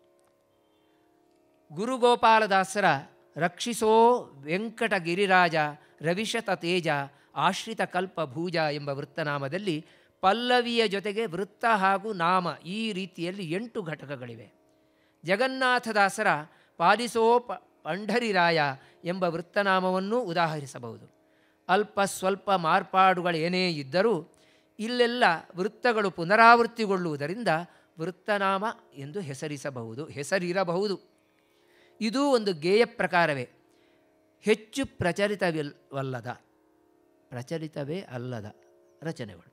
Speaker 1: ಗುರುಗೋಪಾಲದಾಸರ ರಕ್ಷಿಸೋ ವೆಂಕಟಗಿರಿರಾಜ ರವಿಶತ ತೇಜ ಆಶ್ರಿತ ಕಲ್ಪ ಭೂಜ ಎಂಬ ವೃತ್ತನಾಮದಲ್ಲಿ ಪಲ್ಲವಿಯ ಜೊತೆಗೆ ವೃತ್ತ ಹಾಗೂ ನಾಮ ಈ ರೀತಿಯಲ್ಲಿ ಎಂಟು ಘಟಕಗಳಿವೆ ಜಗನ್ನಾಥದಾಸರ ಪಾಲಿಸೋ ಪ ಪಂಢರಿರಾಯ ಎಂಬ ವೃತ್ತನಾಮವನ್ನು ಉದಾಹರಿಸಬಹುದು ಅಲ್ಪ ಸ್ವಲ್ಪ ಮಾರ್ಪಾಡುಗಳೇನೇ ಇದ್ದರೂ ಇಲ್ಲೆಲ್ಲ ವೃತ್ತಗಳು ಪುನರಾವೃತ್ತಿಗೊಳ್ಳುವುದರಿಂದ ವೃತ್ತನಾಮ ಎಂದು ಹೆಸರಿಸಬಹುದು ಹೆಸರಿರಬಹುದು ಇದೂ ಒಂದು ಗೇಯ ಪ್ರಕಾರವೇ ಹೆಚ್ಚು ಪ್ರಚಲಿತವಿಲ್ಲವಲ್ಲದ ಪ್ರಚಲಿತವೇ ಅಲ್ಲದ ರಚನೆಗಳು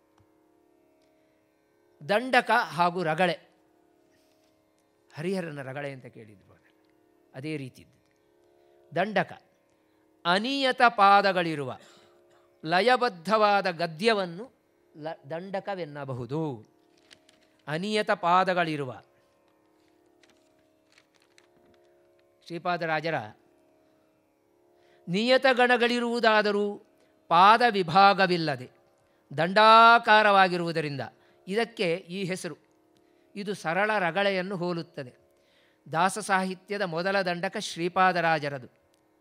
Speaker 1: ದಂಡಕ ಹಾಗೂ ರಗಳೆ ಹರಿಹರನ ರಗಳೆ ಅಂತ ಕೇಳಿದ್ರು ಅದೇ ರೀತಿದ್ದು ದಂಡಕ ಅನಿಯತ ಪಾದಗಳಿರುವ ಲಯಬದ್ಧವಾದ ಗದ್ಯವನ್ನು ಲ ದಂಡಕವೆನ್ನಬಹುದು ಅನಿಯತ ಪಾದಗಳಿರುವ ಶ್ರೀಪಾದರಾಜರ ನಿಯತಗಣಗಳಿರುವುದಾದರೂ ಪಾದ ವಿಭಾಗವಿಲ್ಲದೆ ದಂಡಾಕಾರವಾಗಿರುವುದರಿಂದ ಇದಕ್ಕೆ ಈ ಹೆಸರು ಇದು ಸರಳ ರಗಳೆಯನ್ನು ಹೋಲುತ್ತದೆ ದಾಸ ಸಾಹಿತ್ಯದ ಮೊದಲ ದಂಡಕ ಶ್ರೀಪಾದರಾಜರದು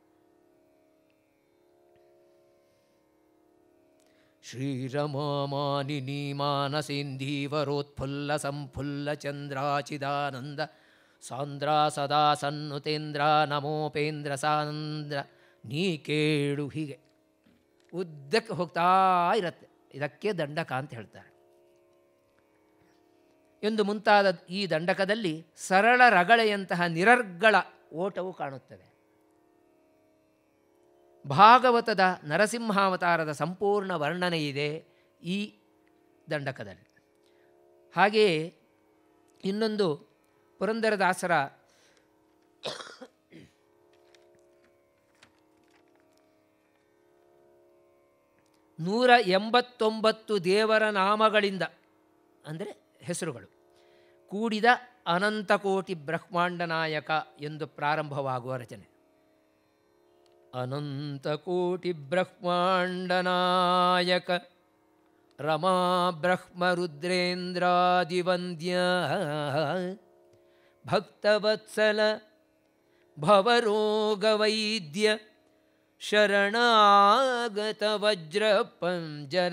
Speaker 1: ಶ್ರೀರಮಾನಿನಿ ಮಾನಸೇಂದೀವರೋತ್ಫುಲ್ಲ ಸಂಫುಲ್ಲ ಚಂದ್ರಾಚಿದಾನಂದ ಸಾಂದ್ರ ಸದಾ ಸನ್ನುತೇಂದ್ರ ನಮೋಪೇಂದ್ರ ಸಾಂದ್ರ ನೀ ಕೇಳು ಹೀಗೆ ಉದ್ದಕ್ಕೆ ಹೋಗ್ತಾ ಇರತ್ತೆ ಇದಕ್ಕೆ ದಂಡಕ ಅಂತ ಹೇಳ್ತಾರೆ ಎಂದು ಮುಂತಾದ ಈ ದಂಡಕದಲ್ಲಿ ಸರಳ ರಗಳೆಯಂತಹ ನಿರರ್ಗಳ ಓಟವು ಕಾಣುತ್ತದೆ ಭಾಗವತದ ನರಸಿಂಹಾವತಾರದ ಸಂಪೂರ್ಣ ವರ್ಣನೆ ಇದೆ ಈ ದಂಡಕದಲ್ಲಿ ಹಾಗೆಯೇ ಇನ್ನೊಂದು ಪುರಂದರದಾಸರ ನೂರ ಎಂಬತ್ತೊಂಬತ್ತು ದೇವರ ನಾಮಗಳಿಂದ ಅಂದರೆ ಹೆಸರುಗಳು ಕೂಡಿದ ಅನಂತಕೋಟಿ ಬ್ರಹ್ಮಾಂಡ ನಾಯಕ ಎಂದು ಪ್ರಾರಂಭವಾಗುವ ರಚನೆ ಅನಂತಕೋಟಿ ಬ್ರಹ್ಮಾಂಡ ನಾಯಕ ರಮಾ ಬ್ರಹ್ಮ ರುದ್ರೇಂದ್ರಾದಿವಂದ್ಯ ಭಕ್ತವತ್ಸಲ ಭವರೋಗವೈದ್ಯ ಶರಣಾಗತ ವಜ್ರ ಪಂಜರ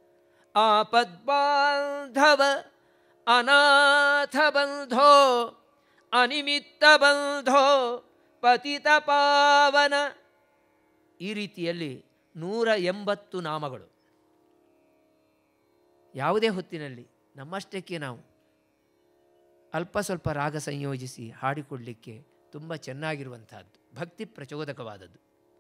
Speaker 1: ಆಪದ್ಬಾಂಧವ ಅನಾಥ ಬಂಧೋ ಅನಿಮಿತ್ತ ಬಂಧೋ ಪತಿತ ಪಾವನ ಈ ರೀತಿಯಲ್ಲಿ ನೂರ ಎಂಬತ್ತು ನಾಮಗಳು ಯಾವುದೇ ಹೊತ್ತಿನಲ್ಲಿ ನಮ್ಮಷ್ಟಕ್ಕೆ ನಾವು ಅಲ್ಪ ಸ್ವಲ್ಪ ರಾಗ ಸಂಯೋಜಿಸಿ ಹಾಡಿಕೊಡಲಿಕ್ಕೆ ತುಂಬ ಚೆನ್ನಾಗಿರುವಂತಹದ್ದು ಭಕ್ತಿ ಪ್ರಚೋದಕವಾದದ್ದು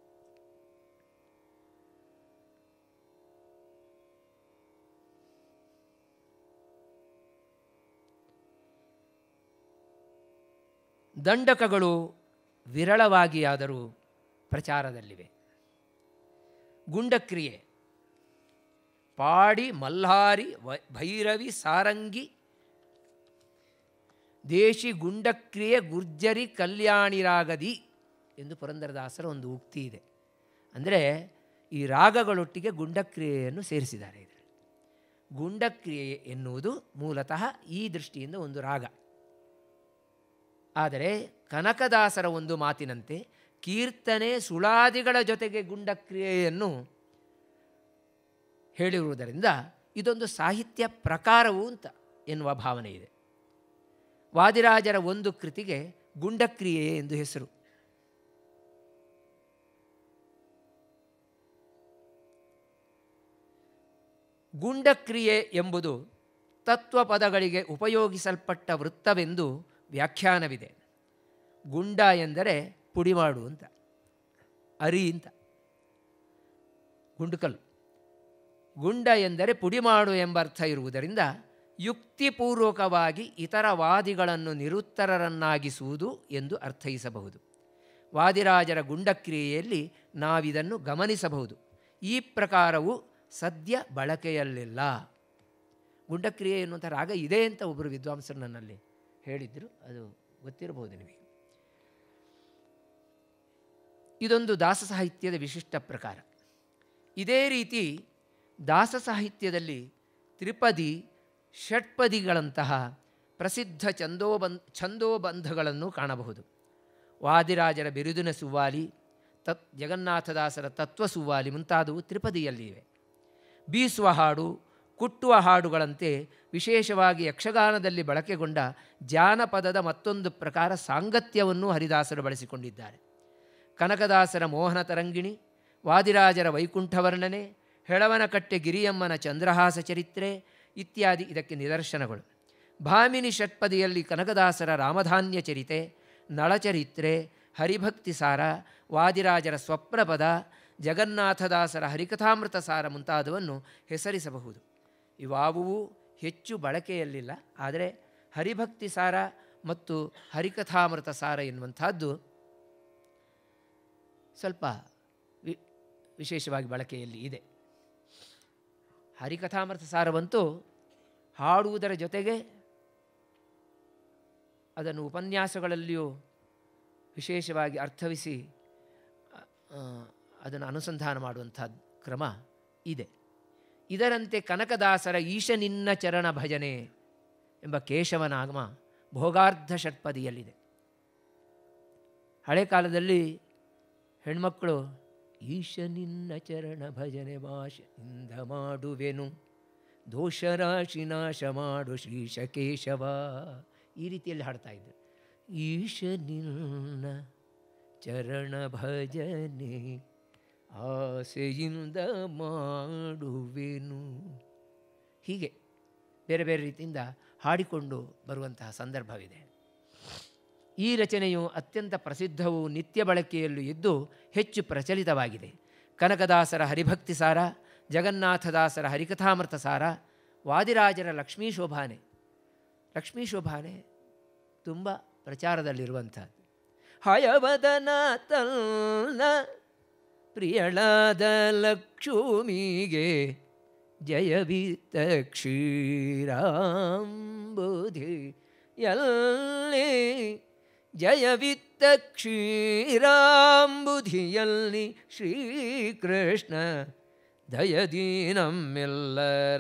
Speaker 1: ದಂಡಕಗಳು ವಿರಳವಾಗಿಯಾದರೂ ಪ್ರಚಾರದಲ್ಲಿವೆ ಗುಂಡಕ್ರಿಯೆ ಪಾಡಿ ಮಲ್ಹಾರಿ ವ ಭೈರವಿ ಸಾರಂಗಿ ದೇಶಿ ಗುಂಡಕ್ರಿಯೆ ಗುರ್ಜರಿ ಕಲ್ಯಾಣಿರಾಗದಿ ಎಂದು ಪುರಂದರದಾಸರ ಒಂದು ಉಕ್ತಿ ಇದೆ ಅಂದರೆ ಈ ರಾಗಗಳೊಟ್ಟಿಗೆ ಗುಂಡಕ್ರಿಯೆಯನ್ನು ಸೇರಿಸಿದ್ದಾರೆ ಇದರಲ್ಲಿ ಗುಂಡಕ್ರಿಯೆ ಎನ್ನುವುದು ಮೂಲತಃ ಈ ದೃಷ್ಟಿಯಿಂದ ಒಂದು ರಾಗ ಆದರೆ ಕನಕದಾಸರ ಒಂದು ಮಾತಿನಂತೆ ಕೀರ್ತನೆ ಸುಳಾದಿಗಳ ಜೊತೆಗೆ ಗುಂಡಕ್ರಿಯೆಯನ್ನು ಹೇಳಿರುವುದರಿಂದ ಇದೊಂದು ಸಾಹಿತ್ಯ ಪ್ರಕಾರವು ಅಂತ ಎನ್ನುವ ಭಾವನೆ ಇದೆ ವಾದಿರಾಜರ ಒಂದು ಕೃತಿಗೆ ಗುಂಡಕ್ರಿಯೆ ಎಂದು ಹೆಸರು ಗುಂಡಕ್ರಿಯೆ ಎಂಬುದು ತತ್ವಪದಗಳಿಗೆ ಉಪಯೋಗಿಸಲ್ಪಟ್ಟ ವೃತ್ತವೆಂದು ವ್ಯಾಖ್ಯಾನವಿದೆ ಗುಂಡ ಎಂದರೆ ಪುಡಿಮಾಡು ಅಂತ ಅರಿ ಅಂತ ಗುಂಡುಕಲ್ಲು ಗುಂಡ ಎಂದರೆ ಪುಡಿಮಾಡು ಎಂಬ ಅರ್ಥ ಇರುವುದರಿಂದ ಯುಕ್ತಿಪೂರ್ವಕವಾಗಿ ಇತರ ವಾದಿಗಳನ್ನು ನಿರುತ್ತರರನ್ನಾಗಿಸುವುದು ಎಂದು ಅರ್ಥೈಸಬಹುದು ವಾದಿರಾಜರ ಗುಂಡಕ್ರಿಯೆಯಲ್ಲಿ ನಾವಿದನ್ನು ಗಮನಿಸಬಹುದು ಈ ಪ್ರಕಾರವು ಸದ್ಯ ಬಳಕೆಯಲ್ಲಿಲ್ಲ ಗುಂಡಕ್ರಿಯೆ ಎನ್ನುವಂಥ ರಾಗ ಇದೆ ಅಂತ ಒಬ್ಬರು ವಿದ್ವಾಂಸರು ನನ್ನಲ್ಲಿ ಹೇಳಿದರು ಅದು ಗೊತ್ತಿರಬಹುದು ನಿಮಗೆ ಇದೊಂದು ದಾಸ ಸಾಹಿತ್ಯದ ವಿಶಿಷ್ಟ ಪ್ರಕಾರ ಇದೇ ರೀತಿ ದಾಸ ಸಾಹಿತ್ಯದಲ್ಲಿ ತ್ರಿಪದಿ ಷಟ್ಪದಿಗಳಂತಹ ಪ್ರಸಿದ್ಧ ಛಂದೋಬಂಧ ಛಂದೋಬಂಧಗಳನ್ನು ಕಾಣಬಹುದು ವಾದಿರಾಜರ ಬಿರುದಿನ ಸುವಾಲಿ ತತ್ ಜಗನ್ನಾಥದಾಸರ ತತ್ವ ಸುವಾಲಿ ಮುಂತಾದವು ತ್ರಿಪದಿಯಲ್ಲಿವೆ ಬೀಸುವ ಹಾಡು ಕುಟ್ಟುವ ಹಾಡುಗಳಂತೆ ವಿಶೇಷವಾಗಿ ಯಕ್ಷಗಾನದಲ್ಲಿ ಬಳಕೆಗೊಂಡ ಜಾನಪದದ ಮತ್ತೊಂದು ಪ್ರಕಾರ ಸಾಂಗತ್ಯವನ್ನು ಹರಿದಾಸರು ಬಳಸಿಕೊಂಡಿದ್ದಾರೆ ಕನಕದಾಸರ ಮೋಹನ ತರಂಗಿಣಿ ವಾದಿರಾಜರ ವೈಕುಂಠ ವರ್ಣನೆ ಹೆಳವನಕಟ್ಟೆ ಗಿರಿಯಮ್ಮನ ಚಂದ್ರಹಾಸ ಚರಿತ್ರೆ ಇತ್ಯಾದಿ ಇದಕ್ಕೆ ನಿದರ್ಶನಗಳು ಭಾಮಿನಿ ಷಟ್ಪದಿಯಲ್ಲಿ ಕನಕದಾಸರ ರಾಮಧಾನ್ಯ ಚರಿತೆ ನಳಚರಿತ್ರೆ ಹರಿಭಕ್ತಿ ಸಾರ ವಾದಿರಾಜರ ಸ್ವಪ್ನಪದ ಜಗನ್ನಾಥದಾಸರ ಹರಿಕಥಾಮೃತ ಸಾರ ಮುಂತಾದವನ್ನು ಹೆಸರಿಸಬಹುದು ಇವಾವುವೂ ಹೆಚ್ಚು ಬಳಕೆಯಲ್ಲಿಲ್ಲ ಆದರೆ ಹರಿಭಕ್ತಿ ಸಾರ ಮತ್ತು ಹರಿಕಥಾಮೃತ ಸಾರ ಎನ್ನುವಂಥದ್ದು ಸ್ವಲ್ಪ ವಿ ವಿಶೇಷವಾಗಿ ಬಳಕೆಯಲ್ಲಿ ಇದೆ ಹರಿಕಥಾಮೃತ ಸಾರವಂತೂ ಹಾಡುವುದರ ಜೊತೆಗೆ ಅದನ್ನು ಉಪನ್ಯಾಸಗಳಲ್ಲಿಯೂ ವಿಶೇಷವಾಗಿ ಅರ್ಥವಿಸಿ ಆ, ಅದನ್ನು ಅನುಸಂಧಾನ ಮಾಡುವಂಥ ಕ್ರಮ ಇದೆ ಇದರಂತೆ ಕನಕದಾಸರ ಈಶ ನಿನ್ನ ಚರಣ ಭಜನೆ ಎಂಬ ಕೇಶವನಾಗಮ ಭೋಗಾರ್ಧ ಷಟ್ಪದಿಯಲ್ಲಿದೆ ಹಳೆ ಕಾಲದಲ್ಲಿ ಹೆಣ್ಮಕ್ಕಳು ಈಶ ನಿನ್ನ ಚರಣ ಭಜನೆ ಭಾಷೆಯಿಂದ ಮಾಡುವೆನು ದೋಷರಾಶಿ ನಾಶ ಮಾಡು ಶ್ರೀಶ ಕೇಶವ ಈ ರೀತಿಯಲ್ಲಿ ಹಾಡ್ತಾ ಇದ್ದರು ಈಶ ನಿನ್ನ ಚರಣ ಭಜನೆ ಆಸೆಯಿಂದ ಮಾಡುವೆನು ಹೀಗೆ ಬೇರೆ ಬೇರೆ ರೀತಿಯಿಂದ ಹಾಡಿಕೊಂಡು ಬರುವಂತಹ ಸಂದರ್ಭವಿದೆ ಈ ರಚನೆಯು ಅತ್ಯಂತ ಪ್ರಸಿದ್ಧವೂ ನಿತ್ಯ ಬಳಕೆಯಲ್ಲೂ ಇದ್ದು ಹೆಚ್ಚು ಪ್ರಚಲಿತವಾಗಿದೆ ಕನಕದಾಸರ ಹರಿಭಕ್ತಿ ಸಾರ ಜಗನ್ನಾಥದಾಸರ ಹರಿಕಥಾಮೃತ ಸಾರ ವಾದಿರಾಜರ ಲಕ್ಷ್ಮೀ ಶೋಭಾನೆ ಲಕ್ಷ್ಮೀ ಶೋಭಾನೆ ತುಂಬ ಪ್ರಚಾರದಲ್ಲಿರುವಂಥದ್ದು ಹಯವದನ ತನ್ನ ಪ್ರಿಯಳಾದ ಲಕ್ಷ್ಮಿಗೆ ಜಯವಿತ್ತ ಕ್ಷೀರಾಂಬುಧಿ ಎಲ್ಲಿ ಜಯವಿತ್ತ ಕ್ಷೀರಾಂಬುಧಿಯಲ್ಲಿ ಶ್ರೀಕೃಷ್ಣ ದಯದೀನಮ್ಮೆಲ್ಲರ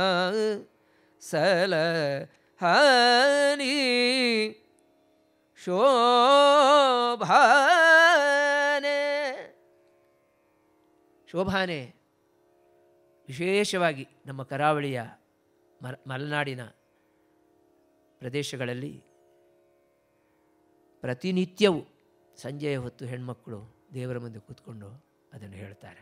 Speaker 1: ಸಲ ಹನಿ ಶೋಭಾನೆ ಶೋಭಾನೆ ವಿಶೇಷವಾಗಿ ನಮ್ಮ ಕರಾವಳಿಯ ಮರ ಮಲೆನಾಡಿನ ಪ್ರದೇಶಗಳಲ್ಲಿ ಪ್ರತಿನಿತ್ಯವೂ ಸಂಜೆಯ ಹೊತ್ತು ಹೆಣ್ಮಕ್ಕಳು ದೇವರ ಮುಂದೆ ಕೂತ್ಕೊಂಡು ಅದನ್ನು ಹೇಳ್ತಾರೆ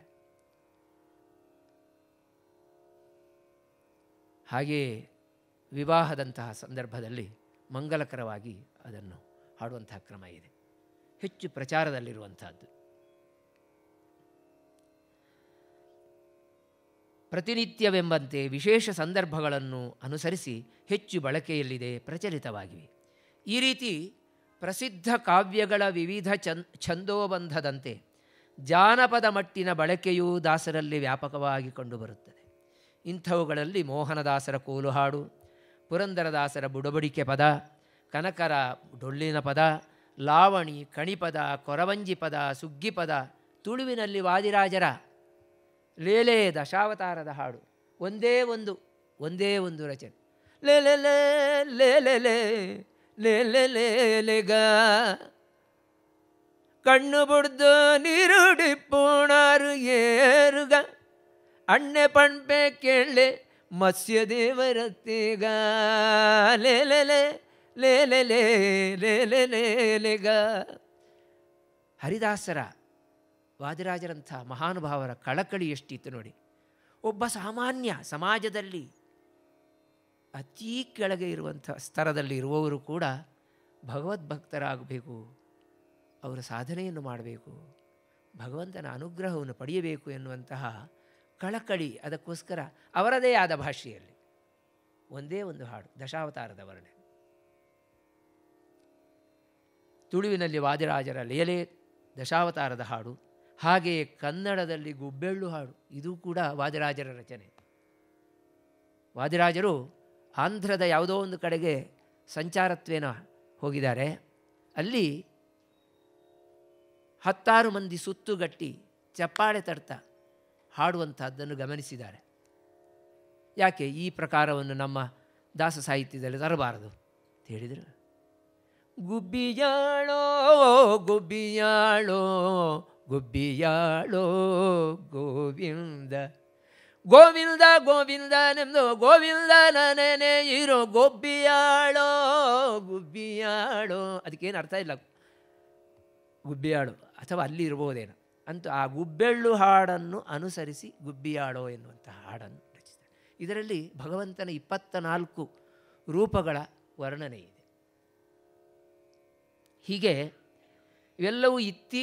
Speaker 1: ಹಾಗೆಯೇ ವಿವಾಹದಂತಹ ಸಂದರ್ಭದಲ್ಲಿ ಮಂಗಲಕರವಾಗಿ ಅದನ್ನು ಹಾಡುವಂತಹ ಕ್ರಮ ಇದೆ ಹೆಚ್ಚು ಪ್ರಚಾರದಲ್ಲಿರುವಂತಹದ್ದು ಪ್ರತಿನಿತ್ಯವೆಂಬಂತೆ ವಿಶೇಷ ಸಂದರ್ಭಗಳನ್ನು ಅನುಸರಿಸಿ ಹೆಚ್ಚು ಬಳಕೆಯಲ್ಲಿದೆ ಪ್ರಚಲಿತವಾಗಿವೆ ಈ ರೀತಿ ಪ್ರಸಿದ್ಧ ಕಾವ್ಯಗಳ ವಿವಿಧ ಚನ್ ಛಂದೋಬಂಧದಂತೆ ಜಾನಪದ ಮಟ್ಟಿನ ಬಳಕೆಯೂ ದಾಸರಲ್ಲಿ ವ್ಯಾಪಕವಾಗಿ ಕಂಡುಬರುತ್ತದೆ ಇಂಥವುಗಳಲ್ಲಿ ಮೋಹನದಾಸರ ಕೋಲು ಹಾಡು ಪುರಂದರದಾಸರ ಬುಡಬಡಿಕೆ ಪದ ಕನಕರ ಡೊಳ್ಳಿನ ಪದ ಲಾವಣಿ ಕಣಿಪದ ಕೊರವಂಜಿ ಪದ ಸುಗ್ಗಿ ಪದ ತುಳುವಿನಲ್ಲಿ ವಾದಿರಾಜರ ಲೇಲೆ ದಶಾವತಾರದ ಹಾಡು ಒಂದೇ ಒಂದು ಒಂದೇ ಒಂದು ರಚನೆ ಲೇ ಲೇ ಲೇ ಲೇ ಲೇ ಲೇ ಲೇ ಲೇ ಲೇ ಲೇಗ ಕಣ್ಣು ಬುಡ್ದು ನೀರುಡಿ ಪೂಣಾರು ಏರುಗ ಅಣ್ಣೆ ಪಣ್ಪೆ ಕೇಳೆ ಮತ್ಸ್ಯ ದೇವರತ್ತೀಗ ಲೇ ಲೇ ಲೇ ಲೇ ಲೇ ಲೇ ಲೇ ಲೇ ಲೇ ಲೇಗ ಹರಿದಾಸರ ವಾದಿರಾಜರಂಥ ಮಹಾನುಭಾವರ ಕಳಕಳಿ ಎಷ್ಟಿತ್ತು ನೋಡಿ ಒಬ್ಬ ಸಾಮಾನ್ಯ ಸಮಾಜದಲ್ಲಿ ಅತೀ ಕೆಳಗೆ ಇರುವಂಥ ಸ್ತರದಲ್ಲಿ ಇರುವವರು ಕೂಡ ಭಗವದ್ಭಕ್ತರಾಗಬೇಕು ಅವರ ಸಾಧನೆಯನ್ನು ಮಾಡಬೇಕು ಭಗವಂತನ ಅನುಗ್ರಹವನ್ನು ಪಡೆಯಬೇಕು ಎನ್ನುವಂತಹ ಕಳಕಳಿ ಅದಕ್ಕೋಸ್ಕರ ಅವರದೇ ಆದ ಭಾಷೆಯಲ್ಲಿ ಒಂದೇ ಒಂದು ಹಾಡು ದಶಾವತಾರದ ವರ್ಣೆ ತುಳುವಿನಲ್ಲಿ ವಾದಿರಾಜರ ಲೇಲೆ ದಶಾವತಾರದ ಹಾಡು ಹಾಗೆಯೇ ಕನ್ನಡದಲ್ಲಿ ಗುಬ್ಬೆಳ್ಳು ಹಾಡು ಇದು ಕೂಡ ವಾದಿರಾಜರ ರಚನೆ ವಾದಿರಾಜರು ಆಂಧ್ರದ ಯಾವುದೋ ಒಂದು ಕಡೆಗೆ ಸಂಚಾರತ್ವೇನ ಹೋಗಿದ್ದಾರೆ ಅಲ್ಲಿ ಹತ್ತಾರು ಮಂದಿ ಸುತ್ತುಗಟ್ಟಿ ಚಪ್ಪಾಳೆ ತಡ್ತಾ ಹಾಡುವಂಥದ್ದನ್ನು ಗಮನಿಸಿದ್ದಾರೆ ಯಾಕೆ ಈ ಪ್ರಕಾರವನ್ನು ನಮ್ಮ ದಾಸ ಸಾಹಿತ್ಯದಲ್ಲಿ ತರಬಾರದು ಅಂತ ಹೇಳಿದರು ಗುಬ್ಬಿಯಾಳೋ ಗುಬ್ಬಿಯಾಳೋ ಗುಬ್ಬಿಯಾಳೋ ಗೋವಿಂದ ಗೋವಿಂದ ಗೋವಿಂದ ನಿಮ್ದು ಗೋವಿಂದ ನನೇನೆ ಇರೋ ಗೊಬ್ಬಿಯಾಳೋ ಗುಬ್ಬಿಯಾಳೋ ಅದಕ್ಕೇನು ಅರ್ಥ ಇಲ್ಲ ಗುಬ್ಬಿಯಾಳು ಅಥವಾ ಅಲ್ಲಿ ಇರ್ಬೋದೇನೋ ಅಂತೂ ಆ ಗುಬ್ಬೆಳ್ಳು ಹಾಡನ್ನು ಅನುಸರಿಸಿ ಗುಬ್ಬಿಯಾಳೋ ಎನ್ನುವಂತಹ ಹಾಡನ್ನು ರಚಿಸಿದ್ದಾರೆ ಇದರಲ್ಲಿ ಭಗವಂತನ ಇಪ್ಪತ್ತ ನಾಲ್ಕು ರೂಪಗಳ ವರ್ಣನೆ ಇದೆ ಹೀಗೆ ಇವೆಲ್ಲವೂ ಇತ್ತೀ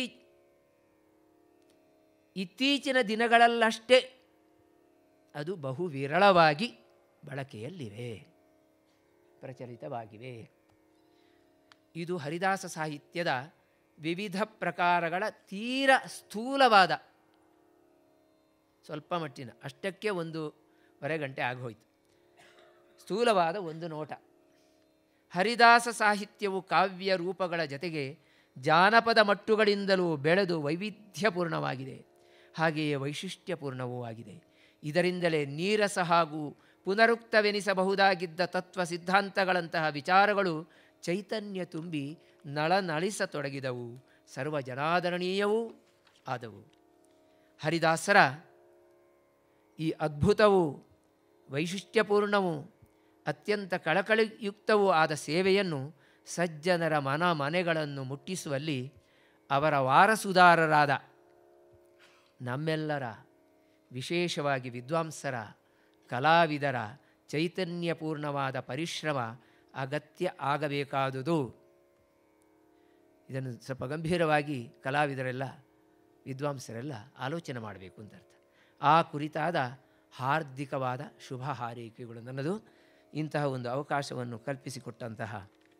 Speaker 1: ಇತ್ತೀಚಿನ ದಿನಗಳಲ್ಲಷ್ಟೇ ಅದು ಬಹು ವಿರಳವಾಗಿ ಬಳಕೆಯಲ್ಲಿವೆ ಪ್ರಚಲಿತವಾಗಿವೆ ಇದು ಹರಿದಾಸ ಸಾಹಿತ್ಯದ ವಿವಿಧ ಪ್ರಕಾರಗಳ ತೀರ ಸ್ಥೂಲವಾದ ಸ್ವಲ್ಪ ಮಟ್ಟಿನ ಅಷ್ಟಕ್ಕೆ ಒಂದೂವರೆ ಗಂಟೆ ಆಗೋಯ್ತು ಸ್ಥೂಲವಾದ ಒಂದು ನೋಟ ಹರಿದಾಸ ಸಾಹಿತ್ಯವು ಕಾವ್ಯ ರೂಪಗಳ ಜತೆಗೆ ಜಾನಪದ ಮಟ್ಟುಗಳಿಂದಲೂ ಬೆಳೆದು ವೈವಿಧ್ಯಪೂರ್ಣವಾಗಿದೆ ಹಾಗೆಯೇ ವೈಶಿಷ್ಟ್ಯಪೂರ್ಣವೂ ಆಗಿದೆ ಇದರಿಂದಲೇ ನೀರಸ ಹಾಗೂ ಪುನರುಕ್ತವೆನಿಸಬಹುದಾಗಿದ್ದ ತತ್ವ ಸಿದ್ಧಾಂತಗಳಂತಹ ವಿಚಾರಗಳು ಚೈತನ್ಯ ತುಂಬಿ ನಳನಳಿಸತೊಡಗಿದವು ಸರ್ವ ಜನಾದರಣೀಯವೂ ಆದವು ಹರಿದಾಸರ ಈ ಅದ್ಭುತವೂ ವೈಶಿಷ್ಟ್ಯಪೂರ್ಣವೂ ಅತ್ಯಂತ ಕಳಕಳಿಯುಕ್ತವೂ ಆದ ಸೇವೆಯನ್ನು ಸಜ್ಜನರ ಮನ ಮನೆಗಳನ್ನು ಮುಟ್ಟಿಸುವಲ್ಲಿ ಅವರ ವಾರಸುದಾರರಾದ ನಮ್ಮೆಲ್ಲರ ವಿಶೇಷವಾಗಿ ವಿದ್ವಾಂಸರ ಕಲಾವಿದರ ಚೈತನ್ಯಪೂರ್ಣವಾದ ಪರಿಶ್ರಮ ಅಗತ್ಯ ಆಗಬೇಕಾದುದು ಇದನ್ನು ಸ್ವಲ್ಪ ಗಂಭೀರವಾಗಿ ಕಲಾವಿದರೆಲ್ಲ ವಿದ್ವಾಂಸರೆಲ್ಲ ಆಲೋಚನೆ ಮಾಡಬೇಕು ಅಂತ ಅರ್ಥ ಆ ಕುರಿತಾದ ಹಾರ್ದಿಕವಾದ ಶುಭ ಹಾರೈಕೆಗಳು ನನ್ನದು ಇಂತಹ ಒಂದು ಅವಕಾಶವನ್ನು ಕಲ್ಪಿಸಿಕೊಟ್ಟಂತಹ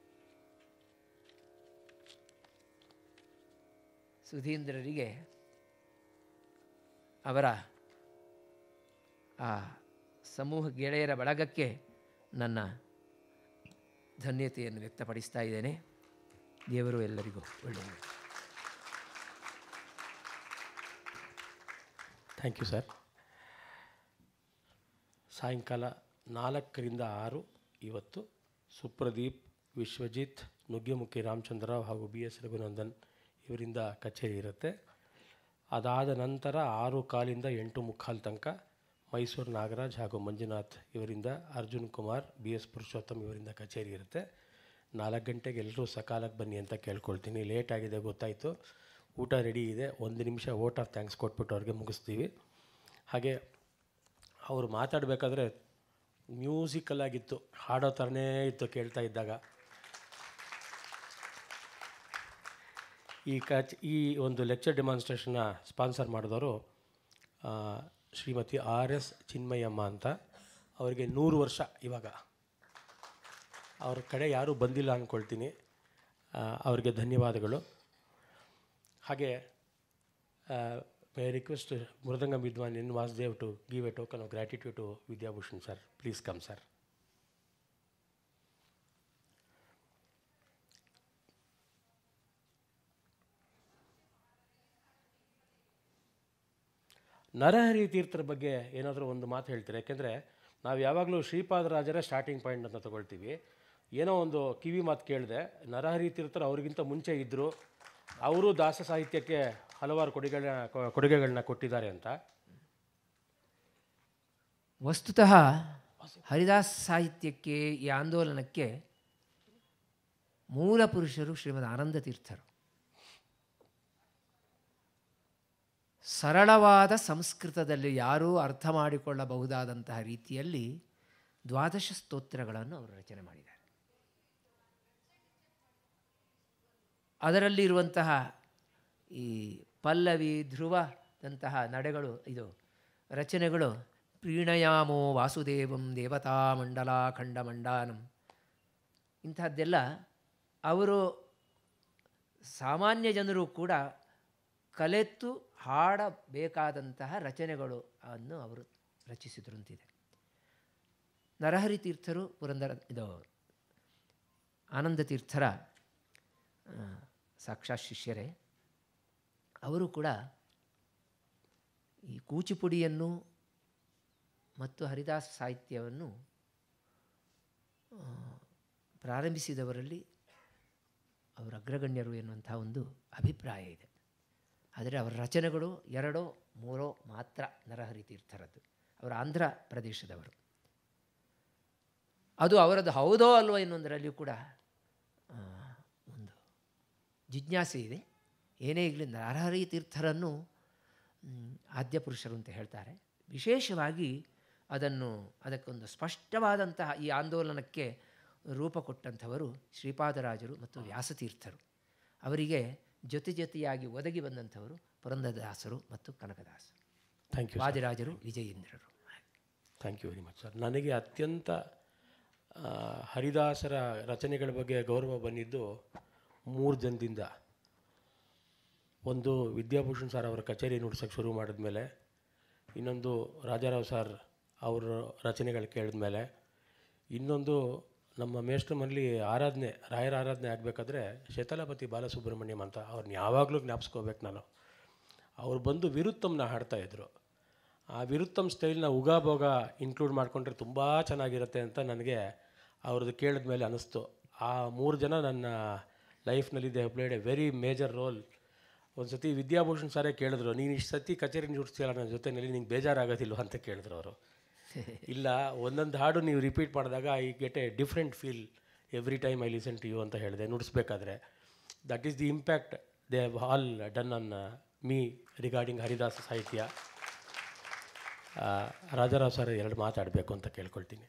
Speaker 1: ಸುಧೀಂದ್ರರಿಗೆ ಅವರ ಆ ಸಮೂಹ ಗೆಳೆಯರ ಬಳಗಕ್ಕೆ ನನ್ನ ಧನ್ಯತೆಯನ್ನು ವ್ಯಕ್ತಪಡಿಸ್ತಾ ಇದ್ದೇನೆ ದೇವರು ಎಲ್ಲರಿಗೂ ಒಳ್ಳೆಯದು
Speaker 2: ಥ್ಯಾಂಕ್ ಯು ಸರ್ ಸಾಯಂಕಾಲ ನಾಲ್ಕರಿಂದ ಆರು ಇವತ್ತು ಸುಪ್ರದೀಪ್ ವಿಶ್ವಜಿತ್ ನುಗ್ಗೆಮುಖಿ ರಾಮಚಂದ್ರರಾವ್ ಹಾಗೂ ಬಿ ಎಸ್ ರಘುನಂದನ್ ಇವರಿಂದ ಕಚೇರಿ ಇರುತ್ತೆ ಅದಾದ ನಂತರ ಆರು ಕಾಲಿಂದ ಎಂಟು ಮುಕ್ಕಾಲು ತನಕ ಮೈಸೂರು ನಾಗರಾಜ್ ಹಾಗೂ ಮಂಜುನಾಥ್ ಇವರಿಂದ ಅರ್ಜುನ್ ಕುಮಾರ್ ಬಿ ಎಸ್ ಪುರುಷೋತ್ತಮ್ ಇವರಿಂದ ಕಚೇರಿ ಇರುತ್ತೆ ನಾಲ್ಕು ಗಂಟೆಗೆ ಎಲ್ಲರೂ ಸಕಾಲಕ್ಕೆ ಬನ್ನಿ ಅಂತ ಕೇಳ್ಕೊಳ್ತೀನಿ ಲೇಟ್ ಆಗಿದೆ ಗೊತ್ತಾಯಿತು ಊಟ ರೆಡಿ ಇದೆ ಒಂದು ನಿಮಿಷ ವೋಟ್ ಆಫ್ ಥ್ಯಾಂಕ್ಸ್ ಕೊಟ್ಬಿಟ್ಟು ಅವ್ರಿಗೆ ಮುಗಿಸ್ತೀವಿ ಹಾಗೆ ಅವರು ಮಾತಾಡಬೇಕಾದ್ರೆ ಮ್ಯೂಸಿಕಲ್ ಆಗಿತ್ತು ಹಾಡೋ ಥರನೇ ಇತ್ತು ಕೇಳ್ತಾ ಇದ್ದಾಗ ಈ ಕಚ್ ಈ ಒಂದು ಲೆಕ್ಚರ್ ಡೆಮಾನ್ಸ್ಟ್ರೇಷನ್ನ ಸ್ಪಾನ್ಸರ್ ಮಾಡಿದವರು ಆ, ಶ್ರೀಮತಿ ಆರ್ ಎಸ್ ಚಿನ್ಮಯಮ್ಮ ಅಂತ ಅವರಿಗೆ ನೂರು ವರ್ಷ ಇವಾಗ ಅವ್ರ ಕಡೆ ಯಾರೂ ಬಂದಿಲ್ಲ ಅಂದ್ಕೊಳ್ತೀನಿ ಆ, ಅವ್ರಿಗೆ ಧನ್ಯವಾದಗಳು ಹಾಗೆ ಮೈ request mridangam vidwan N Vasudev to give a token of gratitude to Vidyabhushan sir please come sir Narahari ತೀರ್ಥರ ಬಗ್ಗೆ ಏನಾದರೂ ಒಂದು ಮಾತು ಹೇಳ್ತೀರಾ ಯಾಕೆಂದರೆ ನಾವು ಯಾವಾಗಲೂ ಶ್ರೀಪಾದರಾಜರ ಸ್ಟಾರ್ಟಿಂಗ್ ಪಾಯಿಂಟ್ ಅಂತ ತಗೊಳ್ತೀವಿ ಏನೋ ಒಂದು ಕಿವಿ ಮಾತು ಕೇಳಿದೆ ನರಹರಿ ತೀರ್ಥರು ಅವ್ರಿಗಿಂತ ಮುಂಚೆ ಇದ್ದರು ಅವರು ದಾಸ ಸಾಹಿತ್ಯಕ್ಕೆ ಹಲವಾರು ಕೊಡುಗೆಗಳನ್ನ ಕೊಡುಗೆಗಳನ್ನ ಕೊಟ್ಟಿದ್ದಾರೆ ಅಂತ
Speaker 1: ವಸ್ತುತಃ ಹರಿದಾಸ್ ಸಾಹಿತ್ಯಕ್ಕೆ ಈ ಆಂದೋಲನಕ್ಕೆ ಮೂಲ ಪುರುಷರು ಶ್ರೀಮದ್ ಆನಂದ ತೀರ್ಥರು ಸರಳವಾದ ಸಂಸ್ಕೃತದಲ್ಲಿ ಯಾರೂ ಅರ್ಥ ಮಾಡಿಕೊಳ್ಳಬಹುದಾದಂತಹ ರೀತಿಯಲ್ಲಿ ದ್ವಾದಶ ಸ್ತೋತ್ರಗಳನ್ನು ಅವರು ರಚನೆ ಮಾಡಿದ್ದಾರೆ ಅದರಲ್ಲಿರುವಂತಹ ಈ ಪಲ್ಲವಿ ಧ್ರುವದಂತಹ ನಡೆಗಳು ಇದು ರಚನೆಗಳು ಪ್ರೀಣಯಾಮೋ ವಾಸುದೇವಂ ದೇವತಾ ಮಂಡಲ ಖಂಡಮಂಡಾನಂ ಇಂಥದ್ದೆಲ್ಲ ಅವರು ಸಾಮಾನ್ಯ ಜನರು ಕೂಡ ಕಲೆತು ಹಾಡಬೇಕಾದಂತಹ ರಚನೆಗಳು ಅನ್ನು ಅವರು ರಚಿಸಿದರು ಅಂತಿದೆ ನರಹರಿ ತೀರ್ಥರು ಪುರಂದರ ಇದು ಆನಂದ ತೀರ್ಥರ ಆ, ಸಾಕ್ಷಾತ್ ಶಿಷ್ಯರೇ ಅವರು ಕೂಡ ಈ ಕೂಚಿಪುಡಿಯನ್ನು ಮತ್ತು ಹರಿದಾಸ ಸಾಹಿತ್ಯವನ್ನು ಆ, ಪ್ರಾರಂಭಿಸಿದವರಲ್ಲಿ ಅವರ ಅಗ್ರಗಣ್ಯರು ಎನ್ನುವಂಥ ಒಂದು ಅಭಿಪ್ರಾಯ ಇದೆ ಆದರೆ ಅವರ ರಚನೆಗಳು ಎರಡೋ ಮೂರೋ ಮಾತ್ರ ನರಹರಿ ತೀರ್ಥರದ್ದು ಅವರು ಆಂಧ್ರ ಪ್ರದೇಶದವರು ಅದು ಅವರದ್ದು ಹೌದೋ ಅಲ್ವೋ ಎನ್ನುವುದರಲ್ಲಿಯೂ ಕೂಡ ಆ, ಒಂದು ಜಿಜ್ಞಾಸೆ ಇದೆ ಏನೇ ಇರಲಿ ನರಹರಿ ತೀರ್ಥರನ್ನು ಮ್, ಆದ್ಯ ಪುರುಷರು ಅಂತ ಹೇಳ್ತಾರೆ ವಿಶೇಷವಾಗಿ ಅದನ್ನು ಅದಕ್ಕೊಂದು ಸ್ಪಷ್ಟವಾದಂತಹ ಈ ಆಂದೋಲನಕ್ಕೆ ರೂಪ ಕೊಟ್ಟಂಥವರು ಶ್ರೀಪಾದರಾಜರು ಮತ್ತು ವ್ಯಾಸತೀರ್ಥರು ಅವರಿಗೆ ಜೊತೆ ಜೊತೆಯಾಗಿ ಒದಗಿ ಬಂದಂಥವರು ಪುರಂದರದಾಸರು ಮತ್ತು ಕನಕದಾಸರು
Speaker 2: ಥ್ಯಾಂಕ್ ಯು
Speaker 1: ವಾದಿರಾಜರು ವಿಜಯೇಂದ್ರರು
Speaker 2: thank you very much sir ನನಗೆ ಅತ್ಯಂತ ಆ, ಹರಿದಾಸರ ರಚನೆಗಳ ಬಗ್ಗೆ ಗೌರವ ಬಂದಿದ್ದು ಮೂರು ಜನದಿಂದ ಒಂದು ವಿದ್ಯಾಭೂಷಣ್ ಸರ್ ಅವರ ಕಚೇರಿ ನುಡ್ಸೋಕ್ಕೆ ಶುರು ಮಾಡಿದ್ಮೇಲೆ ಇನ್ನೊಂದು ರಾಜಾರಾವ್ ಸರ್ ಅವರ ರಚನೆಗಳು ಕೇಳಿದ್ಮೇಲೆ ಇನ್ನೊಂದು ನಮ್ಮ ಮೇಷ್ಟ್ರ ಮನೇಲಿ ಆರಾಧನೆ ರಾಯರ ಆರಾಧನೆ ಆಗಬೇಕಾದ್ರೆ ಶೇತಲಾಪತಿ ಬಾಲಸುಬ್ರಹ್ಮಣ್ಯಂ ಅಂತ ಅವ್ರನ್ನ ಯಾವಾಗಲೂ ಜ್ಞಾಪಿಸ್ಕೋಬೇಕು ನಾನು ಅವ್ರು ಬಂದು ವಿರುತ್ತಮ್ನ ಹಾಡ್ತಾಯಿದ್ರು ಆ ವಿರುತ್ತಮ್ ಸ್ಟೈಲ್ನ ಉಗಾಭೋಗ ಇನ್ಕ್ಲೂಡ್ ಮಾಡಿಕೊಂಡ್ರೆ ತುಂಬ ಚೆನ್ನಾಗಿರುತ್ತೆ ಅಂತ ನನಗೆ ಅವ್ರದ್ದು ಕೇಳಿದ ಮೇಲೆ ಅನ್ನಿಸ್ತು ಆ ಮೂರು ಜನ ನನ್ನ ಲೈಫ್ನಲ್ಲಿ they played a very major role ಒಂದು ಸತಿ ವಿದ್ಯಾಭೂಷಣ್ ಸಾರೇ ಕೇಳಿದ್ರು ನೀನು ಇಷ್ಟು ಸತಿ ಕಚೇರಿ ಜುಡಿಸ್ತೀಯಲ್ಲ ನನ್ನ ಜೊತೆಯಲ್ಲಿ ನಿಂಗೆ ಬೇಜಾರಾಗೋದಿಲ್ವ ಅಂತ ಕೇಳಿದ್ರು ಅವರು ಇಲ್ಲ ಒಂದೊಂದು ಹಾಡು ನೀವು ರಿಪೀಟ್ ಮಾಡಿದಾಗ I get a different feel every time I listen to you ಅಂತ ಹೇಳಿದೆ ನುಡಿಸ್ಬೇಕಾದ್ರೆ that is the impact they have all done on me regarding Haridasa sahitya ಆ, ರಾಜಾರಾವ್ ಸರ್ ಎರಡು ಮಾತಾಡಬೇಕು ಅಂತ ಕೇಳ್ಕೊಳ್ತೀನಿ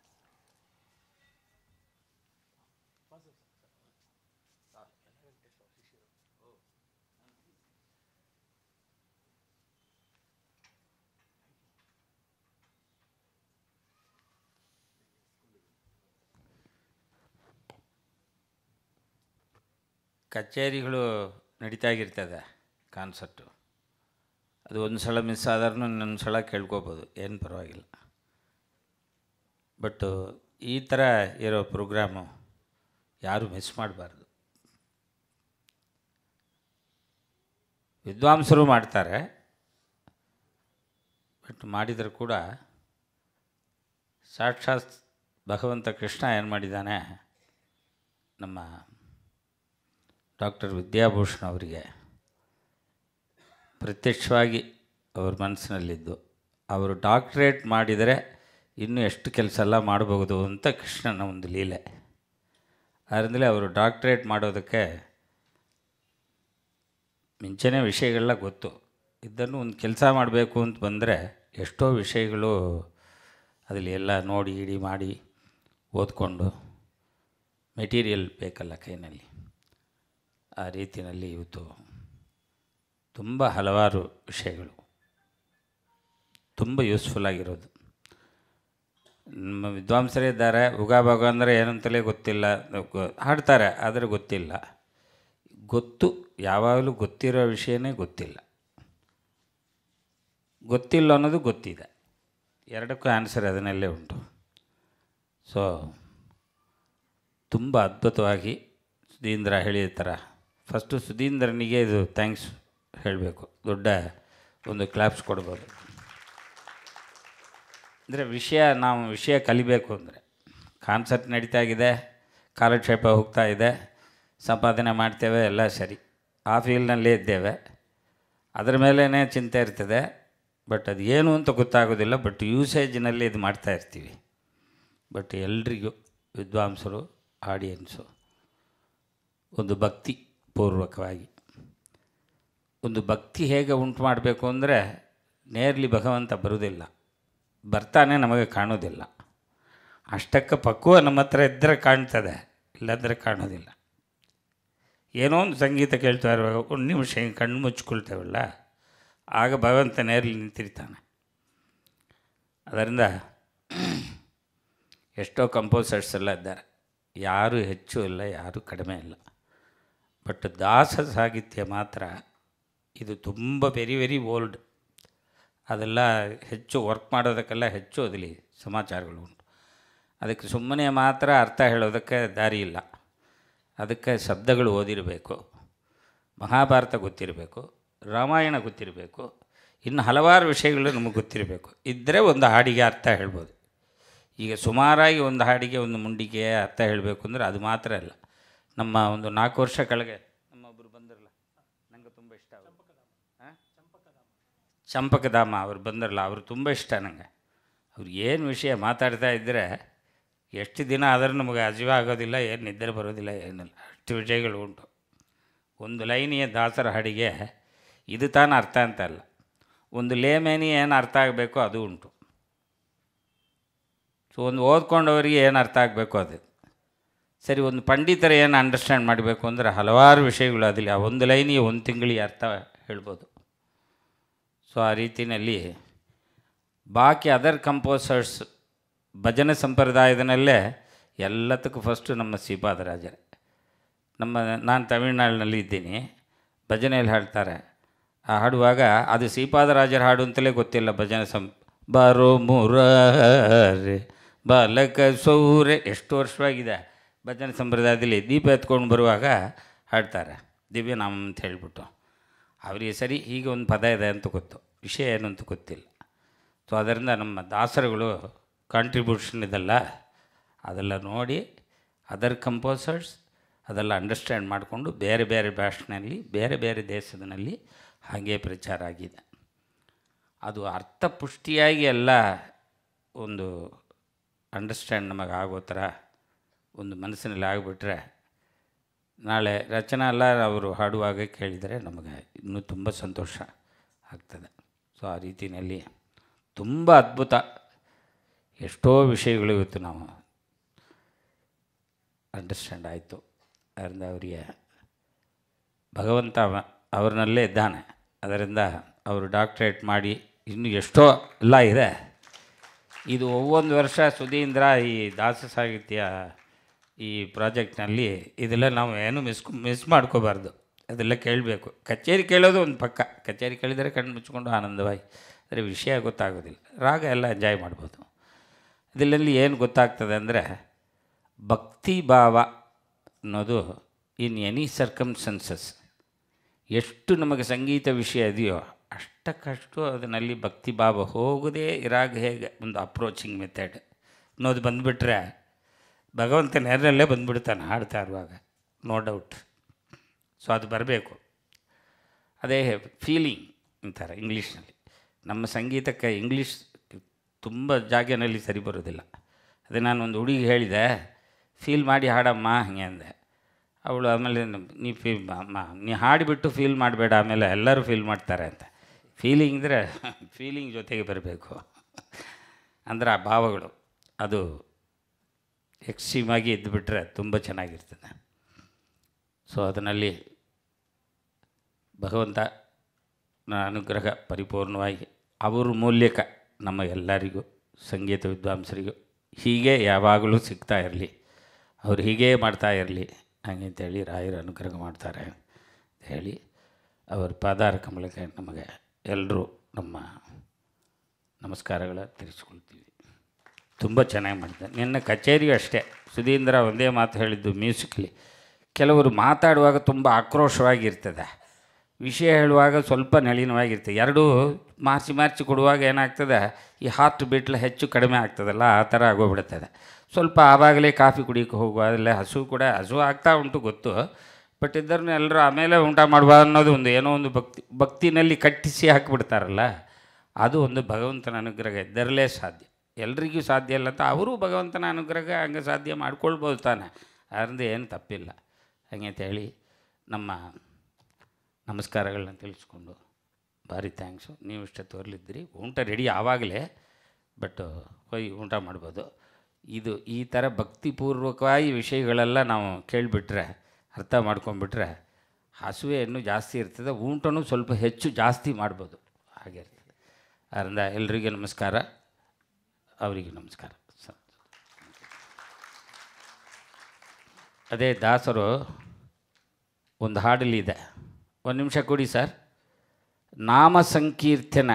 Speaker 3: ಕಚೇರಿಗಳು ನಡೀತಾ ಇರ್ತದೆ ಕಾನ್ಸರ್ಟು ಅದು ಒಂದು ಸಲ ಮಿಸ್ ಆದ್ರೂ ಇನ್ನೊಂದು ಸಲ ಕೇಳ್ಕೊಬೋದು ಏನು ಪರವಾಗಿಲ್ಲ ಬಟ್ಟು ಈ ಥರ ಇರೋ ಪ್ರೋಗ್ರಾಮು ಯಾರೂ ಮಿಸ್ ಮಾಡಬಾರ್ದು ವಿದ್ವಾಂಸರು ಮಾಡ್ತಾರೆ ಬಟ್ ಮಾಡಿದರೂ ಕೂಡ ಸಾಕ್ಷಾತ್ ಭಗವಂತ ಕೃಷ್ಣ ಏನು ಮಾಡಿದ್ದಾನೆ ನಮ್ಮ ಡಾಕ್ಟರ್ ವಿದ್ಯಾಭೂಷಣ್ ಅವರಿಗೆ ಪ್ರತ್ಯಕ್ಷವಾಗಿ ಅವ್ರ ಮನಸ್ಸಿನಲ್ಲಿದ್ದು ಅವರು ಡಾಕ್ಟ್ರೇಟ್ ಮಾಡಿದರೆ ಇನ್ನೂ ಎಷ್ಟು ಕೆಲಸ ಎಲ್ಲ ಮಾಡಬಹುದು ಅಂತ ಕೃಷ್ಣನ ಒಂದು ಲೀಲೆ ಅದರಿಂದಲೇ ಅವರು ಡಾಕ್ಟ್ರೇಟ್ ಮಾಡೋದಕ್ಕೆ ಮುಂಚೆನೇ ವಿಷಯಗಳೆಲ್ಲ ಗೊತ್ತು ಇದನ್ನು ಒಂದು ಕೆಲಸ ಮಾಡಬೇಕು ಅಂತ ಬಂದರೆ ಎಷ್ಟೋ ವಿಷಯಗಳು ಅದರಲ್ಲಿ ಎಲ್ಲ ನೋಡಿ ಇಡಿ ಮಾಡಿ ಓದ್ಕೊಂಡು ಮೆಟೀರಿಯಲ್ ಬೇಕಲ್ಲ ಕೈನಲ್ಲಿ ಆ ರೀತಿಯಲ್ಲಿ ಇವತ್ತು ತುಂಬ ಹಲವಾರು ವಿಷಯಗಳು ತುಂಬ ಯೂಸ್ಫುಲ್ ಆಗಿರೋದು ನಮ್ಮ ವಿದ್ವಾಂಸರೇ ಇದ್ದಾರೆ ಉಗಾಭಾಗ ಅಂದರೆ ಏನಂತಲೇ ಗೊತ್ತಿಲ್ಲ ಗೊ- ಹಾಡ್ತಾರೆ ಆದರೆ ಗೊತ್ತಿಲ್ಲ ಗೊತ್ತು ಯಾವಾಗಲೂ ಗೊತ್ತಿರೋ ವಿಷಯನೇ ಗೊತ್ತಿಲ್ಲ ಗೊತ್ತಿಲ್ಲ ಅನ್ನೋದು ಗೊತ್ತಿದೆ ಎರಡಕ್ಕೂ ಆನ್ಸರ್ ಅದನ್ನಲ್ಲೇ ಉಂಟು ಸೊ ತುಂಬ ಅದ್ಭುತವಾಗಿ ಸುಧೀಂದ್ರ ಹೇಳಿದ ಥರ ಫಸ್ಟು ಸುಧೀಂದ್ರನಿಗೆ ಇದು ಥ್ಯಾಂಕ್ಸ್ ಹೇಳಬೇಕು ದೊಡ್ಡ ಒಂದು ಕ್ಲಾಪ್ಸ್ ಕೊಡ್ಬೋದು ಅಂದರೆ ವಿಷಯ ನಾವು ವಿಷಯ ಕಲಿಬೇಕು ಅಂದರೆ ಕಾನ್ಸರ್ಟ್ ನಡೀತಾ ಇದೆ ಕಾಲಕ್ಷೇಪ ಹೋಗ್ತಾ ಇದೆ ಸಂಪಾದನೆ ಮಾಡ್ತೇವೆ ಎಲ್ಲ ಸರಿ ಆ ಫೀಲ್ಡ್ನಲ್ಲೇ ಇದ್ದೇವೆ ಅದರ ಮೇಲೇ ಚಿಂತೆ ಇರ್ತದೆ ಬಟ್ ಅದು ಏನು ಅಂತ ಗೊತ್ತಾಗೋದಿಲ್ಲ ಬಟ್ ಯೂಸೇಜ್ನಲ್ಲಿ ಇದು ಮಾಡ್ತಾ ಇರ್ತೀವಿ ಬಟ್ ಎಲ್ರಿಗೂ ವಿದ್ವಾಂಸರು ಆಡಿಯನ್ಸು ಒಂದು ಭಕ್ತಿ ಪೂರ್ವಕವಾಗಿ ಒಂದು ಭಕ್ತಿ ಹೇಗೆ ಉಂಟು ಮಾಡಬೇಕು ಅಂದರೆ ನೇರ್ಲಿ ಭಗವಂತ ಬರುವುದಿಲ್ಲ ಬರ್ತಾನೆ ನಮಗೆ ಕಾಣೋದಿಲ್ಲ ಅಷ್ಟಕ್ಕೆ ಪಕ್ವ ನಮ್ಮ ಹತ್ರ ಇದ್ದರೆ ಕಾಣ್ತದೆ ಇಲ್ಲಾಂದರೆ ಕಾಣೋದಿಲ್ಲ ಏನೋ ಒಂದು ಸಂಗೀತ ಕೇಳ್ತಾ ಇರುವಾಗ ಒಂದು ನಿಮಿಷ ಹಿಂಗೆ ಕಣ್ಣು ಮುಚ್ಕೊಳ್ತೇವಲ್ಲ ಆಗ ಭಗವಂತ ನೇರ್ಲಿ ನಿಂತಿರ್ತಾನೆ ಅದರಿಂದ ಎಷ್ಟೋ ಕಂಪೋಸರ್ಸ್ ಎಲ್ಲ ಇದ್ದಾರೆ ಯಾರೂ ಹೆಚ್ಚು ಇಲ್ಲ ಯಾರೂ ಕಡಿಮೆ ಇಲ್ಲ ಬಟ್ ದಾಸ ಸಾಹಿತ್ಯ ಮಾತ್ರ ಇದು ತುಂಬ ವೆರಿ ವೆರಿ ಓಲ್ಡ್ ಅದೆಲ್ಲ ಹೆಚ್ಚು ವರ್ಕ್ ಮಾಡೋದಕ್ಕೆಲ್ಲ ಹೆಚ್ಚು ಅದರಲ್ಲಿ ಸಮಾಚಾರಗಳು ಉಂಟು ಅದಕ್ಕೆ ಸುಮ್ಮನೆ ಮಾತ್ರ ಅರ್ಥ ಹೇಳೋದಕ್ಕೆ ದಾರಿ ಇಲ್ಲ ಅದಕ್ಕೆ ಶಬ್ದಗಳು ಓದಿರಬೇಕು ಮಹಾಭಾರತ ಗೊತ್ತಿರಬೇಕು ರಾಮಾಯಣ ಗೊತ್ತಿರಬೇಕು ಇನ್ನು ಹಲವಾರು ವಿಷಯಗಳು ನಮಗೆ ಗೊತ್ತಿರಬೇಕು ಇದ್ದರೆ ಒಂದು ಹಾಡಿಗೆ ಅರ್ಥ ಹೇಳ್ಬೋದು ಈಗ ಸುಮಾರಾಗಿ ಒಂದು ಹಾಡಿಗೆ ಒಂದು ಮುಂಡಿಗೆ ಅರ್ಥ ಹೇಳಬೇಕು ಅಂದರೆ ಅದು ಮಾತ್ರ ಅಲ್ಲ ನಮ್ಮ ಒಂದು ನಾಲ್ಕು ವರ್ಷ ಕೆಳಗೆ ನಮ್ಮ ಒಬ್ಬರು ಬಂದಿರಲ್ಲ ನನಗೆ ತುಂಬ ಇಷ್ಟ ಅವರು ಹಾಂ ಚಂಪಕಧಾಮ ಅವ್ರು ಬಂದಿರಲ್ಲ ಅವರು ತುಂಬ ಇಷ್ಟ ನನಗೆ ಅವ್ರು ಏನು ವಿಷಯ ಮಾತಾಡ್ತಾ ಇದ್ದರೆ ಎಷ್ಟು ದಿನ ಆದರೂ ನಮಗೆ ಅಜೀವ ಆಗೋದಿಲ್ಲ ಏನು ನಿದ್ರೆ ಬರೋದಿಲ್ಲ ಏನಿಲ್ಲ ಅಷ್ಟು ವಿಷಯಗಳು ಉಂಟು ಒಂದು ಲೈನಿಯ ದಾಸರ ಹಾಡಿಗೆ ಇದು ತಾನು ಅರ್ಥ ಅಂತ ಅಲ್ಲ ಒಂದು ಲೇಮೇನಿ ಏನು ಅರ್ಥ ಆಗಬೇಕೋ ಅದು ಉಂಟು ಸೊ ಒಂದು ಓದ್ಕೊಂಡವರಿಗೆ ಏನು ಅರ್ಥ ಆಗಬೇಕು ಅದು ಸರಿ ಒಂದು ಪಂಡಿತರ ಏನು ಅಂಡರ್ಸ್ಟ್ಯಾಂಡ್ ಮಾಡಬೇಕು ಅಂದರೆ ಹಲವಾರು ವಿಷಯಗಳು ಅದಿಲ್ಲ ಆ ಒಂದು ಲೈನಿಗೆ ಒಂದು ತಿಂಗಳಿಗೆ ಅರ್ಥ ಹೇಳ್ಬೋದು ಸೊ ಆ ರೀತಿಯಲ್ಲಿ ಬಾಕಿ ಅದರ್ ಕಂಪೋಸರ್ಸ್ ಭಜನೆ ಸಂಪ್ರದಾಯದಲ್ಲೇ ಎಲ್ಲದಕ್ಕೂ ಫಸ್ಟು ನಮ್ಮ ಶ್ರೀಪಾದರಾಜರೇ ನಮ್ಮ ನಾನು ತಮಿಳ್ನಾಡಿನಲ್ಲಿ ಇದ್ದೀನಿ ಭಜನೆಯಲ್ಲಿ ಹಾಡ್ತಾರೆ ಆ ಹಾಡುವಾಗ ಅದು ಶ್ರೀಪಾದರಾಜರ ಹಾಡು ಅಂತಲೇ ಗೊತ್ತಿಲ್ಲ ಭಜನೆ ಸಂ ಬರೋ ಮುರಾರೆ ಬಾಲಕ ಸೌರೆ ಎಷ್ಟು ವರ್ಷವಾಗಿದೆ ಭಜನೆ ಸಂಪ್ರದಾಯದಲ್ಲಿ ದೀಪ ಎತ್ಕೊಂಡು ಬರುವಾಗ ಹಾಡ್ತಾರೆ ದಿವ್ಯನಾಮ ಅಂತ ಹೇಳಿಬಿಟ್ಟು ಅವರಿಗೆ ಸರಿ ಹೀಗೆ ಒಂದು ಪದ ಇದೆ ಅಂತ ಗೊತ್ತು ವಿಷಯ ಏನು ಅಂತ ಗೊತ್ತಿಲ್ಲ ಸೊ ಅದರಿಂದ ನಮ್ಮ ದಾಸರುಗಳು ಕಾಂಟ್ರಿಬ್ಯೂಷನ್ ಇದೆಲ್ಲ ಅದೆಲ್ಲ ನೋಡಿ ಅದರ್ ಕಂಪೋಸರ್ಸ್ ಅದೆಲ್ಲ ಅಂಡರ್ಸ್ಟ್ಯಾಂಡ್ ಮಾಡಿಕೊಂಡು ಬೇರೆ ಬೇರೆ ಭಾಷೆನಲ್ಲಿ ಬೇರೆ ಬೇರೆ ದೇಶದಲ್ಲಿ ಹಾಗೆ ಪ್ರಚಾರ ಆಗಿದೆ ಅದು ಅರ್ಥಪುಷ್ಟಿಯಾಗಿ ಎಲ್ಲ ಒಂದು ಅಂಡರ್ಸ್ಟ್ಯಾಂಡ್ ನಮಗೆ ಆಗೋ ಥರ ಒಂದು ಮನಸ್ಸಿನಲ್ಲಿ ಆಗಿಬಿಟ್ರೆ ನಾಳೆ ರಚನಾ ಎಲ್ಲ ಅವರು ಹಾಡುವಾಗ ಕೇಳಿದರೆ ನಮಗೆ ಇನ್ನೂ ತುಂಬ ಸಂತೋಷ ಆಗ್ತದೆ ಸೊ ಆ ರೀತಿಯಲ್ಲಿ ತುಂಬ ಅದ್ಭುತ ಎಷ್ಟೋ ವಿಷಯಗಳು ಇವತ್ತು ನಾವು ಅಂಡರ್ಸ್ಟ್ಯಾಂಡ್ ಆಯಿತು ಅದರಿಂದ ಅವರಿಗೆ ಭಗವಂತ ಅವ- ಅವ್ರನ್ನಲ್ಲೇ ಇದ್ದಾನೆ ಅದರಿಂದ ಅವರು ಡಾಕ್ಟ್ರೇಟ್ ಮಾಡಿ ಇನ್ನೂ ಎಷ್ಟೋ ಎಲ್ಲ ಇದೆ ಇದು ಒவ்வೊಂದು ವರ್ಷ ಸುಧೀಂದ್ರ ಈ ದಾಸ ಸಾಹಿತ್ಯ ಈ ಪ್ರಾಜೆಕ್ಟ್ನಲ್ಲಿ ಇದೆಲ್ಲ ನಾವು ಏನು ಮಿಸ್ ಮಿಸ್ ಮಾಡ್ಕೋಬಾರ್ದು ಅದೆಲ್ಲ ಕೇಳಬೇಕು ಕಚೇರಿ ಕೇಳೋದು ಒಂದು ಪಕ್ಕ ಕಚೇರಿ ಕೇಳಿದರೆ ಕಣ್ಣು ಮುಚ್ಕೊಂಡು ಆನಂದವಾಗಿ ಆದರೆ ವಿಷಯ ಗೊತ್ತಾಗೋದಿಲ್ಲ ರಾಗ ಎಲ್ಲ ಎಂಜಾಯ್ ಮಾಡ್ಬೋದು ಇದರಲ್ಲಿ ಏನು ಗೊತ್ತಾಗ್ತದೆ ಅಂದರೆ ಭಕ್ತಿ ಭಾವ ಅನ್ನೋದು ಇನ್ ಎನಿ ಸರ್ಕಮ್ಸ್ಟೆನ್ಸಸ್ ಎಷ್ಟು ನಮಗೆ ಸಂಗೀತ ವಿಷಯ ಇದೆಯೋ ಅಷ್ಟಕ್ಕಷ್ಟು ಅದರಲ್ಲಿ ಭಕ್ತಿ ಭಾವ ಹೋಗೋದೇ ಇರಾಗ ಹೇಗೆ ಒಂದು ಅಪ್ರೋಚಿಂಗ್ ಮೆಥಡ್ ಅನ್ನೋದು ಬಂದುಬಿಟ್ರೆ ಭಗವಂತ ನೆರಳಲ್ಲೇ ಬಂದುಬಿಡ್ತಾನೆ ಹಾಡ್ತಾ ಇರುವಾಗ ನೋ ಡೌಟ್ ಸೊ ಅದು ಬರಬೇಕು ಅದೇ ಫೀಲಿಂಗ್ ಅಂತಾರೆ ಇಂಗ್ಲೀಷ್ನಲ್ಲಿ ನಮ್ಮ ಸಂಗೀತಕ್ಕೆ ಇಂಗ್ಲೀಷ್ ತುಂಬ ಜಾಗನಲ್ಲಿ ಸರಿ ಬರೋದಿಲ್ಲ ಅದೇ ನಾನು ಒಂದು ಹುಡುಗಿ ಹೇಳಿದೆ ಫೀಲ್ ಮಾಡಿ ಹಾಡಮ್ಮ ಹಂಗೆ ಅಂದೆ ಅವಳು ಆಮೇಲೆ ನೀ ಫೀ ಅಮ್ಮ ನೀ ಹಾಡಿಬಿಟ್ಟು ಫೀಲ್ ಮಾಡಬೇಡ ಆಮೇಲೆ ಎಲ್ಲರೂ ಫೀಲ್ ಮಾಡ್ತಾರೆ ಅಂತ ಫೀಲಿಂಗ್ ಅಂದರೆ ಫೀಲಿಂಗ್ ಜೊತೆಗೆ ಬರಬೇಕು ಅಂದರೆ ಆ ಭಾವಗಳು ಅದು ಎಕ್ಸ್ಟ್ರೀಮ್ ಆಗಿ ಇದ್ದುಬಿಟ್ರೆ ತುಂಬ ಚೆನ್ನಾಗಿರ್ತದೆ ಸೊ ಅದರಲ್ಲಿ ಭಗವಂತ ನ ಅನುಗ್ರಹ ಪರಿಪೂರ್ಣವಾಗಿ ಅವ್ರ ಮೂಲಕ ನಮ್ಮ ಎಲ್ಲರಿಗೂ ಸಂಗೀತ ವಿದ್ವಾಂಸರಿಗೂ ಹೀಗೆ ಯಾವಾಗಲೂ ಸಿಗ್ತಾ ಇರಲಿ ಅವ್ರು ಹೀಗೇ ಮಾಡ್ತಾ ಇರಲಿ ಹಾಗೆ ಅಂತೇಳಿ ರಾಯರು ಅನುಗ್ರಹ ಮಾಡ್ತಾರೆ ಅಂತ ಹೇಳಿ ಅವರ ಪಾದಾರ ಕಮಲಕ್ಕೆ ನಮಗೆ ಎಲ್ಲರೂ ನಮ್ಮ ನಮಸ್ಕಾರಗಳ ತಿಳಿಸ್ಕೊಳ್ತೀವಿ ತುಂಬ ಚೆನ್ನಾಗಿ ಮಾಡಿದ್ದಾರೆ ನಿನ್ನ ಕಚೇರಿಯೂ ಅಷ್ಟೇ ಸುಧೀಂದ್ರ ಒಂದೇ ಮಾತು ಹೇಳಿದ್ದು ಮ್ಯೂಸಿಕಲಿ ಕೆಲವರು ಮಾತಾಡುವಾಗ ತುಂಬ ಆಕ್ರೋಶವಾಗಿರ್ತದೆ ವಿಷಯ ಹೇಳುವಾಗ ಸ್ವಲ್ಪ ನಳಿನವಾಗಿರ್ತದೆ ಎರಡೂ ಮಾರ್ಚಿ ಮಾರ್ಚಿ ಕೊಡುವಾಗ ಏನಾಗ್ತದೆ ಈ ಹಾರ್ಟ್ ಬೀಟ್ಲ ಹೆಚ್ಚು ಕಡಿಮೆ ಆಗ್ತದಲ್ಲ ಆ ಥರ ಆಗೋಗ್ಬಿಡ್ತದೆ ಸ್ವಲ್ಪ ಆವಾಗಲೇ ಕಾಫಿ ಕುಡಿಯೋಕೆ ಹೋಗುವ ಅಲ್ಲೇ ಹಸು ಕೂಡ ಹಸು ಆಗ್ತಾ ಉಂಟು ಗೊತ್ತು ಬಟ್ ಇದ್ದರನ್ನು ಎಲ್ಲರೂ ಆಮೇಲೆ ಊಟ ಮಾಡುವ ಅನ್ನೋದು ಒಂದು ಏನೋ ಒಂದು ಭಕ್ತಿ ಭಕ್ತಿನಲ್ಲಿ ಕಟ್ಟಿಸಿ ಹಾಕಿಬಿಡ್ತಾರಲ್ಲ ಅದು ಒಂದು ಭಗವಂತನ ಅನುಗ್ರಹ ಇದ್ದರಲ್ಲೇ ಸಾಧ್ಯ ಎಲ್ರಿಗೂ ಸಾಧ್ಯ ಇಲ್ಲ ಅಂತ ಅವರು ಭಗವಂತನ ಅನುಗ್ರಹ ಹಂಗೆ ಸಾಧ್ಯ ಮಾಡ್ಕೊಳ್ಬೋದು ತಾನೆ ಅದರಿಂದ ಏನು ತಪ್ಪಿಲ್ಲ ಹಾಗೆ ಅಂತ ಹೇಳಿ ನಮ್ಮ ನಮಸ್ಕಾರಗಳನ್ನ ತಿಳಿಸ್ಕೊಂಡು ಭಾರಿ ಥ್ಯಾಂಕ್ಸು ನೀವು ಇಷ್ಟ ತೋರ್ಲಿದ್ದಿರಿ ಊಟ ರೆಡಿ ಆವಾಗಲೇ ಬಟ್ ಹೋಗಿ ಊಟ ಮಾಡ್ಬೋದು ಇದು ಈ ಥರ ಭಕ್ತಿಪೂರ್ವಕವಾಗಿ ವಿಷಯಗಳೆಲ್ಲ ನಾವು ಕೇಳಿಬಿಟ್ರೆ ಅರ್ಥ ಮಾಡ್ಕೊಂಬಿಟ್ರೆ ಹಸುವೆ ಇನ್ನೂ ಜಾಸ್ತಿ ಇರ್ತದೆ ಊಟನೂ ಸ್ವಲ್ಪ ಹೆಚ್ಚು ಜಾಸ್ತಿ ಮಾಡ್ಬೋದು ಹಾಗೆ ಇರ್ತದೆ ಅದರಿಂದ ಎಲ್ರಿಗೂ ನಮಸ್ಕಾರ ಅವರಿಗೆ ನಮಸ್ಕಾರ ಸ- ಅದೇ ದಾಸರು ಒಂದು ಹಾಡಲ್ಲಿದೆ ಒಂದು ನಿಮಿಷ ಕೊಡಿ ಸರ್ ನಾಮ ಸಂಕೀರ್ತನ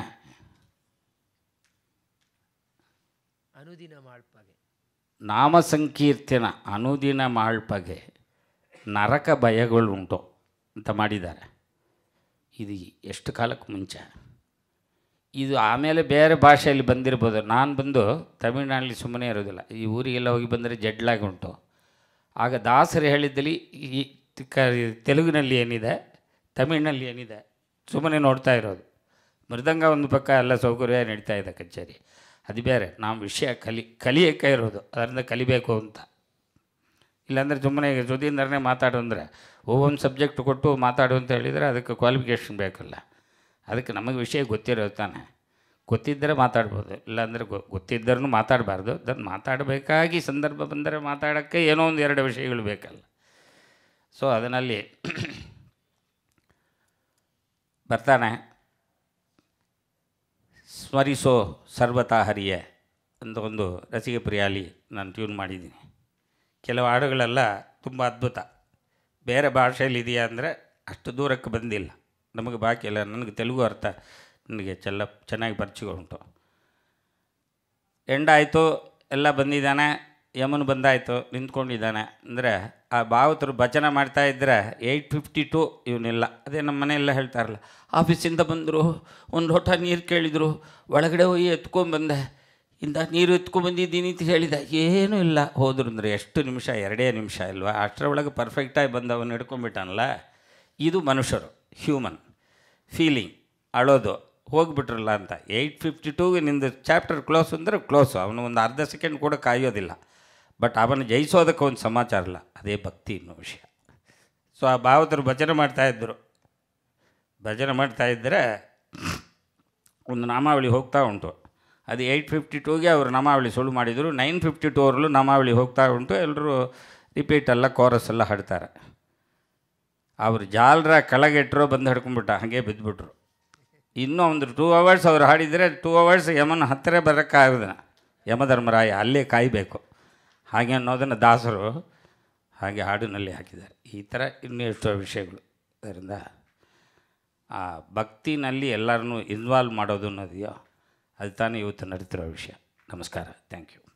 Speaker 1: ಅನುದಿನ ಮಾಳ್ಪಗೆ
Speaker 3: ನಾಮ ಸಂಕೀರ್ತನ ಅನುದಿನ ಮಾಳ್ಪಗೆ ನರಕ ಭಯಗಳುಂಟು ಅಂತ ಮಾಡಿದ್ದಾರೆ ಇದು ಎಷ್ಟು ಕಾಲಕ್ಕೆ ಮುಂಚೆ ಇದು ಆಮೇಲೆ ಬೇರೆ ಭಾಷೆಯಲ್ಲಿ ಬಂದಿರ್ಬೋದು ನಾನು ಬಂದು ತಮಿಳ್ನಾಡಲ್ಲಿ ಸುಮ್ಮನೆ ಇರೋದಿಲ್ಲ ಈ ಊರಿಗೆಲ್ಲ ಹೋಗಿ ಬಂದರೆ ಜಡ್ಲಾಗಿ ಉಂಟು ಆಗ ದಾಸರು ಹೇಳಿದ್ದಲ್ಲಿ ಈ ಕ ತೆಲುಗಿನಲ್ಲಿ ಏನಿದೆ ತಮಿಳಿನಲ್ಲಿ ಏನಿದೆ ಸುಮ್ಮನೆ ನೋಡ್ತಾ ಇರೋದು ಮೃದಂಗ ಒಂದು ಪಕ್ಕ ಎಲ್ಲ ಸೌಕರ್ಯ ನಡೀತಾ ಇದೆ ಕಚೇರಿ ಅದು ಬೇರೆ ನಾವು ವಿಷಯ ಕಲಿ ಕಲಿಯೋಕ್ಕೆ ಇರೋದು ಅದರಿಂದ ಕಲಿಬೇಕು ಅಂತ ಇಲ್ಲಾಂದರೆ ಸುಮ್ಮನೆ ಈಗ ಸುಧೀಂದ್ರನೇ ಮಾತಾಡು ಅಂದರೆ ಒவ்வೊಂದು ಸಬ್ಜೆಕ್ಟ್ ಕೊಟ್ಟು ಮಾತಾಡು ಅಂತ ಹೇಳಿದರೆ ಅದಕ್ಕೆ ಕ್ವಾಲಿಫಿಕೇಷನ್ ಬೇಕಲ್ಲ ಅದಕ್ಕೆ ನಮಗೆ ವಿಷಯ ಗೊತ್ತಿರೋದು ತಾನೆ ಗೊತ್ತಿದ್ದರೆ ಮಾತಾಡ್ಬೋದು ಇಲ್ಲಾಂದರೆ ಗೊ ಗೊತ್ತಿದ್ದರೂ ಮಾತಾಡಬಾರ್ದು ಅದನ್ನು ಮಾತಾಡಬೇಕಾಗಿ ಸಂದರ್ಭ ಬಂದರೆ ಮಾತಾಡೋಕ್ಕೆ ಏನೋ ಒಂದು ಎರಡು ವಿಷಯಗಳು ಬೇಕಲ್ಲ ಸೊ ಅದರಲ್ಲಿ ಬರ್ತಾನೆ ಸ್ಮರಿಸೋ ಸರ್ವತಾ ಹರಿಯೇ ಅಂತ ಒಂದು ರಸಿಗೆ ಪ್ರಿಯಾಲಿ ನಾನು ಟ್ಯೂನ್ ಮಾಡಿದ್ದೀನಿ ಕೆಲವು ಹಾಡುಗಳೆಲ್ಲ ತುಂಬ ಅದ್ಭುತ ಬೇರೆ ಭಾಷೆಯಲ್ಲಿ ಇದೆಯಾ ಅಂದರೆ ಅಷ್ಟು ದೂರಕ್ಕೆ ಬಂದಿಲ್ಲ ನಮಗೆ ಬಾಕಿ ಇಲ್ಲ ನನಗೆ ತೆಲುಗು ಅರ್ಥ ನನಗೆ ಚೆಲ್ಲ ಚೆನ್ನಾಗಿ ಪರಿಚಯ ಉಂಟು ಎಂಡ ಆಯಿತು ಎಲ್ಲ ಬಂದಿದ್ದಾನೆ ಯಮನ್ ಬಂದಾಯಿತು ನಿಂತ್ಕೊಂಡಿದ್ದಾನೆ ಅಂದರೆ ಆ ಭಾವತರು ಭಜನೆ ಮಾಡ್ತಾ ಇದ್ದರೆ ಏಯ್ಟ್ ಫಿಫ್ಟಿ ಟು ಇವನಿಲ್ಲ ಅದೇ ನಮ್ಮ ಮನೆಯೆಲ್ಲ ಹೇಳ್ತಾರಲ್ಲ ಆಫೀಸಿಂದ ಬಂದರು ಒಂದು ಲೋಟ ನೀರು ಕೇಳಿದರು ಒಳಗಡೆ ಹೋಗಿ ಎತ್ಕೊಂಡ್ಬಂದೆ ಇಂದ ನೀರು ಎತ್ಕೊಂಡ್ಬಂದಿದ್ದೀನಿ ಅಂತ ಹೇಳಿದ ಏನೂ ಇಲ್ಲ ಹೋದ್ರು ಅಂದರೆ ಎಷ್ಟು ನಿಮಿಷ ಎರಡೇ ನಿಮಿಷ ಇಲ್ವಾ ಅಷ್ಟರೊಳಗೆ ಪರ್ಫೆಕ್ಟಾಗಿ ಬಂದವನು ಹಿಡ್ಕೊಂಡ್ಬಿಟ್ಟಾನಲ್ಲ ಇದು ಮನುಷ್ಯರು ಹ್ಯೂಮನ್ ಫೀಲಿಂಗ್ ಅಳೋದು ಹೋಗ್ಬಿಟ್ರಲ್ಲ ಅಂತ ಏಯ್ಟ್ ಫಿಫ್ಟಿ ಟೂಗೆ ನಿಂದು ಚಾಪ್ಟರ್ ಕ್ಲೋಸ್ ಅಂದರೆ ಕ್ಲೋಸು ಅವನು ಒಂದು ಅರ್ಧ ಸೆಕೆಂಡ್ ಕೂಡ ಕಾಯೋದಿಲ್ಲ ಬಟ್ ಅವನು ಜಯಿಸೋದಕ್ಕೆ ಒಂದು ಸಮಾಚಾರ ಇಲ್ಲ ಅದೇ ಭಕ್ತಿ ಅನ್ನೋ ವಿಷಯ ಸೊ ಆ ಭಾವತರು ಭಜನೆ ಮಾಡ್ತಾಯಿದ್ರು ಭಜನೆ ಮಾಡ್ತಾ ಇದ್ದರೆ ಒಂದು ನಾಮಾವಳಿ ಹೋಗ್ತಾ ಉಂಟು ಅದು ಏಯ್ಟ್ ಫಿಫ್ಟಿ ಟೂಗೆ ಅವರು ನಾಮಾವಳಿ ಸುಳ್ಳು ಮಾಡಿದರು ನೈನ್ ಫಿಫ್ಟಿ ಟೂ ಅವರಲ್ಲೂ ನಾಮಾವಳಿ ಹೋಗ್ತಾ ಉಂಟು ಎಲ್ಲರೂ ರಿಪೀಟ್ ಎಲ್ಲ ಕೋರಸ್ ಎಲ್ಲ ಹಾಡ್ತಾರೆ ಅವರು ಜಾಲರ ಕೆಳಗೆಟ್ಟರು ಬಂದು ಹಿಡ್ಕೊಂಡ್ಬಿಟ್ಟ ಹಾಗೆ ಬಿದ್ದುಬಿಟ್ರು ಇನ್ನೂ ಒಂದು ಟೂ ಅವರ್ಸ್ ಅವ್ರು ಹಾಡಿದರೆ ಟೂ ಅವರ್ಸ್ ಯಮನ ಹತ್ತಿರ ಬರೋಕ್ಕಾಗೋದಿಲ್ಲ ಯಮಧರ್ಮರಾಯ ಅಲ್ಲೇ ಕಾಯಬೇಕು ಹಾಗೆ ಅನ್ನೋದನ್ನು ದಾಸರು ಹಾಗೆ ಹಾಡಿನಲ್ಲಿ ಹಾಕಿದ್ದಾರೆ ಈ ಥರ ಇನ್ನೂ ಎಷ್ಟೋ ವಿಷಯಗಳು ಅದರಿಂದ ಆ ಭಕ್ತಿನಲ್ಲಿ ಎಲ್ಲರನ್ನೂ ಇನ್ವಾಲ್ವ್ ಮಾಡೋದು ಅನ್ನೋದೆಯೋ ಅದು ತಾನೇ ಇವತ್ತು ನಡೀತಿರೋ ವಿಷಯ ನಮಸ್ಕಾರ ಥ್ಯಾಂಕ್ ಯು